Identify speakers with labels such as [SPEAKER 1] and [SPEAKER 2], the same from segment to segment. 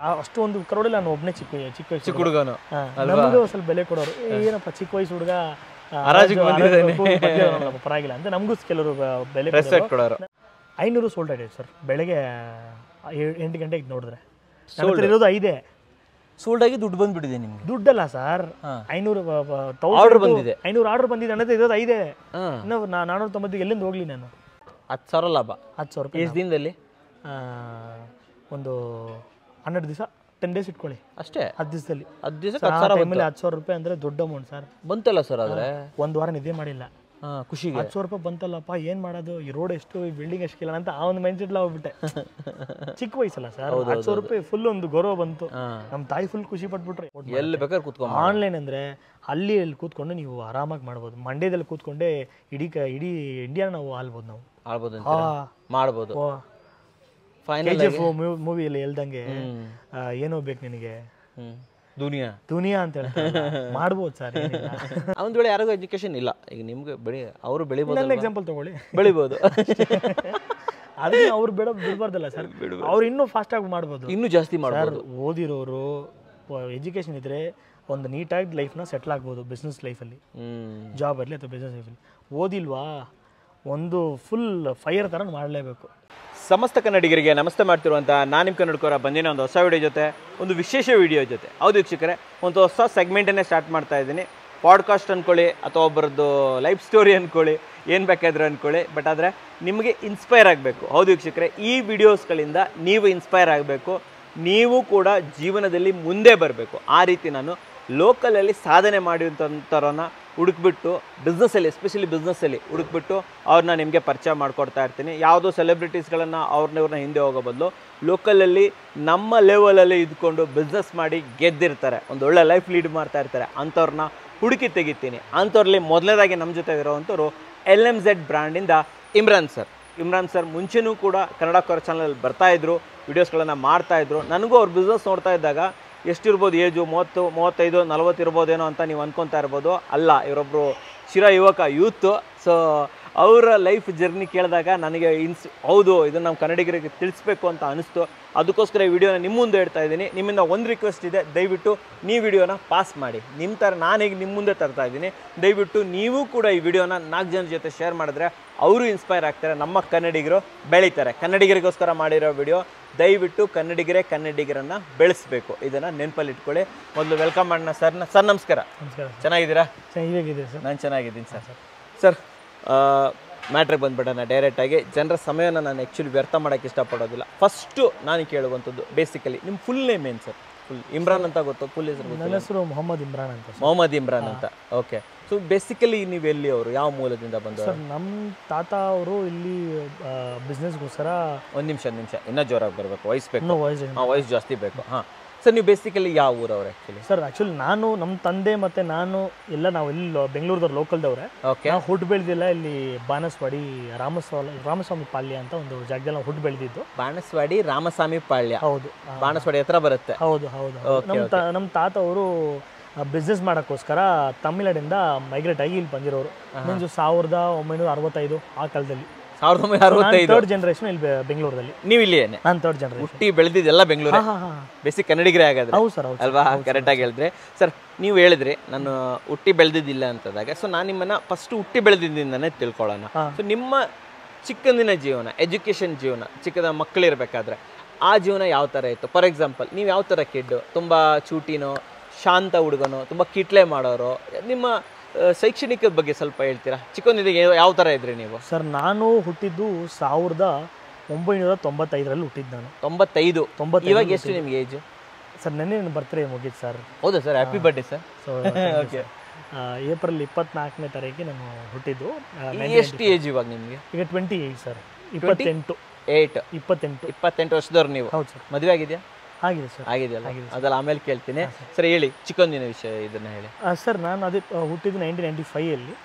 [SPEAKER 1] ಆ ಅಷ್ಟು ಒಂದು ಕ್ರೌಡಲ್ಲಿ ನಾನು ಒಬ್ಬನೇ ಚಿಕ್ಕ ಚಿಕ್ಕ ವಯಸ್ಸು
[SPEAKER 2] ಚಿಕ್ಕ ಹುಡುಗನು
[SPEAKER 1] ಹಾ, ನಮಗೂ ಸ್ವಲ್ಪ ಬೆಲೆ ಕೊಡೋರು ಏ, ಏನಪ್ಪ ಚಿಕ್ಕ ವಯಸ್ಸು ಹುಡುಗ ಆ,
[SPEAKER 2] ಹರಾಜಿಗೆ
[SPEAKER 1] ಹರಾಜು-
[SPEAKER 2] ಬಂದಿದ್ದಾನೆ.
[SPEAKER 1] ಹರಾಜು ಬಂದಿದ್ದಾನಲ್ಲ, ಪರವಾಗಿಲ್ಲ ಅಂತ ನಮಗೂ ಕೆಲವರು ಬ- ಬೆಲೆ
[SPEAKER 2] ರೆಸ್ಪೆಕ್ಟ್ ಕೊಡೋರು
[SPEAKER 1] ಐನೂರು ಸೋಲ್ಡ್ ಆಗಿದೆ ಸರ್ ಬೆಳಗ್ಗೆ ಏ- ಎಂಟು ಗಂಟೆಗೆ ನೋಡಿದ್ರೆ ನನ್ನ ಹತ್ರ ಇರೋದು ಐದೇ
[SPEAKER 2] ಸೋಲ್ಡ್ ಆಗಿ ದುಡ್ಡು ಬಂದ್ಬಿಟ್ಟಿದೆ ನಿಮ್ಗೆ
[SPEAKER 1] ದುಡ್ಡಲ್ಲ ಸರ್
[SPEAKER 2] ಹಾ.
[SPEAKER 1] ಐನೂರು
[SPEAKER 2] Order ಬಂದಿದೆ.
[SPEAKER 1] ಐನೂರು ಆರ್ಡರ್ ಬಂದಿದೆ ನನ್ನ ಹತ್ರ ಇರೋದು ಐದೇ
[SPEAKER 2] ಹಾಂ
[SPEAKER 1] ಇನ್ನು ನಾ- ನಾನೂರ ತೊಂಬತ್ತಿಗೆ ಎಲ್ಲಿಂದ ಹೋಗ್ಲಿ ನಾನು
[SPEAKER 2] ಹತ್ತು ಸಾವಿರ ಲಾಭ
[SPEAKER 1] ಹತ್ತು ಸಾವಿರ ರೂಪಾಯಿ
[SPEAKER 2] ಎಷ್ಟು ದಿನದಲ್ಲಿ
[SPEAKER 1] ಆ, ಒಂದು ಹನ್ನೆರಡು ದಿವಸ ಟೆನ್ ಡೇಸ್ ಇಟ್ಕೊಳ್ಳಿ
[SPEAKER 2] ಅಷ್ಟೇ
[SPEAKER 1] ಹತ್ತು ದಿವಸದಲ್ಲಿ
[SPEAKER 2] ಹತ್ತು ದಿವಸಕ್ಕೆ
[SPEAKER 1] ಆ
[SPEAKER 2] ಹತ್ತು ಸಾವಿರ
[SPEAKER 1] ಟೈಮಲ್ಲಿ ಹತ್ತು ಸಾವಿರ ರೂಪಾಯಿ ಅಂದರೆ ದೊಡ್ಡ ಅಮೌಂಟ್ ಸರ್
[SPEAKER 2] ಬಂತಲ್ಲ ಸರ್ ಆದರೆ
[SPEAKER 1] ಒಂದು ವಾರ ನಿದ್ದೆ ಮಾಡಿಲ್ಲ
[SPEAKER 2] ಹಾಂ ಖುಷಿಗೆ
[SPEAKER 1] ಹತ್ತು ಸಾವಿರ ರೂಪಾಯಿ ಬಂತಲ್ಲಪ್ಪ ಏನು ಮಾಡೋದು ಈ ರೋಡ್ ಎಷ್ಟು ಈ ಬಿಲ್ಡಿಂಗ್ ಎಷ್ಟು ಕೇಳೋಣ ಅಂತ ಆ ಒಂದು ಮೈಂಡ್ ಸೆಟ್ಲ ಹೋಗ್ಬಿಟ್ಟೆ ಚಿಕ್ಕ ವಯಸ್ಸಲ್ಲ ಸರ್ ಹತ್ತು ಸಾವಿರ ರೂಪಾಯಿ ಫುಲ್ ಒಂದು ಗೌರವ ಬಂತು
[SPEAKER 2] ಹಾಂ
[SPEAKER 1] ನಮ್ಮ ತಾಯಿ ಫುಲ್ ಖುಷಿ ಪಟ್ಬಿಟ್ರೆ
[SPEAKER 2] ಎಲ್ಲಿ ಬೇಕಾದ್ರೆ ಕುತ್ಕೊಂಬ
[SPEAKER 1] ಆನ್ಲೈನ್ ಅಂದರೆ ಅಲ್ಲಿ ಅಲ್ಲಿ ಕೂತ್ಕೊಂಡು ನೀವು ಆರಾಮಾಗಿ ಮಾಡ್ಬೋದು ಮಂಡ್ಯದಲ್ಲಿ ಕೂತ್ಕೊಂಡೆ ಇಡೀ ಕ ಇಡೀ ಇಂಡಿಯಾನ ನಾವು ಆಲ್ಬೋದು ನಾವು
[SPEAKER 2] ಆಳ್ಬೋದು
[SPEAKER 1] ಆ
[SPEAKER 2] ಅಂತ ಮಾಡ್ಬೋದು
[SPEAKER 1] ಕೆ
[SPEAKER 2] ಫೈನಲ್
[SPEAKER 1] ಜಿ ಎಫ್ ಮೂವಿಯಲ್ಲಿ ಹೇಳ್ದಂಗೆ ಆ, ಏನೋ ಬೇಕು ನಿನಗೆ
[SPEAKER 2] ಹ್ಞೂ ದುನಿಯಾ
[SPEAKER 1] ದುನಿಯಾ ಅಂತ ಹೇಳ್ತಾರೆ ಮಾಡ್ಬೋದು ಸರ್
[SPEAKER 2] ಒಂದು ವೇಳೆ ಯಾರಿಗೂ ಎಜುಕೇಶನ್ ಇಲ್ಲ ಈಗ ನಿಮ್ಗೆ ಬೆಳಿ ಅವರು ಬೆಳಿಬೋದು
[SPEAKER 1] ನನ್ನ ಎಕ್ಸಾಂಪಲ್ ತಗೊಳ್ಳಿ
[SPEAKER 2] ಬೆಳಿಬೋದು
[SPEAKER 1] ಅದಕ್ಕೆ ಅವ್ರು ಬೇಡ ಬಿಡಬಾರ್ದಲ್ಲ ಸರ್ ಅವ್ರು ಇನ್ನೂ ಫಾಸ್ಟಾಗಿ ಮಾಡ್ಬೋದು
[SPEAKER 2] ಇನ್ನೂ ಜಾಸ್ತಿ
[SPEAKER 1] ಸರ್
[SPEAKER 2] ಮಾಡ್ಬೋದು
[SPEAKER 1] ಓದಿರೋರು ಎಜುಕೇಷನ್ ಇದ್ದರೆ ಒಂದು ನೀಟಾಗಿ ಲೈಫ್ನ ಸೆಟ್ಲ್ ಆಗ್ಬೋದು ಬಿಸ್ನೆಸ್ ಲೈಫಲ್ಲಿ
[SPEAKER 2] ಹ್ಮ್
[SPEAKER 1] ಜಾಬ್ ಇರಲಿ ಅಥವಾ ಬಿಸ್ನೆಸ್ ಲೈಫಲ್ಲಿ ಓದಿಲ್ವಾ ಒಂದು ಫುಲ್ ಫೈರ್ ಥರ ಮಾಡಲೇಬೇಕು
[SPEAKER 2] ಸಮಸ್ತ ಕನ್ನಡಿಗರಿಗೆ ನಮಸ್ತೆ ಮಾಡ್ತಿರುವಂಥ ನಾನು ನಿಮ್ಮ ಕನ್ನಡಕರ ಬಂದಿನ ಒಂದು ಹೊಸ ವಿಡಿಯೋ ಜೊತೆ ಒಂದು ವಿಶೇಷ ವಿಡಿಯೋ ಜೊತೆ ಹೌದು ವೀಕ್ಷಕರೇ ಒಂದು ಹೊಸ ಸೆಗ್ಮೆಂಟನ್ನೇ ಸ್ಟಾರ್ಟ್ ಮಾಡ್ತಾ ಇದ್ದೀನಿ ಪಾಡ್ಕಾಸ್ಟ್ ಅಂದ್ಕೊಳ್ಳಿ ಅಥವಾ ಒಬ್ಬರದ್ದು ಲೈಫ್ ಸ್ಟೋರಿ ಅಂದ್ಕೊಳ್ಳಿ ಏನು ಬೇಕಾದರೂ ಅಂದ್ಕೊಳ್ಳಿ ಬಟ್ ಆದರೆ ನಿಮಗೆ ಇನ್ಸ್ಪೈರ್ ಆಗಬೇಕು ಹೌದು ವೀಕ್ಷಕರೇ ಈ ವಿಡಿಯೋಸ್ಗಳಿಂದ ನೀವು ಇನ್ಸ್ಪೈರ್ ಆಗಬೇಕು ನೀವು ಕೂಡ ಜೀವನದಲ್ಲಿ ಮುಂದೆ ಬರಬೇಕು ಆ ರೀತಿ ನಾನು ಲೋಕಲಲ್ಲಿ ಸಾಧನೆ ಮಾಡಿದಂಥವ್ರನ್ನ ಹುಡುಕ್ಬಿಟ್ಟು ಬಿಸ್ನೆಸ್ಸಲ್ಲಿ ಎಸ್ಪೆಷಲಿ ಬಿಸ್ನೆಸ್ಸಲ್ಲಿ ಹುಡುಕ್ಬಿಟ್ಟು ಅವ್ರನ್ನ ನಿಮಗೆ ಪರಿಚಯ ಮಾಡಿಕೊಡ್ತಾ ಇರ್ತೀನಿ ಯಾವುದೋ ಸೆಲೆಬ್ರಿಟೀಸ್ಗಳನ್ನು ಅವ್ರನ್ನವ್ರನ್ನ ಹಿಂದೆ ಹೋಗೋ ಬದಲು ಲೋಕಲಲ್ಲಿ ನಮ್ಮ ಲೆವೆಲಲ್ಲಿ ಇದ್ಕೊಂಡು ಬಿಸ್ನೆಸ್ ಮಾಡಿ ಗೆದ್ದಿರ್ತಾರೆ ಒಂದು ಒಳ್ಳೆ ಲೈಫ್ ಲೀಡ್ ಮಾಡ್ತಾ ಇರ್ತಾರೆ ಅಂಥವ್ರನ್ನ ಹುಡುಕಿ ತೆಗಿತೀನಿ ಅಂಥವ್ರಲ್ಲಿ ಮೊದಲನೇದಾಗಿ ನಮ್ಮ ಜೊತೆ ಇರೋವಂಥವ್ರು ಎಲ್ ಎಮ್ ಝೆಡ್ ಬ್ರ್ಯಾಂಡಿಂದ ಇಮ್ರಾನ್ ಸರ್ ಇಮ್ರಾನ್ ಸರ್ ಮುಂಚೆನೂ ಕೂಡ ಕನ್ನಡ ಕವರ್ ಚಾನಲ್ ಬರ್ತಾ ಇದ್ರು ವಿಡಿಯೋಸ್ಗಳನ್ನು ಮಾಡ್ತಾ ಇದ್ರು ನನಗೂ ಅವ್ರ ಬಿಸ್ನೆಸ್ ನೋಡ್ತಾ ಇದ್ದಾಗ ಎಷ್ಟಿರ್ಬೋದು ಏಜು ಮೂವತ್ತು ಮೂವತ್ತೈದು ನಲ್ವತ್ತು ಇರ್ಬೋದೇನೋ ಅಂತ ನೀವು ಅನ್ಕೊತಾ ಇರ್ಬೋದು ಅಲ್ಲ ಇವರೊಬ್ಬರು ಚಿರ ಯುವಕ ಯೂತ್ ಸೊ ಅವರ ಲೈಫ್ ಜರ್ನಿ ಕೇಳಿದಾಗ ನನಗೆ ಇನ್ಸ್ ಹೌದು ಇದನ್ನು ನಮ್ಮ ಕನ್ನಡಿಗರಿಗೆ ತಿಳಿಸ್ಬೇಕು ಅಂತ ಅನಿಸ್ತು ಅದಕ್ಕೋಸ್ಕರ ಈ ವಿಡಿಯೋನ ನಿಮ್ಮ ಮುಂದೆ ಇಡ್ತಾ ಇದ್ದೀನಿ ನಿಮ್ಮಿಂದ ಒಂದು ರಿಕ್ವೆಸ್ಟ್ ಇದೆ ದಯವಿಟ್ಟು ನೀವು ವಿಡಿಯೋನ ಪಾಸ್ ಮಾಡಿ ನಿಮ್ಮ ಥರ ನಾನು ಈಗ ನಿಮ್ಮ ಮುಂದೆ ತರ್ತಾ ಇದ್ದೀನಿ ದಯವಿಟ್ಟು ನೀವು ಕೂಡ ಈ ವಿಡಿಯೋನ ನಾಲ್ಕು ಜನ ಜೊತೆ ಶೇರ್ ಮಾಡಿದ್ರೆ ಅವರು ಇನ್ಸ್ಪೈರ್ ಆಗ್ತಾರೆ ನಮ್ಮ ಕನ್ನಡಿಗರು ಬೆಳೀತಾರೆ ಕನ್ನಡಿಗರಿಗೋಸ್ಕರ ಮಾಡಿರೋ ವಿಡಿಯೋ ದಯವಿಟ್ಟು ಕನ್ನಡಿಗರೇ ಕನ್ನಡಿಗರನ್ನ ಬೆಳೆಸಬೇಕು ಇದನ್ನು ನೆನಪಲ್ಲಿ ಇಟ್ಕೊಳ್ಳಿ ಮೊದಲು ವೆಲ್ಕಮ್ ಮಾಡೋಣ ಸರ್ನ ಸರ್ ನಮಸ್ಕಾರ
[SPEAKER 1] ನಮಸ್ಕಾರ
[SPEAKER 2] ಚೆನ್ನಾಗಿದ್ದೀರಾ
[SPEAKER 1] ಸರ್ ಹೇಗಿದೆ ಸರ್
[SPEAKER 2] ನಾನು ಚೆನ್ನಾಗಿದ್ದೀನಿ ಸರ್ ಸರ್ ಮ್ಯಾಟ್ರಿಗೆ ಬಂದ್ಬಿಡೋಣ ಡೈರೆಕ್ಟಾಗಿ ಜನರ ಸಮಯನ ನಾನು ಆ್ಯಕ್ಚುಲಿ ವ್ಯರ್ಥ ಮಾಡೋಕ್ಕೆ ಇಷ್ಟಪಡೋದಿಲ್ಲ ಫಸ್ಟು ನಾನು ಕೇಳುವಂಥದ್ದು ಬೇಸಿಕಲಿ ನಿಮ್ಮ ಫುಲ್ ನೇಮ್ ಏನು ಸರ್ ಫುಲ್ ಇಮ್ರಾನ್ ಅಂತ ಗೊತ್ತು ಫುಲ್ ಹೆಸರು ಗೊತ್ತು
[SPEAKER 1] ನನ್ನ ಹೆಸರು ಮೊಹಮ್ಮದ್ ಇಮ್ರಾನ್ ಅಂತ ಸರ್
[SPEAKER 2] ಮೊಹಮ್ಮದ್ ಇಮ್ರಾನ್ ಅಂತ ಓಕೆ ಸೊ ಬೇಸಿಕಲಿ ನೀವು ಎಲ್ಲಿ ಅವರು ಯಾವ ಮೂಲದಿಂದ ಬಂದವರು
[SPEAKER 1] ಸರ್ ನಮ್ಮ ತಾತ ಅವರು ಇಲ್ಲಿ ಬಿಸ್ನೆಸ್ಗೋಸ್ಕರ
[SPEAKER 2] ಒಂದು ನಿಮಿಷ ನಿಮಿಷ ಇನ್ನೂ ಜೋರಾಗಿ ಬರಬೇಕು ವಯಸ್ಸು ಬೇಕು
[SPEAKER 1] ಇನ್ನೂ ವಾಯ್ಸ್
[SPEAKER 2] ಹಾಂ ವಯಸ್ಸು ಜಾಸ್ತಿ ಬೇಕು ಹಾಂ ಸರ್ ನೀವು ಬೇಸಿಕಲಿ ಯಾವ ಊರವ್ರು ಆ್ಯಕ್ಚುಲಿ
[SPEAKER 1] ಸರ್ ಆ್ಯಕ್ಚುಲಿ ನಾನು ನಮ್ಮ ತಂದೆ ಮತ್ತು ನಾನು ಎಲ್ಲ ನಾವು ಇಲ್ಲಿ ಬೆಂಗಳೂರದವ್ರು ಲೋಕಲ್ದವ್ರೆ
[SPEAKER 2] ಓಕೆ
[SPEAKER 1] ನಾವು ಹುಟ್ಟು ಬೆಳೆದಿಲ್ಲ ಇಲ್ಲಿ ಬಾನಸ್ವಾಡಿ ರಾಮಸ್ವಾಮಿ ರಾಮಸ್ವಾಮಿ ಪಾಳ್ಯ ಅಂತ ಒಂದು ಜಾಗದಲ್ಲಿ ನಾವು ಹುಟ್ಟು ಬೆಳೆದಿದ್ದು
[SPEAKER 2] ಬಾಣಸ್ವಾಡಿ ರಾಮಸ್ವಾಮಿ ಪಾಳ್ಯ
[SPEAKER 1] ಹೌದು ಆ,
[SPEAKER 2] ಬಾಣಸ್ವಾಡಿ ಹತ್ರ ಬರುತ್ತೆ
[SPEAKER 1] ಹೌದು ಹೌದು ಹೌದು. ನಮ್ಮ ತ ನಮ್ಮ ತಾತ ಅವರು ಬಿಸ್ನೆಸ್ ಮಾಡೋಕ್ಕೋಸ್ಕರ ತಮಿಳ್ನಾಡಿಂದ ಮೈಗ್ರೇಟ್ ಆಗಿ ಇಲ್ಲಿ ಬಂದಿರೋರು ಮೀನ್ಸ್ ಸಾವಿರದ ಒಂಬೈನೂರ ಅರವತ್ತೈದು ಆ ಕಾಲದಲ್ಲಿ
[SPEAKER 2] ಸಾವಿರದ ಒಂಬೈನೂರ ಅರವತ್ತೈದು
[SPEAKER 1] ಥರ್ಡ್ ಜನರೇಷನ್ ಇಲ್ಲಿ ಬೆ- ಬೆಂಗಳೂರಲ್ಲಿ
[SPEAKER 2] ನೀವು ಇಲ್ಲಿಯೇನೆ
[SPEAKER 1] ನಾನು ಥರ್ಡ್ ಜನರೇಷನ್
[SPEAKER 2] ಹುಟ್ಟಿ ಬೆಳೆದಿದ್ದೆಲ್ಲ ಬೆಂಗಳೂರು
[SPEAKER 1] ಹಾಂ ಹಾಂ
[SPEAKER 2] ಬೇಸಿಕ್ ಕನ್ನಡಿಗರೇ ಆಗಾದ್ರೆ
[SPEAKER 1] ಹೌದು ಸರ್ ಹೌದು
[SPEAKER 2] ಅಲ್ವಾ ಕರೆಕ್ಟಾಗಿ ಹೇಳಿದ್ರೆ ಸರ್ ನೀವು ಹೇಳಿದ್ರಿ ನಾನು ಹುಟ್ಟಿ ಬೆಳೆದಿದ್ದಿಲ್ಲ ಅಂತದಾಗ ಸೊ ನಾನು ನಿಮ್ಮನ್ನ ಫಸ್ಟ್ ಹುಟ್ಟಿ ಬೆಳೆದಿದ್ದರಿಂದನೇ ತಿಳ್ಕೊಳ್ಳೋಣ
[SPEAKER 1] ಹಾ.
[SPEAKER 2] ಸೊ ನಿಮ್ಮ ಚಿಕ್ಕಂದಿನ ಜೀವನ ಎಜುಕೇಷನ್ ಜೀವನ ಚಿಕ್ಕದ ಮಕ್ಕಳಿರ್ಬೇಕಾದ್ರೆ ಆ ಜೀವನ ಯಾವ ಥರ ಇತ್ತು ಫಾರ್ ಎಕ್ಸಾಂಪಲ್ ನೀವು ಯಾವ ಥರ ಕಿಡ್ಡು ತುಂಬ ಚೂಟಿನೋ ಶಾಂತ ಹುಡುಗನೋ ತುಂಬ ಕಿಟ್ಲೆ ಮಾಡೋರು ನಿಮ್ಮ ಆ, ಶೈಕ್ಷಣಿಕದ ಬಗ್ಗೆ ಸ್ವಲ್ಪ ಹೇಳ್ತೀರಾ ಚಿಕ್ಕಂದಿಗೆ ಯಾವ ಥರ ಇದ್ರಿ ನೀವು
[SPEAKER 1] ಸರ್ ನಾನು ಹುಟ್ಟಿದ್ದು ಸಾವಿರದ ಒಂಬೈನೂರ ತೊಂಬತ್ತೈದರಲ್ಲಿ ಹುಟ್ಟಿದ್ದು ನಾನು
[SPEAKER 2] ತೊಂಬತ್ತೈದು
[SPEAKER 1] ತೊಂಬತ್ತೈದು
[SPEAKER 2] ಇವಾಗ ಎಷ್ಟು ನಿಮಗೆ ಏಜು
[SPEAKER 1] ಸರ್ ನೆನ್ನೆ ನನ್ನ ಬರ್ತ್ಡೇ ಮುಗೀತು ಸರ್
[SPEAKER 2] ಹೌದಾ sir happy birthday sir
[SPEAKER 1] so
[SPEAKER 2] okay
[SPEAKER 1] April ಇಪ್ಪತ್ನಾಲ್ಕನೇ ತಾರೀಕಿಗೆ ನಾನು ಹುಟ್ಟಿದ್ದು ಆ,
[SPEAKER 2] ಎಷ್ಟು ಏಜ್ ಇವಾಗ ನಿಮಗೆ
[SPEAKER 1] ಈಗ ಟ್ವೆಂಟಿ ಏಯ್ಟ್ ಸರ್ ಇಪ್ಪತ್ತೆಂಟು
[SPEAKER 2] ಏಯ್ಟ್
[SPEAKER 1] ಇಪ್ಪತ್ತೆಂಟು
[SPEAKER 2] ಇಪ್ಪತ್ತೆಂಟು ವರ್ಷದವ್ರು ನೀವು
[SPEAKER 1] ಹೌದು ಸರ್
[SPEAKER 2] ಮದುವೆ ಆಗಿದೆಯಾ
[SPEAKER 1] ಆಗಿದೆ ಸರ್
[SPEAKER 2] ಆಗಿದೆಯಲ್ಲ ಅದೆಲ್ಲ ಆಮೇಲೆ ಕೇಳ್ತೀನಿ ಸರಿ ಹೇಳಿ ಚಿಕ್ಕಂದಿನ ವಿಷಯ ಇದನ್ನ ಹೇಳಿ
[SPEAKER 1] ಆ, ಸರ್ ನಾನು ಅದೇ ಆ, ಹುಟ್ಟಿದ್ದು ನೈನ್ಟೀನ್ ನೈಂಟಿ ಫೈಯಲ್ಲಿ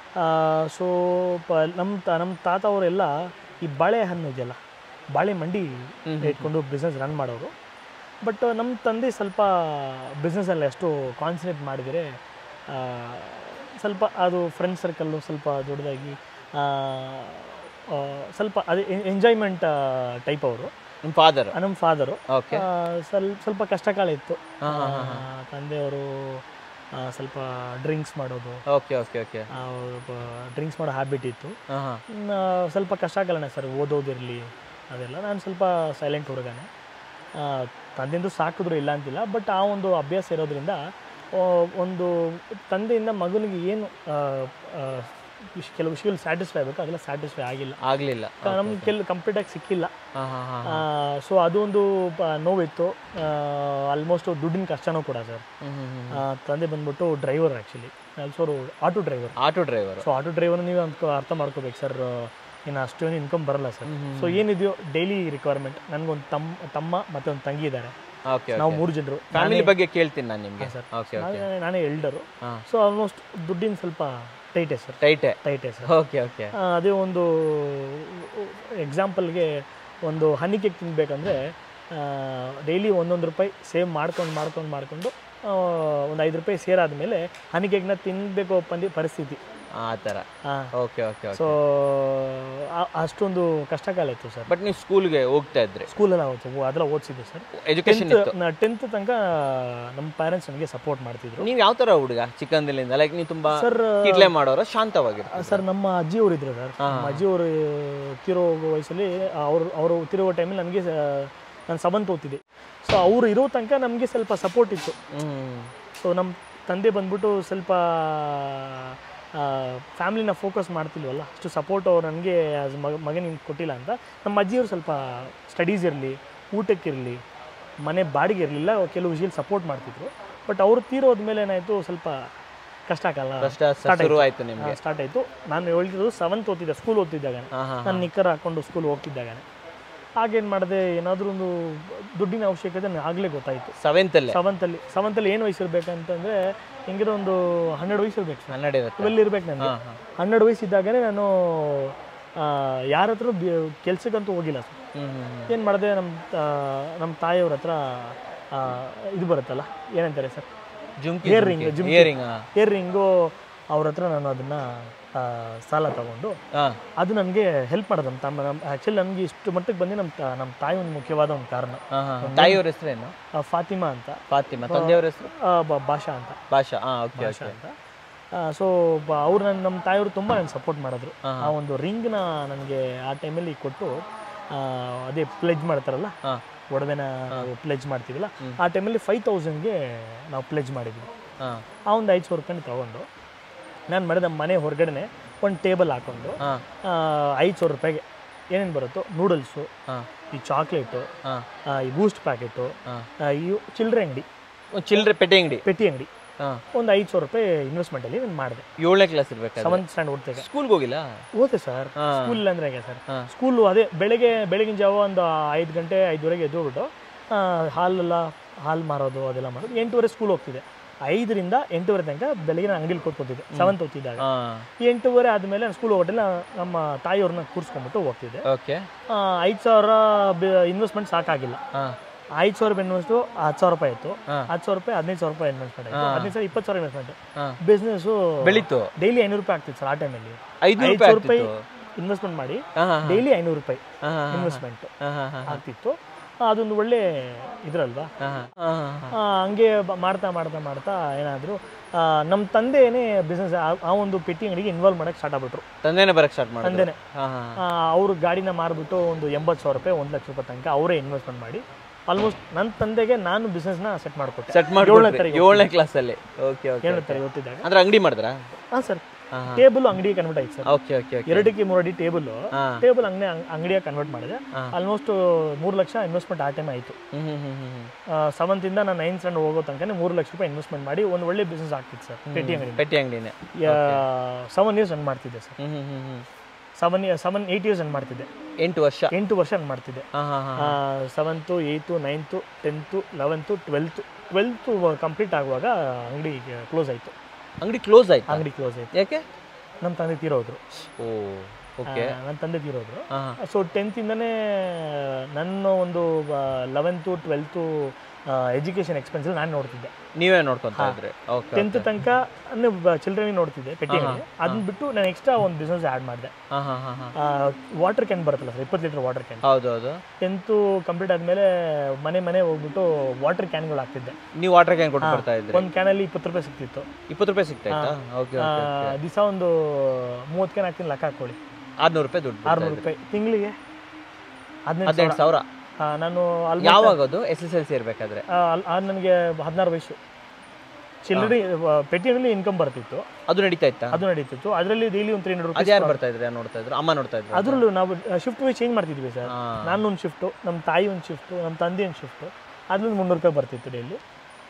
[SPEAKER 1] ಸೊ ಪ ನಮ್ಮ ತ ನಮ್ಮ ತಾತ ಅವರೆಲ್ಲ ಈ ಬಾಳೆಹಣ್ಣು ಇದೆಯಲ್ಲ ಬಾಳೆ ಮಂಡಿ ಇಟ್ಕೊಂಡು ಬಿಸ್ನೆಸ್ ರನ್ ಮಾಡೋರು ಬಟ್ ನಮ್ಮ ತಂದೆ ಸ್ವಲ್ಪ ಬಿಸ್ನೆಸ್ಸಲ್ಲಿ ಅಷ್ಟು ಕಾನ್ಸಂಟ್ರೇಟ್ ಮಾಡಿದರೆ ಆ, ಸ್ವಲ್ಪ ಅದು ಫ್ರೆಂಡ್ ಸರ್ಕಲ್ಲು ಸ್ವಲ್ಪ ದೊಡ್ಡದಾಗಿ ಆ, ಆ, ಸ್ವಲ್ಪ ಅದೇ ಎಂಜಾಯ್ಮೆಂಟ್ ಟೈಪ್ ಅವರು
[SPEAKER 2] ನಿಮ್ಮ ಫಾದರ್
[SPEAKER 1] ನಮ್ಮ ಫಾದರು
[SPEAKER 2] ಓಕೆ
[SPEAKER 1] ಸ್ವಲ್ಪ ಸ್ವಲ್ಪ ಕಷ್ಟಕಾಲ ಇತ್ತು
[SPEAKER 2] ಹಾ, ಹಾ, ಹಾ,
[SPEAKER 1] ಆ, ತಂದೆಯವರು ಆ, ಸ್ವಲ್ಪ ಡ್ರಿಂಕ್ಸ್ ಮಾಡೋದು
[SPEAKER 2] ಓಕೆ ಓಕೆ ಓಕೆ
[SPEAKER 1] ಡ್ರಿಂಕ್ಸ್ ಮಾಡೋ ಹ್ಯಾಬಿಟ್ ಇತ್ತು
[SPEAKER 2] ಹಾಂ ಹಾಂ
[SPEAKER 1] ಇನ್ನ ಸ್ವಲ್ಪ ಕಷ್ಟಕಾಲನೇ ಸರ್ ಓದೋದಿರಲಿ ಅದೆಲ್ಲ ನಾನು ಸ್ವಲ್ಪ ಸೈಲೆಂಟ್ ಹುಡುಗನೇ ಆ, ತಂದೆಂದು ಸಾಕಿದ್ರು ಇಲ್ಲ ಅಂತಿಲ್ಲ ಬಟ್ ಆ ಒಂದು ಅಭ್ಯಾಸ ಇರೋದ್ರಿಂದ ಆ, ಒಂದು ತಂದೆಯಿಂದ ಮಗನಿಗೆ ಏನು ಆ, ಆ, ವಿಷ್- ಕೆಲವು ವಿಷಯಗಳು ಸ್ಯಾಟಿಸ್ಫೈ ಆಗಬೇಕು ಅದೆಲ್ಲ ಸ್ಯಾಟಿಸ್ಫೈ ಆಗಿಲ್ಲ
[SPEAKER 2] ಆಗಲಿಲ್ಲ
[SPEAKER 1] ನಮ್ಗೆ ಕೆಲ ಕಂಪ್ಲೀಟಾಗಿ ಸಿಕ್ಕಿಲ್ಲ
[SPEAKER 2] ಹಾಂ ಹಾಂ ಹಾಂ
[SPEAKER 1] ಸೊ ಅದೊಂದು ಪ- ನೋವಿತ್ತು ಆಲ್ಮೋಸ್ಟ್ ದುಡ್ಡಿನ ಕಷ್ಟನೂ ಕೂಡ ಸರ್
[SPEAKER 2] ಹ್ಞೂ ಹ್ಞೂ
[SPEAKER 1] ಆ, ತಂದೆ ಬಂದ್ಬಿಟ್ಟು driver actually also auto driver
[SPEAKER 2] auto driver
[SPEAKER 1] so auto driver ನೀವು ಅಂದ್ಕೊ ಅರ್ಥ ಮಾಡ್ಕೋಬೇಕು ಸರ್ ಇನ್ನು ಅಷ್ಟೇನು ಇನ್ಕಮ್ ಬರಲ್ಲ ಸರ್ ಸೊ ಏನಿದೆಯೋ ಡೈಲಿ ರಿಕ್ವೈರ್ಮೆಂಟ್ ನನಗೊಂದು ತಮ್ಮ ತಮ್ಮ ಮತ್ತೆ ಒಂದು ತಂಗಿ ಇದ್ದಾರೆ
[SPEAKER 2] ಓಕೆ
[SPEAKER 1] ನಾವು ಮೂರು ಜನರು
[SPEAKER 2] ಫ್ಯಾಮಿಲಿ ಬಗ್ಗೆ ಕೇಳ್ತೀನಿ ನಾನು ನಿಮಗೆ
[SPEAKER 1] ಸರ್.
[SPEAKER 2] ಓಕೆ ಓಕೆ
[SPEAKER 1] ನಾನೇ ಎಲ್ಡರು
[SPEAKER 2] ಹಾಂ
[SPEAKER 1] ಸೊ ಆಲ್ಮೋಸ್ಟ್ ದುಡ್ಡಿನ ಸ್ವಲ್ಪ ಟೈಟೇ ಸರ್
[SPEAKER 2] ಟೈಟೇ
[SPEAKER 1] ಟೈಟೇ ಸರ್
[SPEAKER 2] ಓಕೆ ಓಕೆ
[SPEAKER 1] ಆ, ಅದೇ ಒಂದು ಎಕ್ಸಾಂಪಲ್ಗೆ ಒಂದು ಹನಿ ಕೇಕ್ ತಿನ್ಬೇಕಂದ್ರೆ ಡೈಲಿ ಒಂದೊಂದು ರೂಪಾಯಿ ಸೇವ್ ಮಾಡ್ಕೊಂಡು ಮಾಡ್ಕೊಂಡು ಮಾಡ್ಕೊಂಡು ಒಂದು ಐದು ರೂಪಾಯಿ ಸೇರಾದ್ಮೇಲೆ ಹನಿ ಕೇಕ್ನ ತಿನ್ನಬೇಕು ಪಂದಿ ಪರಿಸ್ಥಿತಿ
[SPEAKER 2] ಆ ಥರ
[SPEAKER 1] ಆ,
[SPEAKER 2] ಓಕೆ ಓಕೆ ಓಕೆ
[SPEAKER 1] ಸೊ ಆ- ಅಷ್ಟೊಂದು ಕಷ್ಟಕಾಲ ಇತ್ತು ಸರ್
[SPEAKER 2] ಬಟ್ ನೀವು ಸ್ಕೂಲ್ಗೆ ಹೋಗ್ತಾ ಇದ್ರಿ
[SPEAKER 1] ಸ್ಕೂಲೆಲ್ಲ ಓದ್ತು ಅದೆಲ್ಲ ಓದಿಸಿದ್ದು ಸರ್
[SPEAKER 2] ಎಜುಕೇಶನ್ ಇತ್ತು
[SPEAKER 1] ಟೆಂತ್ ತನಕ ನಮ್ಮ ಪ್ಯಾರೆಂಟ್ಸ್ ನನಗೆ ಸಪೋರ್ಟ್ ಮಾಡ್ತಿದ್ರು
[SPEAKER 2] ನೀವು ಯಾವ ಥರ ಹುಡುಗ ಚಿಕ್ಕಂದಿನಿಂದ ಲೈಕ್ ನೀವು ತುಂಬಾ
[SPEAKER 1] ಸರ್
[SPEAKER 2] ಕಿಡ್ಲೆ ಮಾಡೋರು ಶಾಂತವಾಗಿರ್ತಾರೆ
[SPEAKER 1] ಸರ್ ನಮ್ಮ ಅಜ್ಜಿಯವರು ಇದ್ರು ಸರ್ ನಮ್ಮ ಅಜ್ಜಿಯವರು ತೀರೋ ಹೋಗೋ ವಯಸ್ಸಲ್ಲಿ ಅವರು ಅವರು ತೀರೋ ಟೈಮಲ್ಲಿ ನನಗೆ ನಾನು ಸೆವೆಂತ್ ಓದ್ತಿದ್ದೆ ಸೊ ಅವರು ಇರೋ ತನಕ ನಮಗೆ ಸ್ವಲ್ಪ ಸಪೋರ್ಟ್ ಇತ್ತು
[SPEAKER 2] ಹ್ಮ್
[SPEAKER 1] ಸೊ ನಮ್ಮ ತಂದೆ ಬಂದ್ಬಿಟ್ಟು ಸ್ವಲ್ಪ ಫ್ಯಾಮ್ಲಿನ ಫೋಕಸ್ ಮಾಡ್ತಿಲ್ವಲ್ಲ ಅಷ್ಟು ಸಪೋರ್ಟ್ ಅವ್ರು ನನಗೆ ಆಸ್ ಮಗ ಮಗನಿಗೆ ಕೊಟ್ಟಿಲ್ಲ ಅಂತ ನಮ್ಮ ಅಜ್ಜಿಯವರು ಸ್ವಲ್ಪ ಸ್ಟಡೀಸ್ ಇರಲಿ ಊಟಕ್ಕಿರಲಿ ಮನೆ ಬಾಡಿಗೆ ಇರಲಿಲ್ಲ ಕೆಲವು ವಿಷಯ ಸಪೋರ್ಟ್ ಮಾಡ್ತಿದ್ರು ಬಟ್ ಅವ್ರು ತೀರೋದ್ಮೇಲೆ ಏನಾಯಿತು ಸ್ವಲ್ಪ ಕಷ್ಟ ಆಗಲ್ಲ
[SPEAKER 2] ಕಷ್ಟ ಶುರು ಆಯ್ತು ನಿಮ್ಗೆ
[SPEAKER 1] ಸ್ಟಾರ್ಟ್ ಆಯಿತು ನಾನು ಹೇಳ್ತಿದ್ದು ಸೆವೆಂತ್ ಓದ್ತಿದ್ದೆ ಸ್ಕೂಲ್ ಓದ್ತಿದ್ದಾಗ
[SPEAKER 2] ಹಾ ಹಾ
[SPEAKER 1] ನಾನು ನಿಕ್ಕರ್ ಹಾಕೊಂಡು ಸ್ಕೂಲ್ ಹೋಗ್ತಿದ್ದಾಗನೇ ಆಗೇನು ಮಾಡಿದೆ ಏನಾದರೂ ಒಂದು ದುಡ್ಡಿನ ಅವಶ್ಯಕತೆ ನನಗೆ ಆಗಲೇ ಗೊತ್ತಾಯಿತು
[SPEAKER 2] ಸೆವೆಂತ್ ಅಲ್ಲೇ
[SPEAKER 1] ಸೆವೆಂತಲ್ಲಿ ಸೆವೆಂತಲ್ಲಿ ಏನು ವಯಸ್ಸು ಇರಬೇಕಂತಂದರೆ ಹೆಂಗಿರೋ ಒಂದು ಹನ್ನೆರಡು ವಯಸ್ಸು ಇರಬೇಕು ಸರ್
[SPEAKER 2] ಹನ್ನೆರಡು ಇರುತ್ತೆ
[SPEAKER 1] ಟ್ವೆಲ್ ಇರ್ಬೇಕು ನನಗೆ
[SPEAKER 2] ಹಾ ಹಾ
[SPEAKER 1] ಹನ್ನೆರಡು ವಯಸ್ಸಿದ್ದಾಗನೇ ನಾನು ಯಾರ ಹತ್ರ ಕೆಲ್ಸಕ್ಕಂತೂ ಹೋಗಿಲ್ಲ ಸರ್
[SPEAKER 2] ಹ್ಮ್ ಹ್ಮ್ ಹ್ಮ್.
[SPEAKER 1] ಏನು ಮಾಡಿದೆ ನಮ್ಮ ನಮ್ಮ ತಾಯಿಯವ್ರ ಹತ್ರ ಆ, ಇದು ಬರುತ್ತಲ್ಲ ಏನಂತಾರೆ sir
[SPEAKER 2] jhumki
[SPEAKER 1] Ear ring, jhumki.
[SPEAKER 2] Earring
[SPEAKER 1] ear ring ಅವ್ರ ಹತ್ರ ನಾನು ಅದನ್ನು ಸಾಲ ತಗೊಂಡು
[SPEAKER 2] ಹಾ
[SPEAKER 1] ಅದು ನನಗೆ ಹೆಲ್ಪ್ ಮಾಡೋದು ನಮ್ಮ ತಮ್ಮ ನಮ್ಮ ಆ್ಯಕ್ಚುಲಿ ನನಗೆ ಇಷ್ಟು ಮಟ್ಟಕ್ಕೆ ಬಂದು ನಮ್ಮ ತ- ನಮ್ಮ ತಾಯಿ ಒಂದು ಮುಖ್ಯವಾದ ಒಂದು ಕಾರಣ
[SPEAKER 2] ಹಾ ಹಾ ತಾಯಿಯವ್ರ ಹೆಸರೇನು
[SPEAKER 1] ಆ, ಫಾತಿಮಾ ಅಂತ
[SPEAKER 2] ಫಾತಿಮಾ ತಂದೆಯವ್ರ ಹೆಸರು
[SPEAKER 1] ಆ, ಬ- ಭಾಷಾ ಅಂತ
[SPEAKER 2] ಭಾಷಾ ಹಾ ಓಕೆ
[SPEAKER 1] ಭಾಷಾ
[SPEAKER 2] ಓಕೆ
[SPEAKER 1] ಅಂತ ಸೊ ಅವ್ರು ನನ್ನ ನಮ್ಮ ತಾಯಿಯವರು ತುಂಬ ನನಗೆ ಸಪೋರ್ಟ್ ಮಾಡಿದ್ರು
[SPEAKER 2] ಹಾ.
[SPEAKER 1] ಆ ಒಂದು ರಿಂಗ್ನ ನನಗೆ ಆ ಟೈಮಲ್ಲಿ ಕೊಟ್ಟು ಆ, ಅದೇ ಪ್ಲೆಜ್ ಮಾಡ್ತಾರಲ್ಲ
[SPEAKER 2] ಹಾ
[SPEAKER 1] ಒಡವೆನ ಪ್ಲೆಜ್ ಮಾಡ್ತೀವಲ್ಲ ಆ ಟೈಮಲ್ಲಿ ಫೈವ್ ತೌಸಂಡ್ಗೆ ನಾವು ಪ್ಲೆಜ್ ಮಾಡಿದ್ವಿ
[SPEAKER 2] ಹಾ
[SPEAKER 1] ಆ ಒಂದು ಐದು ಸಾವಿರ ರೂಪಾಯಿ ತೊಗೊಂಡು ನಾನು ಮಾಡಿದ ನಮ್ಮ ಮನೆ ಹೊರಗಡೆ ಒಂದು ಟೇಬಲ್ ಹಾಕೊಂಡು
[SPEAKER 2] ಹಾ
[SPEAKER 1] ಐದು ಸಾವಿರ ರೂಪಾಯಿಗೆ ಏನೇನು ಬರುತ್ತೋ ನೂಡಲ್ಸು
[SPEAKER 2] ಹಾ
[SPEAKER 1] ಈ ಚಾಕ್ಲೇಟು
[SPEAKER 2] ಹಾ
[SPEAKER 1] ಈ ಬೂಸ್ಟ್ ಪ್ಯಾಕೆಟು
[SPEAKER 2] ಹಾ
[SPEAKER 1] ಈ ಚಿಲ್ಲರೆ ಅಂಗಡಿ
[SPEAKER 2] ಒಂದು ಚಿಲ್ಲರೆ ಪೆಟ್ಟೆ ಅಂಗಡಿ
[SPEAKER 1] ಪೆಟ್ಟಿ ಅಂಗಡಿ
[SPEAKER 2] ಹಾ
[SPEAKER 1] ಒಂದು ಐದು ಸಾವಿರ ರೂಪಾಯಿ ಇನ್ವೆಸ್ಟ್ಮೆಂಟಲ್ಲಿ ನಾನು ಮಾಡಿದೆ
[SPEAKER 2] ಏಳನೇ ಕ್ಲಾಸ್ ಇರ್ಬೇಕಾದ್ರೆ
[SPEAKER 1] ಸೆವೆಂತ್ ಸ್ಟ್ಯಾಂಡ್ ಓದ್ತಾಗ
[SPEAKER 2] ಸ್ಕೂಲ್ಗೆ ಹೋಗಿಲ್ಲ
[SPEAKER 1] ಓದೆ ಸರ್
[SPEAKER 2] ಹಾ.
[SPEAKER 1] ಸ್ಕೂಲ್ ಅಂದ್ರೆ ಹೇಗೆ ಸರ್
[SPEAKER 2] ಹಾ.
[SPEAKER 1] ಸ್ಕೂಲು ಅದೇ ಬೆಳಗ್ಗೆ ಬೆಳಗಿನ ಜಾವ ಒಂದು ಐದು ಗಂಟೆ ಐದುವರೆಗೆ ಎದ್ದೋಗ್ಬಿಟ್ಟು ಹಾಲೆಲ್ಲ ಹಾಲು ಮಾರೋದು ಅದೆಲ್ಲ ಮಾಡೋದು ಎಂಟೂವರೆ ಸ್ಕೂಲ್ ಹೋಗ್ತಿದೆ ಐದರಿಂದ ಎಂಟೂವರೆ ತನಕ ಬೆಳಗ್ಗೆ ನಾನು ಅಂಗಡಿಲಿ ಕೂತ್ಕೊತಿದ್ದೆ ಸೆವೆಂತ್ ಓದ್ತಿದ್ದಾಗ
[SPEAKER 2] ಹಾ
[SPEAKER 1] ಎಂಟೂವರೆ ಆದಮೇಲೆ ನಾನು ಸ್ಕೂಲ್ ಹೋಗಟ್ಟೆಲ್ಲ ನಮ್ಮ ತಾಯಿಯವ್ರನ್ನ ಕೂರಿಸ್ಕೊಂಡ್ಬಿಟ್ಟು ಹೋಗ್ತಿದ್ದೆ
[SPEAKER 2] ಓಕೆ
[SPEAKER 1] ಐದು ಸಾವಿರ ಇನ್ವೆಸ್ಟ್ಮೆಂಟ್ ಸಾಕಾಗಿಲ್ಲ
[SPEAKER 2] ಹಾ
[SPEAKER 1] ಐದು ಸಾವಿರ ಇನ್ವೆಸ್ಟು ಹತ್ತು ಸಾವಿರ ರೂಪಾಯಿ ಇತ್ತು
[SPEAKER 2] ಹಾ.
[SPEAKER 1] ಹತ್ತು ಸಾವಿರ ರೂಪಾಯಿ ಹದಿನೈದು ಸಾವಿರ ರೂಪಾಯಿ ಇನ್ವೆಸ್ಟ್ಮೆಂಟ್ ಆಯಿತು ಹದಿನೈದು ಸಾವಿರ ಇಪ್ಪತ್ತು ಸಾವಿರ ಇನ್ವೆಸ್ಟ್ಮೆಂಟ್
[SPEAKER 2] ಹಾ
[SPEAKER 1] ಬಿಸ್ನೆಸ್ಸು
[SPEAKER 2] ಬೆಳೀತು
[SPEAKER 1] ಡೈಲಿ ಐನೂರು ರೂಪಾಯಿ ಆಗ್ತಿತ್ತು ಸರ್ ಆ ಟೈಮಲ್ಲಿ
[SPEAKER 2] ಐದ್ನೂರು
[SPEAKER 1] ಐದು
[SPEAKER 2] ರೂಪಾಯಿ
[SPEAKER 1] ಸಾವಿರ ರೂಪಾಯಿ
[SPEAKER 2] ಆಗ್ತಿತ್ತು
[SPEAKER 1] ಇನ್ವೆಸ್ಟ್ಮೆಂಟ್ ಮಾಡಿ
[SPEAKER 2] ಹಾ ಹಾ
[SPEAKER 1] ಡೈಲಿ ಐನೂರು ರೂಪಾಯಿ
[SPEAKER 2] ಹಾ ಹಾ
[SPEAKER 1] ಇನ್ವೆಸ್ಟ್ಮೆಂಟ್
[SPEAKER 2] ಹಾ ಹಾ ಹಾ
[SPEAKER 1] ಆಗ್ತಿತ್ತು ಆ, ಅದೊಂದು ಒಳ್ಳೆ ಇದ್ರಲ್ವಾ
[SPEAKER 2] ಹಾ ಹಾ ಹಾ
[SPEAKER 1] ಆ, ಹಂಗೆ ಬ- ಮಾಡ್ತಾ ಮಾಡ್ತಾ ಮಾಡ್ತಾ ಏನಾದರೂ ನಮ್ಮ ತಂದೆನೇ ಬಿಸ್ನೆಸ್ ಆ ಒಂದು ಪೆಟ್ಟಿ ಅಂಗಡಿಗೆ ಇನ್ವಾಲ್ವ್ ಮಾಡೋಕ್ಕೆ ಸ್ಟಾರ್ಟ್ ಆಗ್ಬಿಟ್ರು
[SPEAKER 2] ತಂದೆನೇ ಬರಕ್ ಸ್ಟಾರ್ಟ್ ಮಾಡಿದ್ರು
[SPEAKER 1] ತಂದೆನೇ
[SPEAKER 2] ಹಾ ಹಾ
[SPEAKER 1] ಅವರು ಗಾಡಿನ ಮಾರ್ಬಿಟ್ಟು ಒಂದು ಎಂಬತ್ತು ಸಾವಿರ ರೂಪಾಯಿ ಒಂದು ಲಕ್ಷ ರೂಪಾಯಿ ತನಕ ಅವರೇ ಇನ್ವೆಸ್ಟ್ಮೆಂಟ್ ಮಾಡಿ ಆಲ್ಮೋಸ್ಟ್ ನನ್ನ ತಂದೆಗೆ ನಾನು ಬಿಸ್ನೆಸ್ನ ಸೆಟ್ ಮಾಡಿಕೊಟ್ಟೆ
[SPEAKER 2] ಸೆಟ್ ಮಾಡಿ
[SPEAKER 1] ಏಳನೇ ತಾರೀಕು
[SPEAKER 2] ಏಳನೇ ಕ್ಲಾಸಲ್ಲಿ ಓಕೆ ಓಕೆ
[SPEAKER 1] ಏಳನೇ ತಾರೀಕು ಓದ್ತಿದ್ದಾಗ
[SPEAKER 2] ಅಂದ್ರೆ ಅಂಗಡಿ ಮಾಡಿದ್ರಾ
[SPEAKER 1] ಹಾಂ ಸರ್
[SPEAKER 2] ಹಾ ಹಾ
[SPEAKER 1] ಟೇಬಲ್ ಅಂಗಡಿಗೆ ಕನ್ವರ್ಟ್ ಆಯ್ತು ಸರ್
[SPEAKER 2] ಓಕೆ ಓಕೆ ಓಕೆ
[SPEAKER 1] ಎರಡಕ್ಕೆ ಮೂರು ಅಡಿ ಟೇಬಲ್
[SPEAKER 2] ಹಾ
[SPEAKER 1] ಟೇಬಲ್ ಅಂಗಡಿ ಅಂಗಡಿಯಾಗಿ ಕನ್ವರ್ಟ್ ಮಾಡಿದೆ
[SPEAKER 2] ಹಾ.
[SPEAKER 1] ಆಲ್ಮೋಸ್ಟ್ ಮೂರು ಲಕ್ಷ ಇನ್ವೆಸ್ಟ್ಮೆಂಟ್ ಆ ಟೈಮ್ ಆಯಿತು
[SPEAKER 2] ಹ್ಮ್ ಹ್ಮ್ ಹ್ಮ್ ಹ್ಮ್
[SPEAKER 1] ಸೆವೆಂತಿಂದ ನಾನು ನೈನ್ತ್ ಸ್ಟ್ಯಾಂಡ್ ಹೋಗೋ ತನಕ ಮೂರು ಲಕ್ಷ ರೂಪಾಯಿ ಇನ್ವೆಸ್ಟ್ಮೆಂಟ್ ಮಾಡಿ ಒಂದು ಒಳ್ಳೆ ಬಿಸ್ನೆಸ್ ಆಗ್ತಿತ್ತು ಸರ್ ಪೆಟ್ಟಿ ಅಂಗಡಿ
[SPEAKER 2] ಪೆಟ್ಟಿ ಅಂಗಡಿನೇ
[SPEAKER 1] ಸೆವೆನ್ ಇಯರ್ಸ್ ರನ್ ಮಾಡ್ತಿದ್ದೆ ಸರ್
[SPEAKER 2] ಹ್ಮ್ hmm hmm hmm
[SPEAKER 1] seven seven eight years run ಮಾಡ್ತಿದ್ದೆ
[SPEAKER 2] ಎಂಟು ವರ್ಷ
[SPEAKER 1] ಎಂಟು ವರ್ಷ ರನ್ ಮಾಡ್ತಿದ್ದೆ
[SPEAKER 2] ಹಾ ಹಾ ಹಾ
[SPEAKER 1] seventh eighth ninth tenth eleventh twelfth twelfth complete ಆಗುವಾಗ ಅಂಗಡಿ ಕ್ಲೋಸ್ ಆಯಿತು
[SPEAKER 2] ಅಂಗಡಿ ಕ್ಲೋಸ್ ಆಯ್ತಾ
[SPEAKER 1] ಅಂಗಡಿ ಕ್ಲೋಸ್ ಆಯಿತು
[SPEAKER 2] ಯಾಕೆ
[SPEAKER 1] ನಮ್ಮ ತಂದೆ ತೀರೋದ್ರು
[SPEAKER 2] ಓ ಓಕೆ
[SPEAKER 1] ನನ್ನ ತಂದೆ ತೀರೋದ್ರು
[SPEAKER 2] ಹಾ
[SPEAKER 1] ಸೊ ಟೆಂತಿಂದನೇ ನನ್ನ ಒಂದು ಲೆವೆಂತು ಟ್ವೆಲ್ತು ಎಜುಕೇಷನ್ ಎಕ್ಸ್ಪೆನ್ಸಲ್ಲಿ ನಾನು ನೋಡ್ತಿದ್ದೆ
[SPEAKER 2] ನೀವೇ ನೋಡ್ಕೊಂತ ಇದ್ರಿ ಓಕೆ
[SPEAKER 1] ಟೆಂತ್ ತನಕ ಚಿಲ್ಡ್ರನ್ ನೋಡ್ತಿದ್ದೆ ಪೆಟ್ಟಿಂಗಲ್ಲಿ ಅದನ್ನ ಬಿಟ್ಟು ನಾನು ಎಕ್ಸ್ಟ್ರಾ ಒಂದು ಬಿಸ್ನೆಸ್ ಆ್ಯಡ್ ಮಾಡಿದೆ
[SPEAKER 2] ಹಾಂ ಹಾಂ ಹಾಂ ಹಾಂ
[SPEAKER 1] ವಾಟರ್ ಕ್ಯಾನ್ ಬರುತ್ತಲ್ಲ ಸರ್ ಇಪ್ಪತ್ತು ಲೀಟರ್ ವಾಟರ್ ಕ್ಯಾನ್
[SPEAKER 2] ಹೌದು ಹೌದು
[SPEAKER 1] ಟೆಂತು ಕಂಪ್ಲೀಟ್ ಆದಮೇಲೆ ಮನೆ ಮನೆ ಹೋಗ್ಬಿಟ್ಟು ವಾಟರ್ ಕ್ಯಾನ್ಗಳು ಹಾಕ್ತಿದ್ದೆ
[SPEAKER 2] ನೀವು ವಾಟರ್ ಕ್ಯಾನ್ ಕೊಟ್ಟು ಬರ್ತಾ ಇದ್ರಿ
[SPEAKER 1] ಒಂದು ಕ್ಯಾನಲ್ಲಿ ಇಪ್ಪತ್ತು ರೂಪಾಯಿ ಸಿಕ್ತಿತ್ತು
[SPEAKER 2] ಇಪ್ಪತ್ತು ರೂಪಾಯಿ ಸಿಗ್ತಾ ಇತ್ತಾ ಓಕೆ
[SPEAKER 1] ದಿವಸ ಒಂದು ಮೂವತ್ತು ಕ್ಯಾನ್ ಹಾಕ್ತೀನಿ ಲೆಕ್ಕ ಹಾಕೊಳ್ಳಿ
[SPEAKER 2] ಆರ್ನೂರು ರೂಪಾಯಿ ದುಡ್ಡು
[SPEAKER 1] ಆರುನೂರು ರೂಪಾಯಿ ತಿಂಗಳಿಗೆ ಹದಿನೈದು
[SPEAKER 2] ಹದಿನೆಂಟು ಸಾವಿರ
[SPEAKER 1] ನಾನು ಅಲ್ಲಿ
[SPEAKER 2] ಯಾವಾಗ ಅದು ಎಸ್ ಎಸ್ ಎಲ್ ಸಿ ಇರಬೇಕಾದ್ರೆ
[SPEAKER 1] ನನಗೆ ಹದಿನಾರು ವಯಸ್ಸು ಚಿಲ್ಲರೆ ಪೆಟ್ಟಿನಲ್ಲಿ ಇನ್ಕಮ್ ಬರ್ತಿತ್ತು
[SPEAKER 2] ಅದು ನಡೀತಾ ಇತ್ತಾ
[SPEAKER 1] ಅದು ನಡೀತಿತ್ತು ಅದರಲ್ಲಿ ಡೈಲಿ ಒಂದು ತ್ರೀ ಹಂಡ್ರೆಡ್
[SPEAKER 2] ಅದು
[SPEAKER 1] ರುಪೀಸ್
[SPEAKER 2] ಯಾರು ಬರ್ತಾ ಇದ್ರಿ ಯಾರು ನೋಡ್ತಾ ಇದ್ರು ಅಮ್ಮ ನೋಡ್ತಾ ಇದ್ರು
[SPEAKER 1] ಅದರಲ್ಲೂ ನಾವು ಶಿಫ್ಟ್ ವೈಸ್ ಚೇಂಜ್ ಮಾಡ್ತಿದ್ವಿ ಸರ್
[SPEAKER 2] ಹಾ.
[SPEAKER 1] ನಾನು ಒಂದು ಶಿಫ್ಟು ನಮ್ಮ ತಾಯಿ ಒಂದು ಶಿಫ್ಟು ನಮ್ಮ ತಂದೆ ಒಂದು ಶಿಫ್ಟು ಅದ್ರಲ್ಲಿ ಮುನ್ನೂರು ರೂಪಾಯಿ ಬರ್ತಿತ್ತು ಡೈಲಿ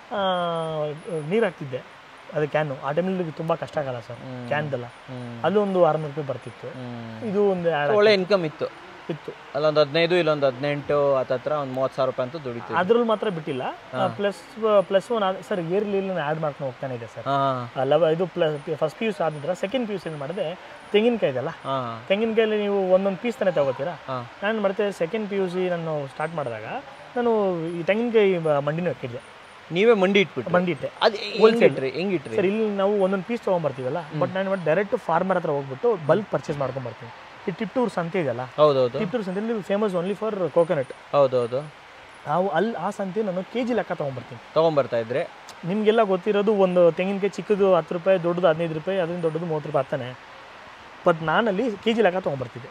[SPEAKER 1] ನೀರು ಹಾಕ್ತಿದ್ದೆ ಅದು ಕ್ಯಾನು ಆ ಟೈಮಲ್ಲಿ ತುಂಬ ಕಷ್ಟ ಆಗಲ್ಲ ಸರ್ ಕ್ಯಾನ್ದಲ್ಲ
[SPEAKER 2] ಹ್ಮ್.
[SPEAKER 1] ಅಲ್ಲೂ ಒಂದು ಆರುನೂರು ರೂಪಾಯಿ ಬರ್ತಿತ್ತು
[SPEAKER 2] ಹ್ಮ್.
[SPEAKER 1] ಇದು ಒಂದು add
[SPEAKER 2] ಒಳ್ಳೆ ಇನ್ಕಮ್ ಇತ್ತು
[SPEAKER 1] ಇತ್ತು
[SPEAKER 2] ಅಲ್ಲೊಂದು ಹದಿನೈದು ಇಲ್ಲೊಂದು ಹದಿನೆಂಟು ಹತ್ತತ್ರ ಒಂದು ಮೂವತ್ತು ಸಾವಿರ ರೂಪಾಯಿ ಅಂತೂ ದುಡಿತೀವಿ
[SPEAKER 1] ಅದ್ರಲ್ಲಿ ಮಾತ್ರ ಬಿಟ್ಟಿಲ್ಲ plus plus one sir yearly ನಾನು ಆ್ಯಡ್ ಮಾಡ್ಕೊಂಡು ಹೋಗ್ತಾನೆ ಇದೆ ಸರ್
[SPEAKER 2] ಹಾಂ
[SPEAKER 1] ಅಲ್ಲ ಇದು plus first P U C ಆದ ನಂತರ ಸೆಕೆಂಡ್ ಪಿ ಯು ಸಿ ಮಾಡಿದೆ ತೆಂಗಿನಕಾಯಿ ಇದೆಲ್ಲ
[SPEAKER 2] ಹಾಂ
[SPEAKER 1] ತೆಂಗಿನಕಾಯಲ್ಲಿ ನೀವು ಒಂದೊಂದು ಪೀಸ್ ತಾನೇ ತಗೋತೀರಾ
[SPEAKER 2] ಹಾಂ
[SPEAKER 1] ನಾನು ಮಾಡ್ತೆ ಸೆಕೆಂಡ್ ಪಿ ಯು ಸಿ ನಾನು ಸ್ಟಾರ್ಟ್ ಮಾಡಿದಾಗ ನಾನು ಈ ತೆಂಗಿನಕಾಯಿ ಬ- ಮಂಡಿನೂ ಹಾಕಿದ್ದೆ
[SPEAKER 2] ನೀವೇ ಮಂಡಿ ಇಟ್ಬಿಟ್ಟು
[SPEAKER 1] ಮಂಡಿ ಇಟ್ಟೆ
[SPEAKER 2] ಅದು ಹೆಂಗ್ ಇಟ್ರಿ ಹೆಂಗ್ ಇಟ್ರಿ
[SPEAKER 1] ಸರ್ ಇಲ್ಲಿ ನಾವು ಒಂದೊಂದು ಪೀಸ್ ತೊಗೊಂಬರ್ತೀವಲ್ಲ ಬಟ್ ನಾನು ಮಾಡಿ ಡೈರೆಕ್ಟ್ ಫಾರ್ಮರ್ ಹತ್ರ ಹೋಗ್ಬಿಟ್ಟು ಬಲ್ಕ್ ಪರ್ಚೇಸ್ ಮಾಡ್ಕೊಂಬರ್ತೀನಿ ಈ ಟಿಪ್ಟೂರ್ ಸಂತೆ ಇದೆಯಲ್ಲ
[SPEAKER 2] ಹೌದೌದು
[SPEAKER 1] ಟಿಪ್ಟೂರ್ ಸಂತೆಯಲ್ಲಿ ಫೇಮಸ್ ಓನ್ಲಿ ಫಾರ್ ಕೋಕೋನಟ್
[SPEAKER 2] ಹೌದೌದು
[SPEAKER 1] ನಾವು ಅಲ್ಲಿ ಆ ಸಂತೆ ನಾನು ಕೆ ಜಿ ಲೆಕ್ಕ ತೊಗೊಂಬರ್ತೀನಿ
[SPEAKER 2] ತಗೊಂಬರ್ತಾ ಇದ್ರಿ
[SPEAKER 1] ನಿಮಗೆಲ್ಲ ಗೊತ್ತಿರೋದು ಒಂದು ತೆಂಗಿನಕಾಯಿ ಚಿಕ್ಕದು ಹತ್ತು ರೂಪಾಯಿ ದೊಡ್ಡದು ಹದಿನೈದು ರೂಪಾಯಿ ಅದರಿಂದ ದೊಡ್ಡದು ಮೂವತ್ತು ರೂಪಾಯಿ ಆಗ್ತಾನೆ ಬಟ್ ನಾನಲ್ಲಿ ಕೆ ಜಿ ಲೆಕ್ಕ ತೊಗೊಂಬರ್ತಿದ್ದೆ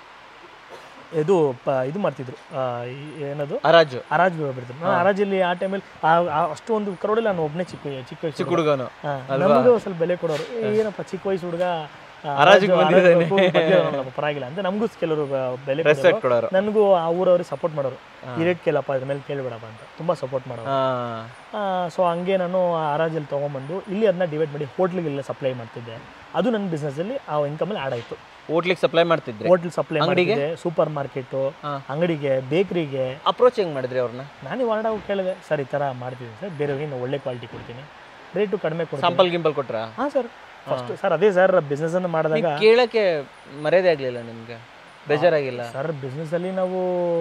[SPEAKER 1] ಇದು ಪ ಇದು ಮಾಡ್ತಿದ್ರು ಆ, ಈ- ಏನದು
[SPEAKER 2] ಹರಾಜು
[SPEAKER 1] ಹರಾಜು ಬರ್ತಿದ್ರು ನಾನು ಹರಾಜಲ್ಲಿ ಆ ಟೈಮಲ್ಲಿ ಅಷ್ಟು ಒಂದು ಕರೋಡಲ್ಲಿ ನಾನು ಒಬ್ಬನೇ ಚಿಕ್ಕ ಚಿಕ್ಕ ವಯಸ್ಸು
[SPEAKER 2] ಚಿಕ್ಕ ಹುಡುಗನು
[SPEAKER 1] ಹಾ, ನಮಗೂ ಸ್ವಲ್ಪ ಬೆಲೆ ಕೊಡೋರು ಏ, ಏನಪ್ಪ ಚಿಕ್ಕ ವಯಸ್ಸು ಹುಡುಗ ಆ,
[SPEAKER 2] ಹರಾಜಿಗೆ
[SPEAKER 1] ಹರಾಜು-
[SPEAKER 2] ಬಂದಿದ್ದಾನೆ.
[SPEAKER 1] ಹರಾಜು ಬಂದಿದ್ದಾನಲ್ಲಪ್ಪ, ಪರವಾಗಿಲ್ಲ ಅಂತ ನಮಗೂ ಕೆಲವರು ಬ- ಬೆಲೆ ಕೊಡೋರು.
[SPEAKER 2] ರೆಸ್ಪೆಕ್ಟ್ ಕೊಡೋರು
[SPEAKER 1] ನನಗೂ ಆ ಊರವ್ರಿಗೆ ಸಪೋರ್ಟ್ ಮಾಡೋರು ಈ ರೇಟ್ ಕೇಳಪ್ಪ ಇದ್ರ ಮೇಲೆ ಕೇಳಬೇಡಪ್ಪ ಅಂತ ತುಂಬ ಸಪೋರ್ಟ್ ಮಾಡೋರು
[SPEAKER 2] ಹಾಂ
[SPEAKER 1] ಸೊ ಹಂಗೆ ನಾನು ಆ ಹರಾಜಲ್ಲಿ ತೊಗೊಂಬಂದು ಇಲ್ಲಿ ಅದನ್ನ ಡಿವೈಡ್ ಮಾಡಿ ಹೋಟ್ಲಿಗೆಲ್ಲ ಸಪ್ಲೈ ಮಾಡ್ತಿದ್ದೆ ಅದು ನನ್ನ ಬಿಸ್ನೆಸ್ಸಲ್ಲಿ ಆ ಇನ್ಕಮಲ್ಲಿ ಆ್ಯಡ್ ಆಯಿತು
[SPEAKER 2] ಹೋಟ್ಲಿಗೆ ಸಪ್ಲೈ ಮಾಡ್ತಿದ್ರಿ
[SPEAKER 1] ಹೋಟ್ಲ್ ಸಪ್ಲೈ ಮಾಡಿದೆ ಸೂಪರ್ ಮಾರ್ಕೆಟು
[SPEAKER 2] ಹಾ.
[SPEAKER 1] ಅಂಗಡಿಗೆ ಬೇಕ್ರಿಗೆ
[SPEAKER 2] ಅಪ್ರೋಚ್ ಹೆಂಗ್ ಮಾಡಿದ್ರಿ ಅವ್ರನ್ನ
[SPEAKER 1] ನಾನೇ ಹೊರಡ ಕೇಳಿದೆ ಸರ್ ಈ ಥರ ಮಾಡ್ತಿದ್ದೀನಿ ಸರ್ ಬೇರೆಯವ್ರಿಗೆ ನಾನು ಒಳ್ಳೆ ಕ್ವಾಲಿಟಿ ಕೊಡ್ತೀನಿ ರೇಟು ಕಡಿಮೆ ಕೊಡ್ತೀನಿ
[SPEAKER 2] ಸಾಂಪಲ್ ಗಿಂಪಲ್ ಕೊಟ್ರಾ
[SPEAKER 1] ಹಾಂ ಸರ್ ಫಸ್ಟ್ ಸರ್ ಅದೇ ಸರ್ ಬಿಸ್ನೆಸ್ಸನ್ನು ಮಾಡಿದಾಗ
[SPEAKER 2] ಕೇಳಕ್ಕೆ ಮರ್ಯಾದೆ ಆಗ್ಲಿಲ್ಲ ನಿಮ್ಗೆ ಬೇಜಾರಾಗಿಲ್ಲ
[SPEAKER 1] ಸರ್ ಬಿಸ್ನೆಸ್ಸಲ್ಲಿ ನಾವು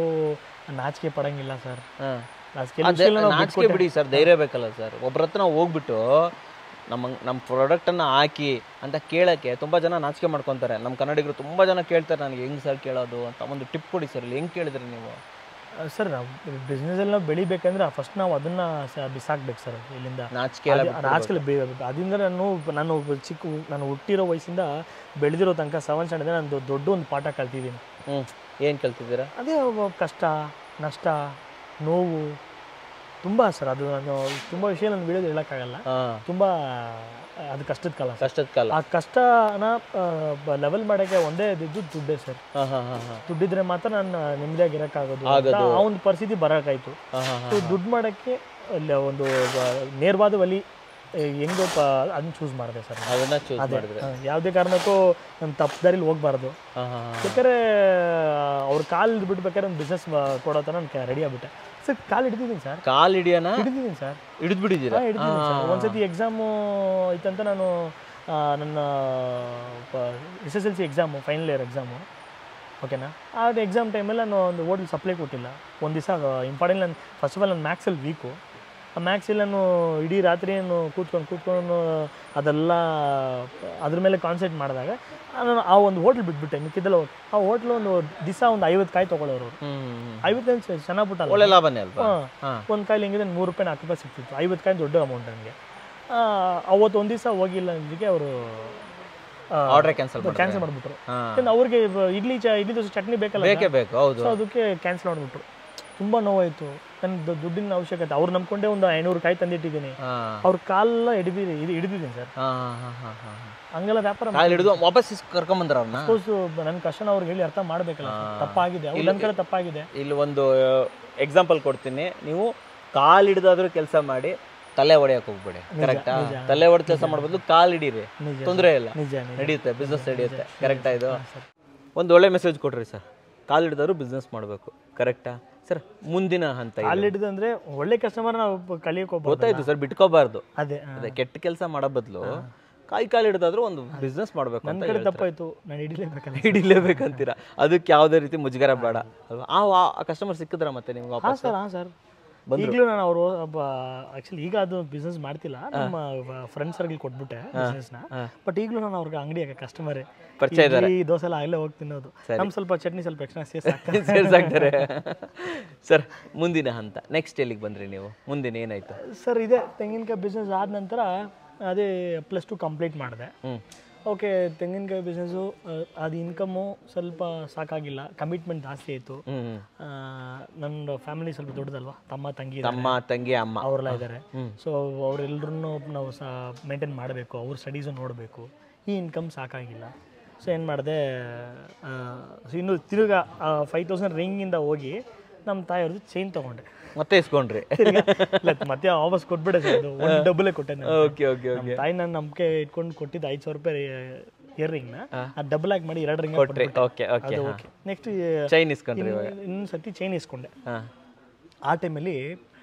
[SPEAKER 1] ನಾಚಿಕೆ ಪಡಂಗಿಲ್ಲ ಸರ್
[SPEAKER 2] ಹಾಂ
[SPEAKER 1] ನಾಚಿಕೆ
[SPEAKER 2] ಅದೇ ನಾಚಿಕೆ ಬಿಡಿ ಸರ್ ಧೈರ್ಯ ಬೇಕಲ್ಲ ಸರ್ ಒಬ್ರ ಹತ್ರ ಹೋಗ್ಬಿಟ್ಟು ನಮ್ಮ ನಮ್ಮ ಪ್ರಾಡಕ್ಟನ್ನು ಹಾಕಿ ಅಂತ ಕೇಳಕ್ಕೆ ತುಂಬ ಜನ ನಾಚಿಕೆ ಮಾಡ್ಕೊತಾರೆ ನಮ್ಮ ಕನ್ನಡಿಗರು ತುಂಬ ಜನ ಕೇಳ್ತಾರೆ ನನಗೆ ಹೆಂಗ್ ಸರ್ ಕೇಳೋದು ಅಂತ ಒಂದು ಟಿಪ್ ಕೊಡಿ ಸರ್ ಇಲ್ಲಿ ಹೆಂಗೆ ಕೇಳಿದ್ರಿ ನೀವು
[SPEAKER 1] ಸರ್ ನಾವು ಬಿಸ್ನೆಸ್ಸಲ್ಲಿ ನಾವು ಬೆಳಿಬೇಕಂದ್ರೆ ಫಸ್ಟ್ ನಾವು ಅದನ್ನ ಸ- ಬಿಸಾಕ್ಬೇಕು ಸರ್ ಇಲ್ಲಿಂದ
[SPEAKER 2] ನಾಚಿಕೆ ಎಲ್ಲ
[SPEAKER 1] ಅದು- ರಾಜಕೀಯ ಬೇ ಅದರಿಂದ ನಾನು ನಾನು ಒಬ್ಬ ಚಿಕ್ಕ ನಾನು ಹುಟ್ಟಿರೋ ವಯಸ್ಸಿಂದ ಬೆಳೆದಿರೋ ತನಕ ಸೆವೆನ್ ಸ್ಟ್ಯಾಂಡರ್ಡ್ ನಾನು ದೊಡ್ಡ ಒಂದು ಪಾಠ ಕಲ್ತಿದ್ದೀನಿ
[SPEAKER 2] ಹ್ಞೂ ಏನು ಕಲ್ತಿದ್ದೀರಾ
[SPEAKER 1] ಅದೇ ಒಬ್ಬ ಕಷ್ಟ ನಷ್ಟ ನೋವು ತುಂಬ ಸರ್ ಅದು ನಾನು ತುಂಬ ವಿಷಯ ನಾನು ವಿಡಿಯೋದು ಹೇಳೋಕ್ಕಾಗಲ್ಲ
[SPEAKER 2] ಹಾಂ
[SPEAKER 1] ತುಂಬ ಅದು ಕಷ್ಟದ ಕಾಲ ಸರ್
[SPEAKER 2] ಕಷ್ಟದ ಕಾಲ
[SPEAKER 1] ಆ ಕಷ್ಟನ ಲೆವೆಲ್ ಮಾಡೋಕ್ಕೆ ಒಂದೇ ಇದ್ದು ದುಡ್ಡೇ ಸರ್
[SPEAKER 2] ಹಾಂ ಹಾಂ ಹಾಂ ಹಾಂ
[SPEAKER 1] ದುಡ್ಡಿದ್ರೆ ಮಾತ್ರ ನಾನು ನೆಮ್ಮದಿಯಾಗಿ ಇರೋಕ್ಕಾಗೋದು ಅಂತ ಆ ಒಂದು ಪರಿಸ್ಥಿತಿ ಬರೋಕ್ಕಾಯ್ತು
[SPEAKER 2] ಹಾಂ ಹಾಂ
[SPEAKER 1] ಸೊ ದುಡ್ಡು ಮಾಡೋಕ್ಕೆ ಅಲ್ಲಿ ಒಂದು ಬ- ನೇರವಾದ ವಲಿ ಏ, ಹೆಂಗೋ ಪ ಅದನ್ನ ಚೂಸ್ ಮಾಡಿದೆ ಸರ್ ನಾನು.
[SPEAKER 2] ಅದನ್ನ ಚೂಸ್ ಮಾಡಿದ್ರೆ
[SPEAKER 1] ಹಾ, ಯಾವುದೇ ಕಾರಣಕ್ಕೂ ನಾನು ತಪ್ಪು ದಾರಿಲಿ ಹೋಗ್ಬಾರ್ದು
[SPEAKER 2] ಹಾಂ ಹಾಂ ಹಾಂ
[SPEAKER 1] ಬೇಕಾದ್ರೆ ಅವ್ರ ಕಾಲು ಬಿಡ್ಬೇಕಾದ್ರೆ ಒಂದು ಬಿಸ್ನೆಸ್ ಕೊಡೋ ಥರ ನಾನು ರೆಡಿ ಆಗ್ಬಿಟ್ಟೆ ಸರ್ ಕಾಲು ಹಿಡಿದಿದ್ದೀನಿ ಸರ್
[SPEAKER 2] ಕಾಲ್ ಹಿಡಿಯೋಣ
[SPEAKER 1] ಹಿಡಿದಿದ್ದೀನಿ ಸರ್
[SPEAKER 2] ಹಿಡಿದು ಬಿಟ್ಟಿದ್ದೀರಾ
[SPEAKER 1] ಹಾಂ ಹಿಡಿದಿದ್ದೀನಿ ಸರ್ ಒಂದ್ಸತಿ ಎಕ್ಸಾಮು ಇತ್ತಂತ ನಾನು ಆ, ನನ್ನ S S L C exam final year exam ಓಕೆನಾ ಆ ಎಕ್ಸಾಮ್ ಟೈಮಲ್ಲಿ ನಾನು ಒಂದು ಹೋಟ್ಲ್ ಸಪ್ಲೈ ಕೊಟ್ಟಿಲ್ಲ ಒಂದು ದಿವಸ ಇಂಪಾರ್ಟೆಂಟ್ ನಾನು ಫಸ್ಟ್ ಆಫ್ ಆಲ್ ನನ್ನ ಮ್ಯಾಕ್ಸಲ್ಲಿ ವೀಕು ಆ ಮ್ಯಾಕ್ಸಲ್ಲಿ ನಾನು ಇಡೀ ರಾತ್ರಿ ನಾನು ಕೂತ್ಕೊಂಡು ಕೂತ್ಕೊಂಡು ಅದೆಲ್ಲ ಅದ್ರ ಮೇಲೆ ಕಾನ್ಸಂಟ್ರೇಟ್ ಮಾಡಿದಾಗ ನಾನು ಆ ಒಂದು ಹೋಟ್ಲ್ ಬಿಟ್ಬಿಟ್ಟೆ ಮಿಕ್ಕಿದ್ದೆಲ್ಲ ಆ ಹೋಟ್ಲು ಒಂದು ದಿವಸ ಒಂದು ಐವತ್ತು ಕಾಯಿ ತೊಗೊಳ್ಳೋರು ಅವರು
[SPEAKER 2] ಹ್ಞೂ ಹ್ಞೂ
[SPEAKER 1] ಐವತ್ತು ಕಾಯಿ ಚೆನ್ನಾಗಿ ಬಿಟ್ಟಲ್ಲ
[SPEAKER 2] ಒಳ್ಳೆ ಲಾಭನೇ ಅಲ್ವಾ
[SPEAKER 1] ಹಾಂ
[SPEAKER 2] ಹಾಂ
[SPEAKER 1] ಒಂದು ಕಾಯಿಲೆ ಹೆಂಗಿದೆ ನೂರು ರೂಪಾಯಿ ನಾಲ್ಕು ರೂಪಾಯಿ ಸಿಗ್ತಿತ್ತು ಐವತ್ತು ಕಾಯಿ ದೊಡ್ಡ ಅಮೌಂಟ್ ನನಗೆ ಅವತ್ತು ಒಂದು ದಿವಸ ಹೋಗಿಲ್ಲ ಅಂದಿಗೆ ಅವರು
[SPEAKER 2] ಆರ್ಡ್ರ್ ಕ್ಯಾನ್ಸಲ್ ಮಾಡಿ
[SPEAKER 1] ಕ್ಯಾನ್ಸಲ್ ಮಾಡಿಬಿಟ್ರು
[SPEAKER 2] ಹಾಂ
[SPEAKER 1] ಯಾಕಂದ್ರೆ ಅವ್ರಿಗೆ ಬ- ಇಡ್ಲಿ ಚ ಇಡ್ಲಿ ದೋಸೆ ಚಟ್ನಿ ಬೇಕಲ್ಲ
[SPEAKER 2] ಬೇಕೇ ಬೇಕು ಹೌದು
[SPEAKER 1] ಸೊ ಅದಕ್ಕೆ ಕ್ಯಾನ್ಸಲ್ ಮಾಡಿಬಿಟ್ರು ತುಂಬ ನೋವಾಯಿತು ನನ್ನ ದುಡ್ಡಿನ ಅವಶ್ಯಕತೆ ಅವ್ರು ನಂಬ್ಕೊಂಡೆ ಒಂದು ಐನೂರು ಕಾಯಿ ತಂದಿಟ್ಟಿದ್ದೀನಿ
[SPEAKER 2] ಹಾಂ
[SPEAKER 1] ಅವ್ರ ಕಾಲೆಲ್ಲ ಹಿಡಿದಿದೆ ಇದು ಹಿಡಿದಿದ್ದೀನಿ ಸರ್
[SPEAKER 2] ಹಾಂ ಹಾಂ ಹಾಂ ಹಾಂ ಹಾಂ
[SPEAKER 1] ಹಂಗೆಲ್ಲ ವ್ಯಾಪಾರ
[SPEAKER 2] ಕಾಲ್ ಹಿಡಿದು ವಾಪಸ್ ಕರ್ಕೊಂಬಂದ್ರ ಅವ್ರನ್ನ
[SPEAKER 1] ಸಪೋಸ್ ನನ್ನ ಕಷ್ಟನ ಅವ್ರಿಗೆ ಹೇಳಿ ಅರ್ಥ ಮಾಡಬೇಕಲ್ಲ ತಪ್ಪಾಗಿದೆ ಅವ್ರು ನನ್ನ ಕಡೆ ತಪ್ಪಾಗಿದೆ
[SPEAKER 2] ಇಲ್ಲಿ ಒಂದು ಎಕ್ಸಾಂಪಲ್ ಕೊಡ್ತೀನಿ ನೀವು ಕಾಲ್ ಹಿಡಿದಾದ್ರೂ ಕೆಲಸ ಮಾಡಿ ತಲೆ ಹೊಡೆಯಕ್ಕೆ ಹೋಗ್ಬೇಡಿ ಕರೆಕ್ಟಾ ತಲೆ ಹೊಡೆದ ಕೆಲಸ ಮಾಡ್ಬೋದು ಕಾಲ್ ಹಿಡೀರಿ
[SPEAKER 1] ನಿಜ.
[SPEAKER 2] ತೊಂದರೆ ಇಲ್ಲ
[SPEAKER 1] ನಿಜ ನಿಜ
[SPEAKER 2] ನಡೆಯುತ್ತೆ ಬಿಸ್ನೆಸ್ ನಡೆಯುತ್ತೆ ಕರೆಕ್ಟಾ ಇದು ಒಂದು ಒಳ್ಳೆ ಮೆಸೇಜ್ ಕೊಟ್ರಿ ಸರ್ ಕಾಲ್ ಹಿಡಿದಾದ್ರು ಬಿಸ್ನೆಸ್ ಮಾಡಬೇಕು ಕರೆಕ್ಟಾ ಸರ್ ಮುಂದಿನ ಹಂತ ಇದು.
[SPEAKER 1] ಅಲ್ಲಿ ಹಿಡಿದಂದ್ರೆ ಒಳ್ಳೆ ಕಸ್ಟಮರ್ ನಾವು ಕಲಿಯಕ್ಕೆ ಹೋಗ್ಬೋದು
[SPEAKER 2] ಗೊತ್ತಾಯ್ತು ಸರ್ ಬಿಟ್ಕೋಬಾರ್ದು
[SPEAKER 1] ಅದೇ ಹಾ.
[SPEAKER 2] ಅದೇ ಕೆಟ್ಟ ಕೆಲಸ ಮಾಡೋ ಬದಲು ಕಾಯಿ ಕಾಲು ಹಿಡಿದಾದ್ರೂ ಒಂದು ಬಿಸ್ನೆಸ್ ಮಾಡಬೇಕು
[SPEAKER 1] ನನ್ನ
[SPEAKER 2] ಅಂತ
[SPEAKER 1] ಕಡೆ ತಪ್ಪಾಯ್ತು ನಾನು ಹಿಡಿಲೇಬೇಕಲ್ಲ
[SPEAKER 2] ಹಿಡಿಲೇಬೇಕಂತೀರಾ ಅದಕ್ಕೆ ಯಾವುದೇ ರೀತಿ ಮುಜುಗರ ಬೇಡ ಅಲ್ವಾ ಆ ಆ ಕಸ್ಟಮರ್ ಸಿಕ್ಕಿದ್ರ ಮತ್ತೆ ನಿಮ್ಗೆ
[SPEAKER 1] ಹಾಂ
[SPEAKER 2] ವಾಪಸ್
[SPEAKER 1] ಸರ್ ಹಾಂ ಸರ್ ಈಗಲೂ ನಾನು ಅವರು ಆಕ್ಚುಲಿ ಈಗ ಅದು ಬಿಸ್ನೆಸ್ ಮಾಡ್ತಿಲ್ಲ ನಮ್ಮ ಫ್ರೆಂಡ್ ಸರ್ಗಲ್ ಕೊಟ್ಬಿಟ್ಟೆ ಬಿಸ್ನೆಸ್ನ ಬಟ್ ಈಗಲೂ ನಾನು ಅವ್ರಿಗೆ ಅಂಗಡಿ ಕಸ್ಟಮರೇ
[SPEAKER 2] ಪರಿಚಯ
[SPEAKER 1] ಇಡ್ಲಿ ದೋಸೆ ಎಲ್ಲ ಆಗಲೇ ಹೋಗಿ ತಿನ್ನೋದು ನಮ್ ಸ್ವಲ್ಪ ಚಟ್ನಿ ಸ್ವಲ್ಪ ಎಕ್ಸ್ಟ್ರಾ ಸೇರ್ಸ್
[SPEAKER 2] ಸೇರ್ಸಾಕ್ತಾರೆ ಸರ್ ಮುಂದಿನ ಹಂತ ನೆಕ್ಸ್ಟ್ ಎಲ್ಲಿಗೆ ಬಂದ್ರಿ ನೀವು ಮುಂದಿನ ಏನಾಯ್ತು
[SPEAKER 1] ಸರ್ ಇದೆ ತೆಂಗಿನಕಾಯಿ ಬಿಸ್ನೆಸ್ ಆದ ನಂತರ ಅದೇ ಪ್ಲಸ್ ಟು ಕಂಪ್ಲೀಟ್ ಮಾಡಿದೆ
[SPEAKER 2] ಹ್ಮ್
[SPEAKER 1] ಓಕೆ ತೆಂಗಿನಕಾಯಿ ಬಿಸ್ನೆಸ್ಸು ಅದು ಇನ್ಕಮ್ಮು ಸ್ವಲ್ಪ ಸಾಕಾಗಿಲ್ಲ ಕಮಿಟ್ಮೆಂಟ್ ಜಾಸ್ತಿ ಆಯಿತು
[SPEAKER 2] ಹ್ಮ್
[SPEAKER 1] ನನ್ನ ಫ್ಯಾಮಿಲಿ ಸ್ವಲ್ಪ ದೊಡ್ಡದಲ್ವಾ ತಮ್ಮ ತಂಗಿ ಇದ್ದಾರೆ.
[SPEAKER 2] ತಮ್ಮ ತಂಗಿ ಅಮ್ಮ
[SPEAKER 1] ಅವರೆಲ್ಲ ಇದ್ದಾರೆ ಸೊ ಅವರೆಲ್ಲರೂ ನಾವು ಸಹ ಮೇಂಟೈನ್ ಮಾಡಬೇಕು ಅವ್ರ ಸ್ಟಡೀಸು ನೋಡಬೇಕು ಈ ಇನ್ಕಮ್ ಸಾಕಾಗಿಲ್ಲ ಸೊ ಏನು ಮಾಡಿದೆ ಇನ್ನು ತಿರುಗಾ ಫೈವ್ ತೌಸಂಡ್ ರಿಂಗಿಂದ ಹೋಗಿ ನಮ್ಮ ತಾಯಿಯವ್ರದ್ದು ಚೈನ್ ತೊಗೊಂಡೆ
[SPEAKER 2] ಮತ್ತೆ ಇಸ್ಕೊಂಡ್ರಿ
[SPEAKER 1] ತಿರ್ಗಾ ಇಲ್ಲ ಮತ್ತೆ ವಾಪಸ್ ಕೊಟ್ಬಿಟ್ಟೆ ಸರ್ ಅದು ಒಂದು ಡಬ್ಬಲೇ ಕೊಟ್ಟೆ ನಾನು
[SPEAKER 2] ಓಕೆ ಓಕೆ
[SPEAKER 1] ನಮ್ಮ ತಾಯಿ ನನ್ನ ನಂಬಿಕೆ ಇಟ್ಕೊಂಡು ಕೊಟ್ಟಿದ್ದು ಐದು ಸಾವಿರ ರೂಪಾಯಿ ಇಯರ್ ರಿಂಗ್ನ ಅದು ಡಬಲ್ ಆಗಿ ಮಾಡಿ ಎರಡು ರಿಂಗ್
[SPEAKER 2] ಕೊಟ್ರಿ ಓಕೆ ಓಕೆ
[SPEAKER 1] ಅದು ಓಕೆ ನೆಕ್ಸ್ಟ್
[SPEAKER 2] ಚೈನ್ ಇಸ್ಕೊಂಡ್ರಿ ಇವಾಗ
[SPEAKER 1] ಇನ್ನೊಂದು ಸತಿ ಚೈನ್ ಇಸ್ಕೊಂಡೆ
[SPEAKER 2] ಹಾ
[SPEAKER 1] ಆ ಟೈಮಲ್ಲಿ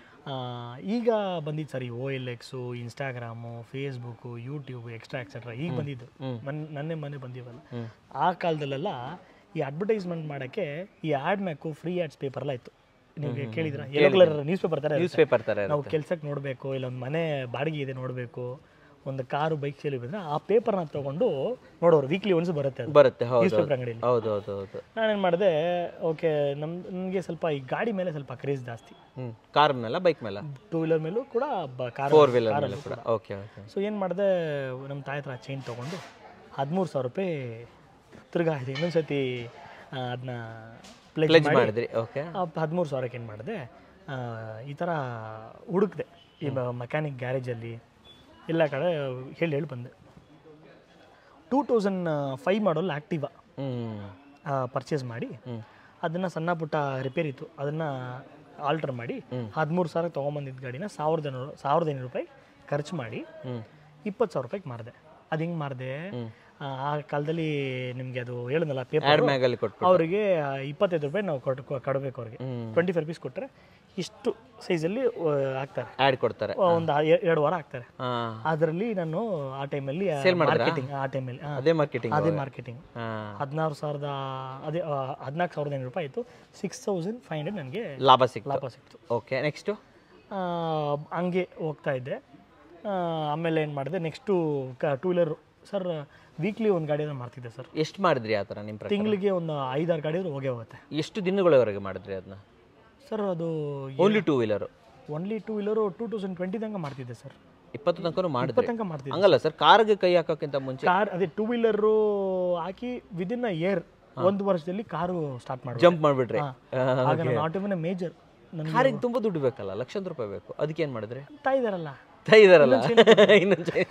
[SPEAKER 1] ಈಗ ಬಂದಿದ್ದು ಸರ್ ಈ O L X Instagram Facebook YouTube extra etcetera ಈಗ ಬಂದಿದ್ದು ಮನ್ ನನ್ನೇ ಮನೆ ಬಂದಿವಲ್ಲ ಆ ಕಾಲದಲ್ಲೆಲ್ಲ ಈ ಅಡ್ವರ್ಟೈಸ್ಮೆಂಟ್ ಮಾಡೋಕ್ಕೆ ಈ ಆ್ಯಡ್ ಮ್ಯಾಕು ಫ್ರೀ ಆ್ಯಡ್ಸ್ ಪೇಪರ್ ಎಲ್ಲ ಇತ್ತು ನಿಮಗೆ ಕೇಳಿದ್ರ ಯೆಲ್ಲೋ ಕಲರ್ ನ್ಯೂಸ್ ಪೇಪರ್ ಥರ
[SPEAKER 2] ನ್ಯೂಸ್ ಪೇಪರ್ ತರ
[SPEAKER 1] ನಾವು ಕೆಲ್ಸಕ್ಕೆ ನೋಡಬೇಕು ಇಲ್ಲ ಒಂದು ಮನೆ ಬಾಡಿಗೆ ಇದೆ ನೋಡಬೇಕು ಒಂದು ಕಾರು ಬೈಕ್ ಸೇಲಿ ಬಂದರೆ ಆ ಪೇಪರ್ನ ತೊಗೊಂಡು ನೋಡೋರು ವೀಕ್ಲಿ ಒನ್ಸ್ ಬರುತ್ತೆ ಅದು
[SPEAKER 2] ಬರುತ್ತೆ ಹೌದು
[SPEAKER 1] ನ್ಯೂಸ್ ಪೇಪರ್ ಅಂಗಡಿಯಲ್ಲಿ
[SPEAKER 2] ಹೌದು ಹೌದು ಹೌದು
[SPEAKER 1] ನಾನೇನು ಮಾಡಿದೆ ಓಕೆ ನಮ್ಮ ನನಗೆ ಸ್ವಲ್ಪ ಈ ಗಾಡಿ ಮೇಲೆ ಸ್ವಲ್ಪ ಕ್ರೇಜ್ ಜಾಸ್ತಿ
[SPEAKER 2] ಹ್ಮ್ ಕಾರ್ ಮೇಲೆ ಬೈಕ್ ಮೇಲೆ
[SPEAKER 1] ಟೂ ವೀಲರ್ ಮೇಲೂ ಕೂಡ ಕಾರ್
[SPEAKER 2] ಫೋರ್ ವೀಲರ್ ಮೇಲೆ ಕೂಡ ಓಕೆ ಓಕೆ
[SPEAKER 1] ಸೊ ಏನು ಮಾಡಿದೆ ನಮ್ಮ ತಾಯಿ ಹತ್ರ ಚೈನ್ ತೊಗೊಂಡು ಹದಿಮೂರು ಸಾವಿರ ರೂಪಾಯಿ ತಿರ್ಗಾ ಇದೆ ಇನ್ನೊಂದು ಸತಿ ಅದನ್ನ ಪ್ಲೇಸ್
[SPEAKER 2] ಪ್ಲೆಜ್ ಮಾಡಿದ್ರಿ ಓಕೆ
[SPEAKER 1] ಹದಿಮೂರು ಸಾವಿರಕ್ಕೆ ಏನು ಮಾಡಿದೆ ಆ, ಈ ಥರ ಹುಡುಕ್ದೆ ಈ ಮೆಕ್ಯಾನಿಕ್ ಗ್ಯಾರೇಜಲ್ಲಿ ಎಲ್ಲ ಕಡೆ ಹೇಳಿ ಹೇಳಿ ಬಂದೆ two thousand five model Activa
[SPEAKER 2] hmm
[SPEAKER 1] purchase ಮಾಡಿ ಅದನ್ನು ಸಣ್ಣ ಪುಟ್ಟ ರಿಪೇರಿ ಇತ್ತು ಅದನ್ನು ಆಲ್ಟರ್ ಮಾಡಿ ಹದಿಮೂರು ಸಾವಿರ ತೊಗೊಂಬಂದಿದ್ದ ಗಾಡಿನ ಸಾವಿರದ ಐನೂರು ಸಾವಿರದ ಐನೂರು ರೂಪಾಯಿ ಖರ್ಚು ಮಾಡಿ
[SPEAKER 2] ಹ್ಮ್
[SPEAKER 1] ಇಪ್ಪತ್ತು ಸಾವಿರ ರೂಪಾಯಿಗೆ ಮಾರಿದೆ ಅದು ಹಿಂಗೆ ಮಾರಿದೆ ಆ ಕಾಲದಲ್ಲಿ ನಿಮಗೆ ಅದು ಹೇಳಿದ್ನಲ್ಲ
[SPEAKER 2] ಆ್ಯಡ್
[SPEAKER 1] ಪೇಪರ್
[SPEAKER 2] ಮ್ಯಾಗಲ್ಲಿ ಕೊಟ್ಬಿಟ್ಟು
[SPEAKER 1] ಅವರಿಗೆ ಇಪ್ಪತ್ತೈದು ರೂಪಾಯಿ ನಾವು ಕೊಟ್ಟು ಕೊಡಬೇಕು ಅವ್ರಿಗೆ
[SPEAKER 2] ಹ್ಮ್.
[SPEAKER 1] ಟ್ವೆಂಟಿ ಫೈವ್ ರುಪೀಸ್ ಕೊಟ್ಟರೆ ಇಷ್ಟು ಸೈಜಲ್ಲಿ ಹಾಕ್ತಾರೆ
[SPEAKER 2] ಆ್ಯಡ್ ಕೊಡ್ತಾರೆ
[SPEAKER 1] ಒಂದು ಎರಡು ವಾರ ಹಾಕ್ತಾರೆ
[SPEAKER 2] ಹಾ
[SPEAKER 1] ಅದರಲ್ಲಿ ನಾನು ಆ ಟೈಮಲ್ಲಿ ಮಾರ್ಕೆಟಿಂಗ್ ಆ ಟೈಮಲ್ಲಿ
[SPEAKER 2] ಅದೇ ಮಾರ್ಕೆಟಿಂಗ್
[SPEAKER 1] ಅದೇ ಮಾರ್ಕೆಟಿಂಗ್
[SPEAKER 2] ಹಾ
[SPEAKER 1] ಹದಿನಾರು ಸಾವಿರದ ಅದೇ ಹದಿನಾಲ್ಕು ಸಾವಿರದ ಐನೂರು ರೂಪಾಯಿ ಆಯಿತು ಸಿಕ್ಸ್ ತೌಸಂಡ್ ಫೈವ್ ಹಂಡ್ರೆಡ್ ನನಗೆ
[SPEAKER 2] ಲಾಭ ಸಿಕ್ತು
[SPEAKER 1] ಲಾಭ ಸಿಕ್ತು
[SPEAKER 2] ಓಕೆ ನೆಕ್ಸ್ಟು
[SPEAKER 1] ಆ, ಹಂಗೆ ಹೋಗ್ತಾ ಇದ್ದೆ ಆ, ಆಮೇಲೆ ಏನು ಮಾಡಿದೆ ನೆಕ್ಸ್ಟು ಕ ಟೂ ವೀಲರು ಸರ್ ವೀಕ್ಲಿ ಒಂದು ಗಾಡಿನ ಮಾಡ್ತಿದ್ದೆ ಸರ್
[SPEAKER 2] ಎಷ್ಟು ಮಾಡಿದ್ರಿ ಆ ಥರ ನಿಮ್ಮ ಪ್ರಕಾರ
[SPEAKER 1] ತಿಂಗಳಿಗೆ ಒಂದು ಐದಾರು ಗಾಡಿ ಹೋಗೇ ಹೋಗುತ್ತೆ
[SPEAKER 2] ಎಷ್ಟು ದಿನಗಳವರೆಗೆ ಮಾಡಿದ್ರಿ ಅದನ್ನ
[SPEAKER 1] ಸರ್ ಅದು
[SPEAKER 2] only two wheeler
[SPEAKER 1] only two wheeler two thousand twenty ತನಕ ಮಾಡ್ತಿದ್ದೆ ಸರ್
[SPEAKER 2] ಇಪ್ಪತ್ತು ತನಕ ಮಾಡಿದ್ರಿ
[SPEAKER 1] ಇಪ್ಪತ್ತು ತನಕ ಮಾಡ್ತಿದ್ದೆ
[SPEAKER 2] ಹಂಗಲ್ಲ ಸರ್ ಕಾರ್ಗೆ ಕೈ ಹಾಕೋಕ್ಕಿಂತ ಮುಂಚೆ
[SPEAKER 1] ಕಾರ್ ಅದೇ ಟೂ ವೀಲರು ಹಾಕಿ ವಿದಿನ್ ಅ ಇಯರ್ ಒಂದು ವರ್ಷದಲ್ಲಿ ಕಾರು ಸ್ಟಾರ್ಟ್ ಮಾಡಿ
[SPEAKER 2] ಜಂಪ್ ಮಾಡಿಬಿಟ್ರಿ
[SPEAKER 1] ಆಗ ನಾನು ಆಟೋಮಿನ ಮೇಜರ್ ನನ್ನ
[SPEAKER 2] ಕಾರಿಗೆ ತುಂಬ ದುಡ್ಡು ಬೇಕಲ್ಲ ಲಕ್ಷಾಂತರ ರೂಪಾಯಿ ಬೇಕು ಅದಕ್ಕೆ ಏನು ಮಾಡಿದ್ರಿ
[SPEAKER 1] ತಾಯಿ ಇದಾರಲ್ಲ
[SPEAKER 2] ತಾ ಇದಾರಲ್ಲ ಇನ್ನೊಂದು ಚೈ-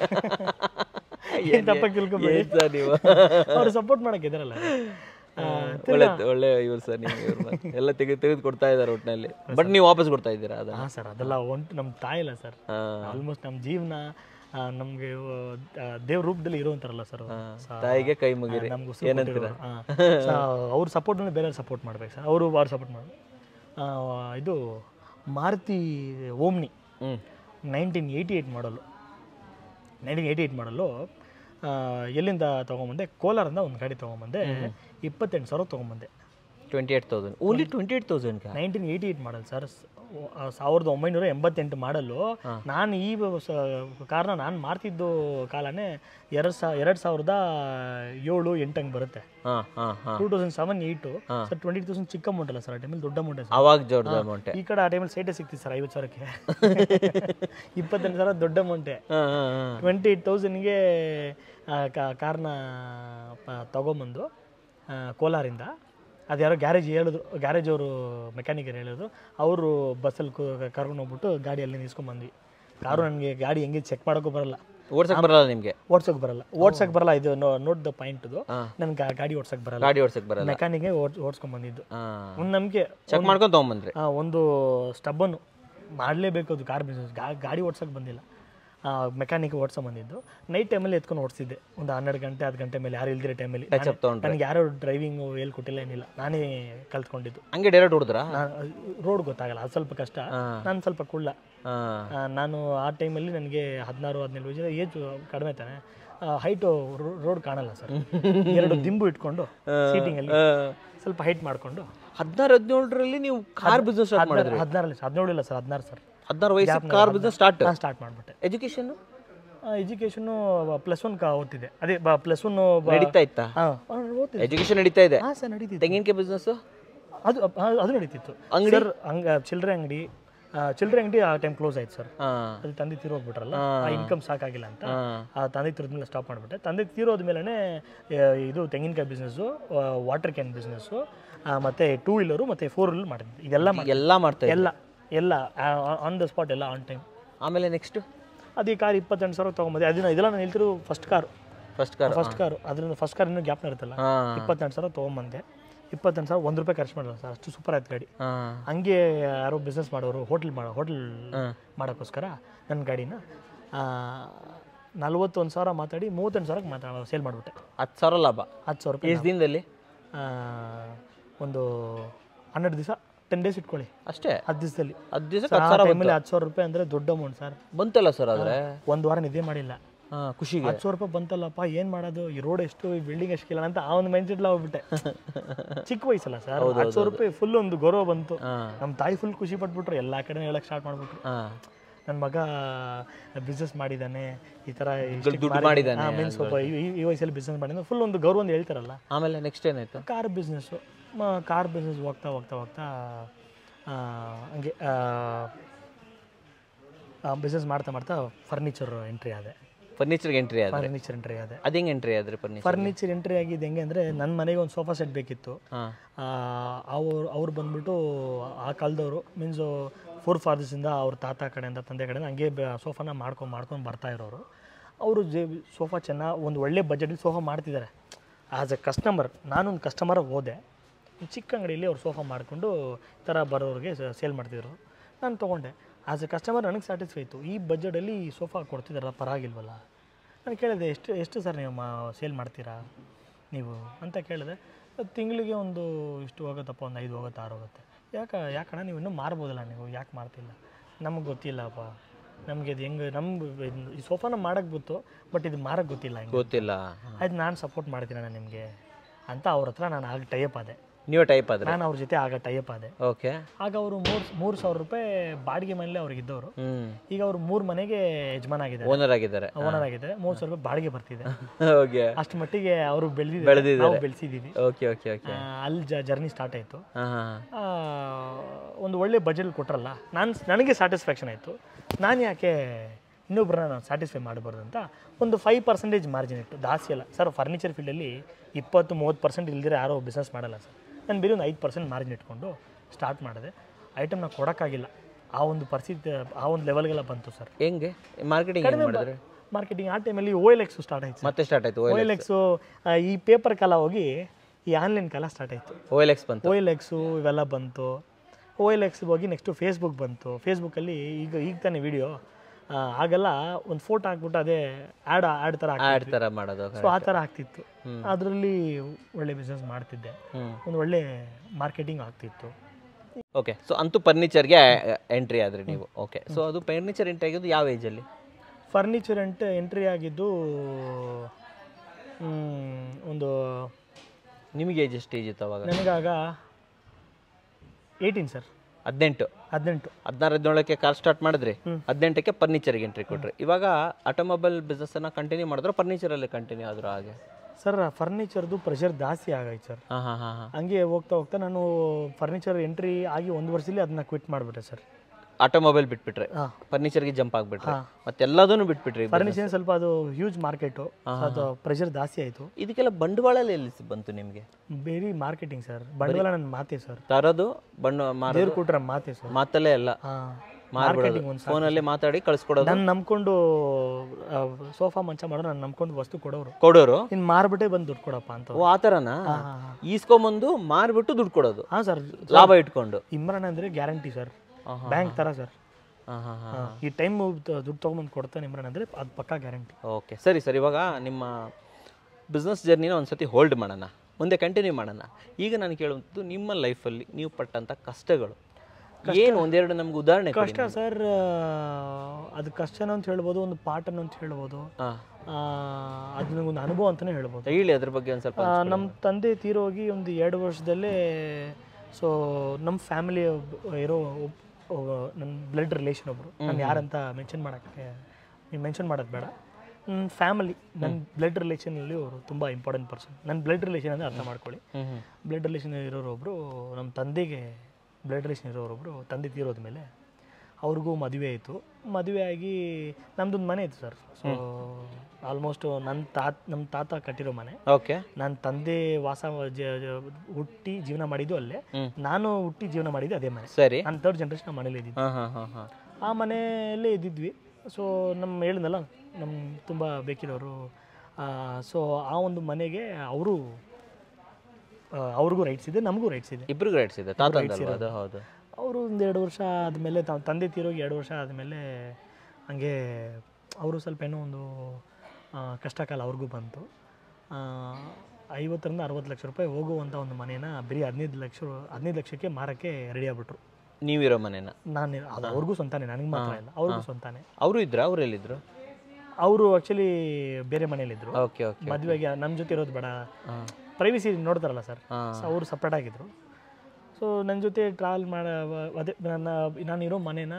[SPEAKER 1] ಏನ್ ತಪ್ಪಾಗಿ ತಿಳ್ಕೊಬೇಡಿ
[SPEAKER 2] ಏನ್ ಸರ್ ನೀವು
[SPEAKER 1] ಅವ್ರು ಸಪೋರ್ಟ್ ಮಾಡಕ್ಕೆ ಇದಾರಲ್ಲ ಆ,
[SPEAKER 2] ಒಳ್ಳೆ ಒಳ್ಳೆ ಇವ್ರು ಸರ್ ನೀವು ಇವ್ರು ಮಾತು. ಎಲ್ಲ ತೆಗೆದು ತೆಗೆದು ಕೊಡ್ತಾ ಇದ್ದಾರೆ ಒಟ್ಟಿನಲ್ಲಿ ಬಟ್ ನೀವು ವಾಪಸ್ ಕೊಡ್ತಾ ಇದ್ದೀರಾ ಅದನ್ನ
[SPEAKER 1] ಹಾ ಸರ್ ಅದೆಲ್ಲ ಒಂಟು ನಮ್ಮ ತಾಯಿ ಇಲ್ಲ ಸರ್
[SPEAKER 2] ಹಾ.
[SPEAKER 1] ಆಲ್ಮೋಸ್ಟ್ ನಮ್ಮ ಜೀವನ ನಮಗೆ ದೇವ್ರ ರೂಪದಲ್ಲಿ ಇರುವಂತಾರಲ್ಲ ಸರ್
[SPEAKER 2] ತಾಯಿಗೆ ಕೈ ಮುಗಿರಿ
[SPEAKER 1] ನಮ್ಗೂ
[SPEAKER 2] ಏನಂತೀರಾ
[SPEAKER 1] ಅವ್ರ ಸಪೋರ್ಟ್ ಮೇಲೆ ಬೇರೆ ಸಪೋರ್ಟ್ ಮಾಡ್ಬೇಕು ಸರ್ ಅವರು ಅವ್ರು ಸಪೋರ್ಟ್ ಮಾಡಿ ಇದು Maruti Omni
[SPEAKER 2] hmm
[SPEAKER 1] nineteen eighty eight model nineteen eighty eight model ಎಲ್ಲಿಂದ ತೊಗೊಂಬಂದೆ ಕೋಲಾರಿಂದ ಒಂದು ಗಾಡಿ ತೊಗೊಂಬಂದೆ ಇಪ್ಪತ್ತೆಂಟು ಸಾವಿರ ತೊಗೊಂಬಂದೆ
[SPEAKER 2] twenty eight thousand only twenty eight ತೌಸಂಡ್ಗೆ
[SPEAKER 1] nineteen eighty eight model sir ಸಾವಿರದ ಒಂಬೈನೂರ ಎಂಬತ್ತೆಂಟು ಮಾಡಲು ನಾನು ಈ ಕಾರ್ನ ನಾನು ಮಾಡ್ತಿದ್ದು ಕಾಲನೇ ಎರಡು ಸಾ ಎರಡು ಸಾವಿರದ ಏಳು ಎಂಟಂಗೆ ಬರುತ್ತೆ
[SPEAKER 2] ಹಾಂ ಹಾಂ ಹಾಂ
[SPEAKER 1] two thousand seven eight sir twenty thousand ಚಿಕ್ಕ ಅಮೌಂಟ್ ಅಲ್ಲ ಸರ್ ಆ ಟೈಮಲ್ಲಿ ದೊಡ್ಡ ಅಮೌಂಟ್ ಸರ್
[SPEAKER 2] ಅವಾಗ ಜೋರ್ದ ಅಮೌಂಟೆ
[SPEAKER 1] ಈ ಕಡೆ ಆ ಟೈಮಲ್ಲಿ ಸೈಟೇ ಸಿಗ್ತಿತ್ತು ಸರ್ ಐವತ್ತು ಸಾವಿರಕ್ಕೆ ಇಪ್ಪತ್ತೆಂಟು ಸಾವಿರ ದೊಡ್ಡ ಅಮೌಂಟೇ
[SPEAKER 2] ಹಾಂ ಹಾಂ ಹಾಂ
[SPEAKER 1] ಟ್ವೆಂಟಿ ಏಯ್ಟ್ ತೌಸಂಡ್ಗೆ ಕಾರ್ನ ತೊಗೊಂಬಂದು ಆ, ಕೋಲಾರಿಂದ ಅದು ಯಾರೋ ಗ್ಯಾರೇಜ್ ಹೇಳಿದ್ರು ಗ್ಯಾರೇಜ್ ಅವರು ಮೆಕ್ಯಾನಿಕರ್ ಹೇಳಿದ್ರು ಅವರು ಬಸ್ಸಲ್ಲಿ ಕರ್ಕೊಂಡು ಹೋಗ್ಬಿಟ್ಟು ಗಾಡಿಯಲ್ಲಿ ನಿಲ್ಸ್ಕೊಂಬಂದ್ವಿ ಕಾರು ನನಗೆ ಗಾಡಿ ಹೆಂಗೆ ಚೆಕ್ ಮಾಡೋಕ್ಕೂ ಬರಲ್ಲ
[SPEAKER 2] ಓಡ್ಸಕ್ ಬರಲ್ಲ ನಿಮಗೆ
[SPEAKER 1] ಓಡ್ಸೋಕೆ ಬರಲ್ಲ ಓಡ್ಸೋಕೆ ಬರಲ್ಲ ಇದು ನೋಟ್ ದ ಪಾಯಿಂಟ್ದು ನನ್ಗೆ ಗಾಡಿ ಓಡ್ಸೋಕೆ ಬರಲ್ಲ
[SPEAKER 2] ಗಾಡಿ ಓಡ್ಸಕ್ ಬರಲ್ಲ
[SPEAKER 1] ಮೆಕ್ಯಾನಿಗೆ ಓಡ್ ಓಡಿಸ್ಕೊಂಬಂದಿದ್ದು
[SPEAKER 2] ಹಾಂ
[SPEAKER 1] ಒಂದು ನಂಬಿಕೆ
[SPEAKER 2] ಚೆಕ್ ಮಾಡ್ಕೊಂಡು ತೊಗೊಂಬಂದ್ರಿ
[SPEAKER 1] ಒಂದು ಸ್ಟಬ್ಬನ್ನು ಮಾಡಲೇಬೇಕು ಅದು ಕಾರ್ ಬಿಸ್ನೆಸ್ ಗಾಡಿ ಓಡ್ಸೋಕೆ ಬಂದಿಲ್ಲ ಮೆಕ್ಯಾನಿಕ್ ಓಡ್ಸೋ ಬಂದಿದ್ದು ನೈಟ್ ಟೈಮಲ್ಲಿ ಎತ್ಕೊಂಡು ಓಡಿಸಿದ್ದೆ ಒಂದು ಹನ್ನೆರಡು ಗಂಟೆ ಹತ್ತು ಗಂಟೆ ಮೇಲೆ ಯಾರು ಇಲ್ದಿರೋ ಟೈಮಲ್ಲಿ
[SPEAKER 2] ಟಚ್ ಅಪ್ ತೊಗೊಂಡ್ರೆ
[SPEAKER 1] ನನಗೆ ಯಾರು ಡ್ರೈವಿಂಗು ಹೇಳ್ಕೊಟ್ಟಿಲ್ಲ ಏನಿಲ್ಲ ನಾನೇ ಕಲ್ತ್ಕೊಂಡಿದ್ದು
[SPEAKER 2] ಹಂಗೆ ಡೈರೆಕ್ಟ್ ಹೊಡೆದ್ರಾ
[SPEAKER 1] ನಾನು ರೋಡ್ ಗೊತ್ತಾಗಲ್ಲ ಅದು ಸ್ವಲ್ಪ ಕಷ್ಟ ನಾನು ಸ್ವಲ್ಪ ಕುಳ್ಳ
[SPEAKER 2] ಹಾಂ
[SPEAKER 1] ಆ, ನಾನು ಆ ಟೈಮಲ್ಲಿ ನನಗೆ ಹದಿನಾರು ಹದಿನೇಳು ವರ್ಷ ಏಜ್ ಕಡಿಮೆ ತಾನೆ ಹೈಟು ರೋಡ್ ಕಾಣಲ್ಲ ಸರ್ ಎರಡು ದಿಂಬು ಇಟ್ಕೊಂಡು ಸೀಟಿಂಗಲ್ಲಿ ಸ್ವಲ್ಪ ಹೈಟ್ ಮಾಡಿಕೊಂಡು
[SPEAKER 2] ಹದಿನಾರು ಹದಿನೇಳರಲ್ಲಿ ನೀವು ಕಾರ್ ಬಿಸ್ನೆಸ್ ಸ್ಟಾರ್ಟ್ ಮಾಡಿದ್ರಿ
[SPEAKER 1] ಹದಿನಾರಲ್ಲಿ ಹದಿನೇಳು ಇಲ್ಲ ಸರ್ ಹದಿನಾರು ಸರ್
[SPEAKER 2] ಹದಿನಾರು ವಯಸ್ಸಿಗೆ ಕಾರ್ ಬಿಸ್ನೆಸ್ ಸ್ಟಾರ್ಟ್
[SPEAKER 1] ನಾನು ಸ್ಟಾರ್ಟ್ ಮಾಡಿಬಿಟ್ಟೆ
[SPEAKER 2] ಎಜುಕೇಶನ್
[SPEAKER 1] ಎಜುಕೇಷನ್ನು ಪ್ಲಸ್ ಒನ್ ಕ ಓದ್ತಿದ್ದೆ ಅದೇ ಪ್ಲಸ್ ಒನ್
[SPEAKER 2] ನಡೀತಾ ಇತ್ತಾ
[SPEAKER 1] ಹಾಂ ಓದ್ತಿದ್ದೆ
[SPEAKER 2] ಎಜುಕೇಶನ್ ನಡೀತಾ ಇದೆ
[SPEAKER 1] ಹಾಂ ಸರ್ ನಡೀತಿತ್ತು
[SPEAKER 2] ತೆಂಗಿನಕಾಯಿ ಬಿಸ್ನೆಸ್
[SPEAKER 1] ಅದು ಆ, ಅದು ನಡೀತಿತ್ತು ಸರ್ ಹಂಗ ಚಿಲ್ಲರೆ ಅಂಗಡಿ ಚಿಲ್ಲರೆ ಅಂಗಡಿ ಆ ಟೈಮ್ ಕ್ಲೋಸ್ ಆಯ್ತು ಸರ್
[SPEAKER 2] ಹಾ
[SPEAKER 1] ಅದು ತಂದೆ ತೀರೋಗ್ಬಿಟ್ರಲ್ಲ ಆ ಇನ್ಕಮ್ ಸಾಕಾಗಿಲ್ಲ ಅಂತ
[SPEAKER 2] ಹಾ
[SPEAKER 1] ಆ ತಂದೆ ತೀರೋದ್ಮೇಲೆ ಸ್ಟಾಪ್ ಮಾಡಿಬಿಟ್ಟೆ ತಂದೆ ತೀರೋದ ಮೇಲೆ ಇದು ತೆಂಗಿನಕಾಯಿ ಬಿಸ್ನೆಸ್ಸು ವಾಟರ್ ಕ್ಯಾನ್ ಬಿಸ್ನೆಸ್ಸು ಮತ್ತು ಟೂ ವೀಲರು ಮತ್ತು ಫೋರ್ ವೀಲರ್ ಮಾಡಿದ್ದೆ ಇದೆಲ್ಲ ಮಾಡಿ
[SPEAKER 2] ಎಲ್ಲ ಮಾಡ್ತಾ ಇದ್ರಿ
[SPEAKER 1] ಎಲ್ಲ ಎಲ್ಲ ಆನ್ ದ ಸ್ಪಾಟ್ ಎಲ್ಲ ಆನ್ ಟೈಮ್
[SPEAKER 2] ಆಮೇಲೆ ನೆಕ್ಸ್ಟ್
[SPEAKER 1] ಅದು ಈ ಕಾರ್ ಇಪ್ಪತ್ತೆಂಟು ಸಾವಿರ ತೊಗೊಂಬಂದೆ ಅದನ್ನ ಇದೆಲ್ಲ ನಾನು ಹೇಳ್ತಿರೋ first car
[SPEAKER 2] first car
[SPEAKER 1] first car ಅದರಿಂದ ಫಸ್ಟ್ ಕಾರ್ ಇನ್ನೂ ಗ್ಯಾಪ್ನ ಇರುತ್ತಲ್ಲ
[SPEAKER 2] ಹಾ
[SPEAKER 1] ಇಪ್ಪತ್ತೆಂಟು ಸಾವಿರ ತೊಗೊಂಬಂದೆ ಇಪ್ಪತ್ತೆಂಟು ಸಾವಿರ ಒಂದು ರೂಪಾಯಿ ಖರ್ಚು ಮಾಡಲ್ಲ ಸರ್ ಅಷ್ಟು ಸೂಪರ್ ಆಯ್ತು ಗಾಡಿ
[SPEAKER 2] ಹಾ
[SPEAKER 1] ಹಂಗೆ ಯಾರೋ ಬಿಸ್ನೆಸ್ ಮಾಡೋರು ಹೋಟ್ಲ್ ಮಾಡೋ ಹೋಟ್ಲ್ ಮಾಡೋಕ್ಕೋಸ್ಕರ ನನ್ನ ಗಾಡಿನ ನಲ್ವತ್ತೊಂದು ಸಾವಿರ ಮಾತಾಡಿ ಮೂವತ್ತೆಂಟು ಸಾವಿರಕ್ಕೆ ಮಾತಾ ಸೇಲ್ ಮಾಡಿಬಿಟ್ಟೆ
[SPEAKER 2] ಹತ್ತು ಸಾವಿರ ಲಾಭ
[SPEAKER 1] ಹತ್ತು ಸಾವಿರ ರೂಪಾಯಿ
[SPEAKER 2] ಎಷ್ಟು ದಿನದಲ್ಲಿ
[SPEAKER 1] ಆ, ಒಂದು ಹನ್ನೆರಡು ದಿವಸ ಟೆನ್ ಡೇಸ್ ಇಟ್ಕೊಳ್ಳಿ
[SPEAKER 2] ಅಷ್ಟೇ
[SPEAKER 1] ಹತ್ತು ದಿವಸದಲ್ಲಿ
[SPEAKER 2] ಹತ್ತು ದಿವಸಕ್ಕೆ
[SPEAKER 1] ಆ ಟೈಮಲ್ಲಿ ಹತ್ತು ಸಾವಿರ ರೂಪಾಯಿ ಅಂದರೆ ದೊಡ್ಡ ಅಮೌಂಟ್ ಸರ್
[SPEAKER 2] ಬಂತಲ್ಲ ಸರ್ ಆದ್ರೆ
[SPEAKER 1] ಒಂದು ವಾರ ನಿದ್ದೆ ಮಾಡಿಲ್ಲ
[SPEAKER 2] ಹಾ ಖುಷಿಗೆ
[SPEAKER 1] ಹತ್ತು ಸಾವಿರ ರೂಪಾಯಿ ಬಂತಲ್ಲಪ್ಪ ಏನು ಮಾಡೋದು ಈ ರೋಡ್ ಎಷ್ಟು ಈ ಬಿಲ್ಡಿಂಗ್ ಎಷ್ಟು ಇಲ್ಲ ಅಂತ ಆ ಒಂದು ಮೈಂಡ್ ಸೆಟ್ಲ ಹೋಗ್ಬಿಟ್ಟೆ ಚಿಕ್ಕ ವಯಸ್ಸಲ್ಲ ಸರ್ ಹತ್ತು ಸಾವಿರ ರೂಪಾಯಿ ಫುಲ್ ಒಂದು ಗೌರವ ಬಂತು
[SPEAKER 2] ಹಾ
[SPEAKER 1] ನಮ್ಮ ತಾಯಿ ಫುಲ್ ಖುಷಿ ಪಟ್ಬಿಟ್ರು ಎಲ್ಲ ಕಡೆ ಹೇಳಕ್ ಸ್ಟಾರ್ಟ್ ಮಾಡ್ಬಿಟ್ರು
[SPEAKER 2] ಹಾ
[SPEAKER 1] ನನ್ನ ಮಗ ಬಿಸ್ನೆಸ್ ಮಾಡಿದ್ದಾನೆ ಈ ಥರ
[SPEAKER 2] ದುಡ್ಡು ಮಾಡಿದ್ದಾನೆ
[SPEAKER 1] ಮೀನ್ಸ್ ಸ್ವಲ್ಪ ಈ- ಈ- ಈ ವಯಸ್ಸಲ್ಲಿ ಬಿಸ್ನೆಸ್ ಮಾಡಿದ್ದಾನೆ ಫುಲ್ ಒಂದು ಗೌರವ ಅಂತ ಹೇಳ್ತಾರಲ್ಲ
[SPEAKER 2] ಆಮೇಲೆ ನೆಕ್ಸ್ಟ್ ಏನಾಯ್ತು
[SPEAKER 1] ಕಾರ್ ಬಿಸ್ನೆಸ್ಸು ಕಾರ್ ಬಿಸ್ನೆಸ್ ಹೋಗ್ತಾ ಹೋಗ್ತಾ ಹೋಗ್ತಾ ಆ, ಹಂಗೆ ಬಿಸ್ನೆಸ್ ಮಾಡ್ತಾ ಮಾಡ್ತಾ ಫರ್ನಿಚರ್ ಎಂಟ್ರಿ ಆದೆ
[SPEAKER 2] ಫರ್ನಿಚರ್ಗೆ ಎಂಟ್ರಿ ಆದ್ರೆ
[SPEAKER 1] ಫರ್ನಿಚರ್ ಎಂಟ್ರಿ ಆದೆ
[SPEAKER 2] ಅದು ಹೆಂಗೆ ಎಂಟ್ರಿ ಆದ್ರೆ ಫರ್ನಿಚರ್
[SPEAKER 1] ಫರ್ನಿಚರ್ ಎಂಟ್ರಿ ಆಗಿದ್ದು ಹೆಂಗೆ ಅಂದರೆ ನನ್ನ ಮನೆಗೆ ಒಂದು ಸೋಫಾ ಸೆಟ್ ಬೇಕಿತ್ತು
[SPEAKER 2] ಹಾ
[SPEAKER 1] ಅವ್ರು ಅವ್ರು ಬಂದ್ಬಿಟ್ಟು ಆ ಕಾಲದವರು ಮೀನ್ಸು ಫೋರ್ ಫಾದರ್ಸಿಂದ ಅವ್ರ ತಾತ ಕಡೆಯಿಂದ ತಂದೆ ಕಡೆಯಿಂದ ಹಂಗೆ ಬ- ಸೋಫಾನ ಮಾಡ್ಕೊಂಡು ಮಾಡ್ಕೊಂಡು ಬರ್ತಾ ಇರೋರು ಅವರು ಜೆ ಸೋಫಾ ಚೆನ್ನಾಗಿ ಒಂದು ಒಳ್ಳೆ ಬಜೆಟಲ್ಲಿ ಸೋಫಾ ಮಾಡ್ತಿದ್ದಾರೆ ಆ್ಯಸ್ ಎ ಕಸ್ಟಮರ್ ನಾನೊಂದು ಕಸ್ಟಮರಾಗಿ ಹೋದೆ ಒಂದು ಚಿಕ್ಕ ಅಂಗಡಿಯಲ್ಲಿ ಅವ್ರು ಸೋಫಾ ಮಾಡಿಕೊಂಡು ಈ ಥರ ಬರೋರಿಗೆ ಸೇಲ್ ಮಾಡ್ತಿದ್ರು ನಾನು ತೊಗೊಂಡೆ ಆ್ಯಸ್ ಎ ಕಸ್ಟಮರ್ ನನಗೆ ಸ್ಯಾಟಿಸ್ಫೈ ಇತ್ತು ಈ ಬಜೆಟಲ್ಲಿ ಈ ಸೋಫಾ ಕೊಡ್ತಿದ್ದಾರಲ್ಲ ಪರವಾಗಿಲ್ವಲ್ಲ ನಾನು ಕೇಳಿದೆ ಎಷ್ಟು ಎಷ್ಟು ಸರ್ ನೀವು ಮಾ ಸೇಲ್ ಮಾಡ್ತೀರಾ ನೀವು ಅಂತ ಕೇಳಿದೆ ತಿಂಗಳಿಗೆ ಒಂದು ಇಷ್ಟು ಹೋಗುತ್ತಪ್ಪ ಒಂದು ಐದು ಹೋಗುತ್ತೆ ಆರು ಹೋಗುತ್ತೆ ಯಾಕೆ ಯಾಕಣ್ಣ ನೀವು ಇನ್ನೂ ಮಾರ್ಬೋದಲ್ಲ ನೀವು ಯಾಕೆ ಮಾರ್ತಿಲ್ಲ ನಮಗೆ ಗೊತ್ತಿಲ್ಲಪ್ಪ ನಮಗೆ ಇದು ಹೆಂಗೆ ನಮ್ಗೆ ಈ ಸೋಫಾನ ಮಾಡೋಕ್ಕೆ ಗೊತ್ತು ಬಟ್ ಇದು ಮಾರಕ್ಕೆ ಗೊತ್ತಿಲ್ಲ ಹೆಂಗೆ
[SPEAKER 2] ಗೊತ್ತಿಲ್ಲ
[SPEAKER 1] ಆಯ್ತು ನಾನು ಸಪೋರ್ಟ್ ಮಾಡ್ತೀನಣ್ಣ ನಿಮಗೆ ಅಂತ ಅವ್ರ ಹತ್ರ ನಾನು ಆಗ ಟೈಅಪ್ ಆದೆ
[SPEAKER 2] ನೀವು ಟೈಪ್ ಆದ್ರೆ
[SPEAKER 1] ನಾನು ಅವ್ರ ಜೊತೆ ಆಗ ಟೈಅಪ್ ಆದೆ
[SPEAKER 2] ಓಕೆ
[SPEAKER 1] ಆಗ ಅವರು ಮೂರು ಮೂರು ಸಾವಿರ ರೂಪಾಯಿ ಬಾಡಿಗೆ ಮನೇಲಿ ಅವ್ರಿಗೆ ಇದ್ದವರು
[SPEAKER 2] ಹ್ಮ್
[SPEAKER 1] ಈಗ ಅವರು ಮೂರು ಮನೆಗೆ ಯಜಮಾನ ಆಗಿದ್ದಾರೆ
[SPEAKER 2] ಓನರ್ ಆಗಿದ್ದಾರೆ
[SPEAKER 1] ಓನರ್ ಆಗಿದ್ದಾರೆ ಮೂರು ಸಾವಿರ ರೂಪಾಯಿ ಬಾಡಿಗೆ ಬರ್ತಿದೆ
[SPEAKER 2] ಓಕೆ
[SPEAKER 1] ಅಷ್ಟು ಮಟ್ಟಿಗೆ ಅವರು ಬೆಳೆದಿದ್ದಾರೆ
[SPEAKER 2] ಬೆಳ್ದಿದ್ದಾರೆ.
[SPEAKER 1] ನಾವು ಬೆಳೆಸಿದ್ದೀವಿ
[SPEAKER 2] ಓಕೆ ಓಕೆ ಓಕೆ
[SPEAKER 1] ಅಲ್ಲಿ ಜರ್ನಿ ಸ್ಟಾರ್ಟ್ ಆಯಿತು
[SPEAKER 2] ಹಾ ಹಾ
[SPEAKER 1] ಒಂದು ಒಳ್ಳೆ ಬಜೆಟ್ ಕೊಟ್ರಲ್ಲ ನಾನು ನನಗೆ ಸ್ಯಾಟಿಸ್ಫ್ಯಾಕ್ಷನ್ ಆಯಿತು ನಾನು ಯಾಕೆ ಇನ್ನೊಬ್ಬರನ್ನ ನಾನು ಸ್ಯಾಟಿಸ್ಫೈ ಮಾಡಬಾರ್ದು ಅಂತ ಒಂದು ಫೈವ್ ಪರ್ಸೆಂಟೇಜ್ ಮಾರ್ಜಿನ್ ಇಟ್ಟು ಜಾಸ್ತಿ ಅಲ್ಲ ಸರ್ ಫರ್ನಿಚರ್ ಫೀಲ್ಡಲ್ಲಿ ಇಪ್ಪತ್ತು ಮೂವತ್ತು ಪರ್ಸೆಂಟ್ ಇಲ್ದಿರ ಯಾರೋ ಬಿಸ್ನೆಸ್ ಮಾಡಲ್ಲ ಸರ್ ನಾನು ಬೇರೆ ಒಂದು ಐದು ಪರ್ಸೆಂಟ್ ಮಾರ್ಜಿನ್ ಇಟ್ಕೊಂಡು ಸ್ಟಾರ್ಟ್ ಮಾಡಿದೆ ಐಟಮ್ನ ಕೊಡೋಕ್ಕಾಗಿಲ್ಲ ಆ ಒಂದು ಪರಿಸ್ಥಿತಿ ಆ ಒಂದು ಲೆವೆಲ್ಗೆಲ್ಲ ಬಂತು ಸರ್
[SPEAKER 2] ಹೆಂಗೆ ಮಾರ್ಕೆಟಿಂಗ್ ಹೆಂಗೆ ಮಾಡಿದ್ರೆ
[SPEAKER 1] ಮಾರ್ಕೆಟಿಂಗ್ ಆ ಟೈಮಲ್ಲಿ ಓ ಎಲ್ ಎಕ್ಸ್ ಸ್ಟಾರ್ಟ್ ಆಯ್ತು
[SPEAKER 2] ಮತ್ತೆ ಸ್ಟಾರ್ಟ್ ಆಯ್ತು
[SPEAKER 1] ಓ ಎಲ್ ಎಕ್ಸು ಈ ಪೇಪರ್ ಕಾಲ ಹೋಗಿ ಈ ಆನ್ಲೈನ್ ಕಾಲ ಸ್ಟಾರ್ಟ್ ಆಯಿತು
[SPEAKER 2] ಓ ಎಲ್ ಎಕ್ಸ್ ಬಂತು
[SPEAKER 1] ಓ ಎಲ್ ಎಕ್ಸು ಇವೆಲ್ಲ ಬಂತು ಓ ಎಲ್ ಎಕ್ಸ್ ಹೋಗಿ ನೆಕ್ಸ್ಟು ಫೇಸ್ಬುಕ್ ಬಂತು ಫೇಸ್ಬುಕ್ಕಲ್ಲಿ ಈಗ ಈಗ ತಾನೇ ವಿಡಿಯೋ ಆಗೆಲ್ಲ ಒಂದು ಫೋಟೋ ಹಾಕ್ಬಿಟ್ಟು ಅದೇ ಆ್ಯಡ್ ಆ್ಯಡ್ ಥರ
[SPEAKER 2] ಆಡ್ ತರ ಮಾಡೋದು
[SPEAKER 1] ಸೊ ಆ ಥರ ಆಗ್ತಿತ್ತು ಅದರಲ್ಲಿ ಒಳ್ಳೆ ಬಿಸ್ನೆಸ್ ಮಾಡ್ತಿದ್ದೆ
[SPEAKER 2] ಹ್ಮ್
[SPEAKER 1] ಒಂದು ಒಳ್ಳೆ ಮಾರ್ಕೆಟಿಂಗ್ ಆಗ್ತಿತ್ತು
[SPEAKER 2] ಓಕೆ ಸೊ ಅಂತೂ ಫರ್ನಿಚರ್ಗೆ ಎಂಟ್ರಿ ಆದ್ರಿ ನೀವು ಓಕೆ ಸೊ ಅದು ಫರ್ನಿಚರ್ ಎಂಟ್ರಿ ಆಗಿದ್ದು ಯಾವ ಏಜಲ್ಲಿ
[SPEAKER 1] ಫರ್ನಿಚರ್ ಎಂಟ್ ಎಂಟ್ರಿ ಆಗಿದ್ದು ಮ್, ಒಂದು
[SPEAKER 2] ನಿಮಗೆ ಏಜ್ ಎಷ್ಟು ಏಜ್ ಇತ್ತು ಅವಾಗ
[SPEAKER 1] ನನಗಾಗ ಏಯ್ಟೀನ್ ಸರ್
[SPEAKER 2] ಹದಿನೆಂಟು
[SPEAKER 1] ಹದಿನೆಂಟು
[SPEAKER 2] ಹದಿನಾರು ಹದಿನೇಳಕ್ಕೆ ಕಾರ್ ಸ್ಟಾರ್ಟ್ ಮಾಡಿದ್ರಿ ಹದಿನೆಂಟಕ್ಕೆ ಫರ್ನಿಚರ್ಗೆ ಎಂಟ್ರಿ ಕೊಟ್ರಿ ಇವಾಗ ಆಟೋಮೊಬೈಲ್ ಬಿಸ್ನೆಸ್ ಅನ್ನ ಕಂಟಿನ್ಯೂ ಮಾಡಿದ್ರು ಫರ್ನಿಚರ್ ಅಲ್ಲಿ ಕಂಟಿನ್ಯೂ ಆದ್ರು ಹಾಗೆ
[SPEAKER 1] ಸರ್ ಫರ್ನಿಚರ್ದು ಪ್ರೆಷರ್ ಜಾಸ್ತಿ ಆಗೈತೆ ಸರ್
[SPEAKER 2] ಹಾ ಹಾ ಹಾ ಹಾ
[SPEAKER 1] ಹಂಗೆ ಹೋಗ್ತಾ ಹೋಗ್ತಾ ನಾನು ಫರ್ನಿಚರ್ ಎಂಟ್ರಿ ಆಗಿ ಒಂದು ವರ್ಷದಲ್ಲಿ ಅದನ್ನ ಕ್ವಿಟ್ ಮಾಡಿಬಿಟ್ಟೆ ಸರ್
[SPEAKER 2] ಆಟೋಮೊಬೈಲ್ ಬಿಟ್ಬಿಟ್ರೆ
[SPEAKER 1] ಹಾಂ
[SPEAKER 2] ಫರ್ನಿಚರ್ಗೆ ಜಂಪ್ ಆಗ್ಬಿಟ್ರೆ ಮತ್ತೆಲ್ಲದನ್ನು ಬಿಟ್ಬಿಟ್ರಿ
[SPEAKER 1] ಫರ್ನಿಚರ್ ಸ್ವಲ್ಪ ಅದು ಹ್ಯೂಜ್ ಮಾರ್ಕೆಟು ಅದು ಪ್ರೆಷರ್ ಜಾಸ್ತಿ ಆಯಿತು
[SPEAKER 2] ಇದಕ್ಕೆಲ್ಲ ಬಂಡವಾಳ ಎಲ್ಲ ಎಲ್ಲಿ ಸಿ- ಬಂತು ನಿಮಗೆ
[SPEAKER 1] ಬೇರೆ ಮಾರ್ಕೆಟಿಂಗ್ ಸರ್ ಬಂಡವಾಳ ನನ್ನ ಮಾತೆ ಸರ್
[SPEAKER 2] ತರೋದು ಬಣ್ಣ ಮಾರೋದು
[SPEAKER 1] ದೇವ್ರು ಕೊಟ್ರೆ ಮಾತೆ ಸರ್
[SPEAKER 2] ಮಾತಲ್ಲೇ ಎಲ್ಲ
[SPEAKER 1] ಹಾಂ
[SPEAKER 2] ಮಾರ್ಬಿಡೋದು
[SPEAKER 1] ಮಾರ್ಕೆಟಿಂಗ್ ಒಂದು
[SPEAKER 2] ಫೋನಲ್ಲಿ ಮಾತಾಡಿ ಕಳಿಸ್ಕೊಡೋದು
[SPEAKER 1] ನಾನು ನಂಬ್ಕೊಂಡು ಸೋಫಾ ಮಂಚ ಮಾಡೋ ನಾನು ನಂಬ್ಕೊಂಡು ವಸ್ತು ಕೊಡೋರು
[SPEAKER 2] ಕೊಡೋರು
[SPEAKER 1] ಇನ್ನು ಮಾರ್ಬಿಟ್ಟೆ ಬಂದು ದುಡ್ಡು ಕೊಡಪ್ಪ ಅಂತ
[SPEAKER 2] ಓ ಆ ಥರನಾ ಈಸ್ಕೊಂಬಂದು ಮಾರ್ಬಿಟ್ಟು ದುಡ್ಡು ಕೊಡೋದು
[SPEAKER 1] ಹಾಂ ಸರ್
[SPEAKER 2] ಲಾಭ ಇಟ್ಕೊಂಡು
[SPEAKER 1] ಇಮ್ರಾನ್ ಅಂದರೆ ಗ್ಯಾರಂಟಿ ಸರ್
[SPEAKER 2] ಆಹಾ.
[SPEAKER 1] ಬ್ಯಾಂಕ್ ಥರ ಸರ್
[SPEAKER 2] ಹಾಂ ಹಾಂ ಹಾಂ
[SPEAKER 1] ಈ ಟೈಮ್ ದುಡ್ಡು ತೊಗೊಂಬಂದು ಕೊಡ್ತಾನೆ ಇಮ್ರಾನ್ ಅಂದರೆ ಅದು ಪಕ್ಕಾ ಗ್ಯಾರಂಟಿ
[SPEAKER 2] ಓಕೆ ಸರಿ ಸರ್ ಇವಾಗ ನಿಮ್ಮ ಬಿಸ್ನೆಸ್ ಜರ್ನಿನ ಒಂದ್ಸತಿ ಹೋಲ್ಡ್ ಮಾಡೋಣ ಮುಂದೆ ಕಂಟಿನ್ಯೂ ಮಾಡೋಣ ಈಗ ನಾನು ಕೇಳುವಂಥದ್ದು ನಿಮ್ಮ ಲೈಫಲ್ಲಿ ನೀವು ಪಟ್ಟಂಥ ಕಷ್ಟಗಳು ಏನು ಒಂದೆರಡು ನಮ್ಗೆ ಉದಾಹರಣೆ ಕೊಡಿ
[SPEAKER 1] ಕಷ್ಟ ಸರ್ ಅದು ಕಷ್ಟನೋ ಅಂತ ಹೇಳ್ಬೋದು ಒಂದು ಪಾಠನೋ ಅಂತ ಹೇಳ್ಬೋದು
[SPEAKER 2] ಹಾಂ
[SPEAKER 1] ಆ, ಅದು ನನಗೊಂದು ಅನುಭವ ಅಂತಲೇ ಹೇಳ್ಬೋದು
[SPEAKER 2] ಹೇಳಿ ಅದ್ರ ಬಗ್ಗೆ ಒಂದು ಸ್ವಲ್ಪ
[SPEAKER 1] ನಮ್ಮ ತಂದೆ ತೀರೋಗಿ ಒಂದು ಎರಡು ವರ್ಷದಲ್ಲೇ ಸೊ ನಮ್ಮ ಫ್ಯಾಮಿಲಿ ಇರೋ ನನ್ನ ಬ್ಲಡ್ ರಿಲೇಷನ್ ಒಬ್ಬರು ನಾನು ಯಾರಂತ ಮೆನ್ಷನ್ ಮಾಡೋಕ್ಕೆ ನೀವು ಮೆನ್ಷನ್ ಮಾಡೋದು ಬೇಡ ನನ್ನ ಫ್ಯಾಮಿಲಿ ನನ್ನ ಬ್ಲಡ್ ರಿಲೇಷನಲ್ಲಿ ಅವರು ತುಂಬ ಇಂಪಾರ್ಟೆಂಟ್ ಪರ್ಸನ್ ನನ್ನ ಬ್ಲಡ್ ರಿಲೇಷನ್ ಅಂದರೆ ಅರ್ಥ ಮಾಡ್ಕೊಳ್ಳಿ
[SPEAKER 2] ಹ್ಮ್ ಹ್ಮ್
[SPEAKER 1] ಬ್ಲಡ್ ರಿಲೇಷನ್ ಇರೋರೊಬ್ಬರು ನಮ್ಮ ತಂದೆಗೆ ಬ್ಲಡ್ ರಿಲೇಷನ್ ಇರೋರೊಬ್ಬರು ತಂದೆ ತೀರೋದ ಮೇಲೆ ಅವ್ರಿಗೂ ಮದುವೆ ಆಯಿತು ಮದುವೆ ಆಗಿ ನಮ್ದೊಂದು ಮನೆ ಇತ್ತು ಸರ್ ಸೊ ಆಲ್ಮೋಸ್ಟ್ ನನ್ನ ತಾತ ನಮ್ಮ ತಾತ ಕಟ್ಟಿರೋ ಮನೆ
[SPEAKER 2] ಓಕೆ
[SPEAKER 1] ನನ್ನ ತಂದೆ ವಾಸ ಜ- ಜ- ಹುಟ್ಟಿ ಜೀವನ ಮಾಡಿದ್ದು ಅಲ್ಲೇ
[SPEAKER 2] ಹ್ಮ್.
[SPEAKER 1] ನಾನು ಹುಟ್ಟಿ ಜೀವನ ಮಾಡಿದ್ದು ಅದೇ ಮನೆ
[SPEAKER 2] ಸರಿ
[SPEAKER 1] ನಾನು ತರ್ಡ್ ಜನ್ರೇಷನ್ ಆ ಮನೇಲಿ ಇದ್ದಿದ್ದು
[SPEAKER 2] ಹಾಂ ಹಾಂ ಹಾಂ ಹಾಂ
[SPEAKER 1] ಆ ಮನೆಯಲ್ಲೇ ಇದ್ದಿದ್ವಿ ಸೊ ನಮ್ಮ ಹೇಳಿದ್ನಲ್ಲ ನಮ್ಮ ತುಂಬ ಬೇಕಿರೋರು ಸೊ ಆ ಒಂದು ಮನೆಗೆ ಅವರು ಅವ್ರಿಗೂ ರೈಟ್ಸ್ ಇದೆ ನಮಗೂ ರೈಟ್ಸ್ ಇದೆ
[SPEAKER 2] ಇಬ್ರಿಗೂ ರೈಟ್ಸ್ ಇದೆ ತಾತ ಅಂದಲ್ವಾ ಅದು ಹೌದು
[SPEAKER 1] ಅವರು ಒಂದು ಎರಡು ವರ್ಷ ಆದಮೇಲೆ ತಂದೆ ತೀರೋಗಿ ಎರಡು ವರ್ಷ ಆದಮೇಲೆ ಹಂಗೆ ಅವರು ಸ್ವಲ್ಪ ಏನೋ ಒಂದು ಆ, ಕಷ್ಟ ಕಾಲ ಅವ್ರಿಗೂ ಬಂತು ಆ, ಐವತ್ತರಿಂದ ಅರವತ್ತು ಲಕ್ಷ ರೂಪಾಯಿ ಹೋಗುವಂಥ ಒಂದು ಮನೇನ ಬರೀ ಹದಿನೈದು ಲಕ್ಷ ಹದಿನೈದು ಲಕ್ಷಕ್ಕೆ ಮಾರಕ್ಕೆ ರೆಡಿ ಆಗ್ಬಿಟ್ರು
[SPEAKER 2] ನೀವಿರೋ ಮನೇನ
[SPEAKER 1] ನಾನು ಅದು ಅವ್ರಿಗೂ ಸ್ವಂತಾನೆ ನನಗೆ ಮಾತ್ರ ಇಲ್ಲ ಅವ್ರಿಗೂ ಸ್ವಂತಾನೆ
[SPEAKER 2] ಅವರು ಇದ್ರ ಅವ್ರು ಎಲ್ಲಿದ್ರು
[SPEAKER 1] ಅವರು ಆ್ಯಕ್ಚುಲಿ ಬೇರೆ ಮನೇಲಿದ್ದರು
[SPEAKER 2] ಓಕೆ ಓಕೆ
[SPEAKER 1] ಮದುವೆಗೆ ನಮ್ಮ ಜೊತೆ ಇರೋದು ಬೇಡ
[SPEAKER 2] ಹಾಂ
[SPEAKER 1] ಪ್ರೈವಸಿ ನೋಡ್ತಾರಲ್ಲ ಸರ್
[SPEAKER 2] ಹಾಂ
[SPEAKER 1] ಅವರು ಸಪ್ರೇಟ್ ಆಗಿದ್ರು ಸೊ ನನ್ನ ಜೊತೆ ಟ್ರಾವೆಲ್ ಮಾಡ ಅದೇ ನನ್ನ ನಾನಿರೋ ಮನೇನ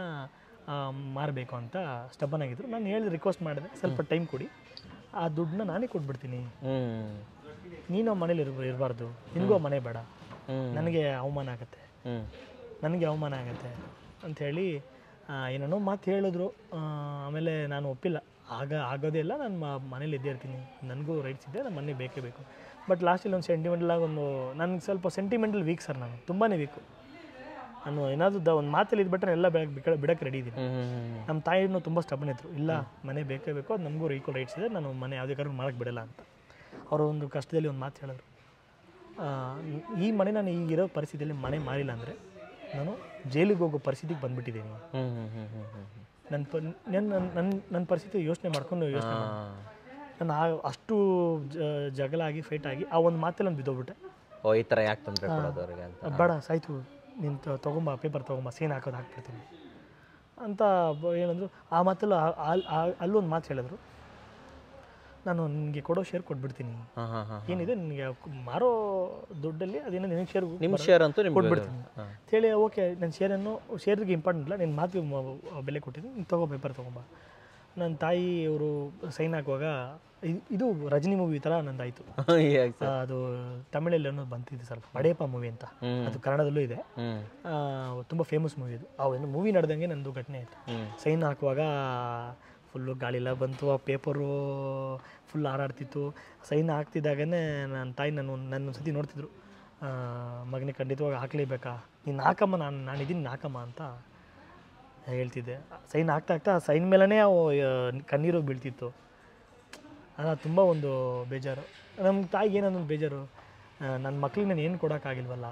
[SPEAKER 1] ಮಾರಬೇಕು ಅಂತ ಸ್ಟಬ್ಬನ್ ಆಗಿದ್ರು ನಾನು ಹೇಳಿ ರಿಕ್ವೆಸ್ಟ್ ಮಾಡಿದೆ ಸ್ವಲ್ಪ ಟೈಮ್ ಕೊಡಿ ಆ ದುಡ್ಡನ್ನ ನಾನೇ ಕೊಟ್ಬಿಡ್ತೀನಿ
[SPEAKER 2] ಹ್ಞೂ
[SPEAKER 1] ನೀನು ಆ ಮನೇಲಿ ಇರ್ ಇರಬಾರ್ದು ನಿನಗೂ ಆ ಮನೆ ಬೇಡ
[SPEAKER 2] ಹ್ಞೂ
[SPEAKER 1] ನನಗೆ ಅವಮಾನ ಆಗುತ್ತೆ
[SPEAKER 2] ಹ್ಞೂ
[SPEAKER 1] ನನಗೆ ಅವಮಾನ ಆಗುತ್ತೆ ಅಂಥೇಳಿ ಏನೇನೋ ಮಾತು ಹೇಳಿದ್ರು ಆ, ಆಮೇಲೆ ನಾನು ಒಪ್ಪಿಲ್ಲ ಆಗ ಆಗೋದೇ ಇಲ್ಲ ನಾನು ಮನೇಲಿ ಇದ್ದೇ ಇರ್ತೀನಿ ನನಗೂ ರೈಟ್ಸ್ ಇದೆ ನನ್ನ ಮನೆ ಬೇಕೇ ಬೇಕು ಬಟ್ ಲಾಸ್ಟಲ್ಲಿ ಒಂದು ಸೆಂಟಿಮೆಂಟಲ್ ಆಗಿ ಒಂದು ನನಗೆ ಸ್ವಲ್ಪ ಸೆಂಟಿಮೆಂಟಲ್ ವೀಕ್ ಸರ್ ನಾನು ತುಂಬಾ ವೀಕು ನಾನು ಏನಾದರೂ ದ ಒಂದು ಮಾತಲ್ಲಿ ಇದ್ಬಿಟ್ರೆ ಎಲ್ಲ ಬೆಳಗ್ಗೆ ಬಿಡ ಬಿಡಕ್ಕೆ ರೆಡಿ ಇದ್ದೀನಿ
[SPEAKER 2] ಹ್ಞೂ ಹ್ಞೂ
[SPEAKER 1] ನಮ್ಮ ತಾಯಿನೂ ತುಂಬ ಸ್ಟಬನ್ ಇದ್ರು ಇಲ್ಲ ಮನೆ ಬೇಕೇ ಬೇಕು ಅದು ನಮಗೂ ಈಕ್ವಲ್ ರೈಟ್ಸ್ ಇದೆ ನಾನು ಮನೆ ಯಾವುದೇ ಕಾರಣ ಮಾಡಕ್ಕೆ ಬಿಡಲ್ಲ ಅಂತ ಅವರು ಒಂದು ಕಷ್ಟದಲ್ಲಿ ಒಂದು ಮಾತು ಹೇಳಿದ್ರು ಆ, ಈ ಮನೆ ನಾನು ಈಗಿರೋ ಪರಿಸ್ಥಿತಿಯಲ್ಲಿ ಮನೆ ಮಾರಿಲ್ಲ ಅಂದರೆ ನಾನು ಜೈಲಿಗೆ ಹೋಗೋ ಪರಿಸ್ಥಿತಿಗೆ ಬಂದ್ಬಿಟ್ಟಿದ್ದೀನಿ
[SPEAKER 2] ಹ್ಞೂ ಹ್ಞೂ ಹ್ಞೂ ಹ್ಞೂ ಹ್ಞೂ
[SPEAKER 1] ನನ್ನ ಪ ನನ್ನ ನನ್ನ ನನ್ನ ಪರಿಸ್ಥಿತಿ ಯೋಚನೆ ಮಾಡ್ಕೊಂಡು ಯೋಚನೆ
[SPEAKER 2] ಹಾಂ
[SPEAKER 1] ನಾನು ಆ ಅಷ್ಟು ಜ ಜಗಳ ಆಗಿ ಫೈಟ್ ಆಗಿ ಆ ಒಂದು ಮಾತಲ್ಲಿ ನಾನು ಬಿದ್ದೋಗ್ಬಿಟ್ಟೆ
[SPEAKER 2] ಓ ಈ ಥರ ಯಾಕೆ ತೊಂದರೆ ಕೊಡೋದು ಅವ್ರಿಗೆ ಅಂತ
[SPEAKER 1] ಬೇಡ ಸಾಯ್ತು ನೀನು ತ- ತಗೊಂಬ ಪೇಪರ್ ತೊಗೊಂಬ ಸೀನ್ ಹಾಕೋದು ಹಾಕ್ಬಿಡ್ತೀನಿ ಅಂತ ಬ- ಏನಂದ್ರು ಆ ಮಾತಲ್ಲೂ ಆ- ಆ- ಆ- ಅಲ್ಲೊಂದು ಮಾತು ಹೇಳಿದ್ರು ನಾನು ನಿನಗೆ ಕೊಡೋ ಶೇರ್ ಕೊಟ್ಬಿಡ್ತೀನಿ
[SPEAKER 2] ಹಾಂ ಹಾಂ ಹಾಂ
[SPEAKER 1] ಏನಿದೆ ನಿನಗೆ ಮಾರೋ ದುಡ್ಡಲ್ಲಿ ಅದೇನೋ ನಿನಗೆ ಶೇರ್
[SPEAKER 2] ನಿಮ್ಮ ಶೇರ್ ಅಂತೂ ನಿಮ್ಗೆ
[SPEAKER 1] ಕೊಟ್ಬಿಡ್ತೀನಿ
[SPEAKER 2] ಹಾಂ
[SPEAKER 1] ಅಂತೇಳಿ ಓಕೆ ನನ್ನ ಶೇರನ್ನು ಶೇರಿಗೆ ಇಂಪಾರ್ಟೆಂಟ್ ಇಲ್ಲ ನಿನ್ನ ಮಾತಿಗೆ ಮ- ಬೆಲೆ ಕೊಟ್ಟಿದ್ದೀನಿ ನೀನು ತಗೋ ಪೇಪರ್ ತೊಗೊಂಬ ನನ್ನ ತಾಯಿ ಅವರು ಸೈನ್ ಹಾಕುವಾಗ ಇ- ಇದು ರಜನಿ ಮೂವಿ ಥರ ನಂದಾಯಿತು
[SPEAKER 2] ಯಾಕೆ ಸರ್
[SPEAKER 1] ಅದು ತಮಿಳಲ್ಲಿ ಅನ್ನೋದು ಬಂತಿದೆ ಸ್ವಲ್ಪ ಬಡೇಪ ಮೂವಿ ಅಂತ
[SPEAKER 2] ಹ್ಮ್.
[SPEAKER 1] ಅದು ಕನ್ನಡದಲ್ಲೂ ಇದೆ
[SPEAKER 2] ಹ್ಞೂ
[SPEAKER 1] ತುಂಬ ಫೇಮಸ್ ಮೂವಿ ಅದು ಅವೇನು ಮೂವಿ ನಡೆದಂಗೆ ನಂದು ಘಟನೆ ಆಯಿತು
[SPEAKER 2] ಹ್ಞೂ
[SPEAKER 1] ಸೈನ್ ಹಾಕುವಾಗ ಫುಲ್ಲು ಗಾಳಿಲ್ಲ ಬಂತು ಆ ಪೇಪರು ಫುಲ್ ಹಾರಾಡ್ತಿತ್ತು ಸೈನ್ ಹಾಕ್ತಿದ್ದಾಗನೇ ನನ್ನ ತಾಯಿ ನಾನು ನನ್ನ ಸತಿ ನೋಡ್ತಿದ್ರು ಆ, ಮಗನಿಗೆ ಖಂಡಿತವಾಗಿ ಹಾಕ್ಲೇಬೇಕಾ ನೀನು ಹಾಕಮ್ಮ ನಾನು ನಾನಿದ್ದೀನಿ ಹಾಕಮ್ಮ ಅಂತ ಹೇಳ್ತಿದ್ದೆ ಸೈನ್ ಹಾಕ್ತಾ ಹಾಕ್ತಾ ಸೈನ್ ಮೇಲೇ ಅವು ಆ, ಕಣ್ಣೀರು ಬೀಳ್ತಿತ್ತು ಅದ ತುಂಬ ಒಂದು ಬೇಜಾರು ನಮ್ಮ ತಾಯಿಗೆ ಏನನ್ನೊಂದು ಬೇಜಾರು ನನ್ನ ಮಕ್ಳಿಗೆ ನಾನು ಏನು ಕೊಡೋಕ್ಕಾಗಿಲ್ವಲ್ಲ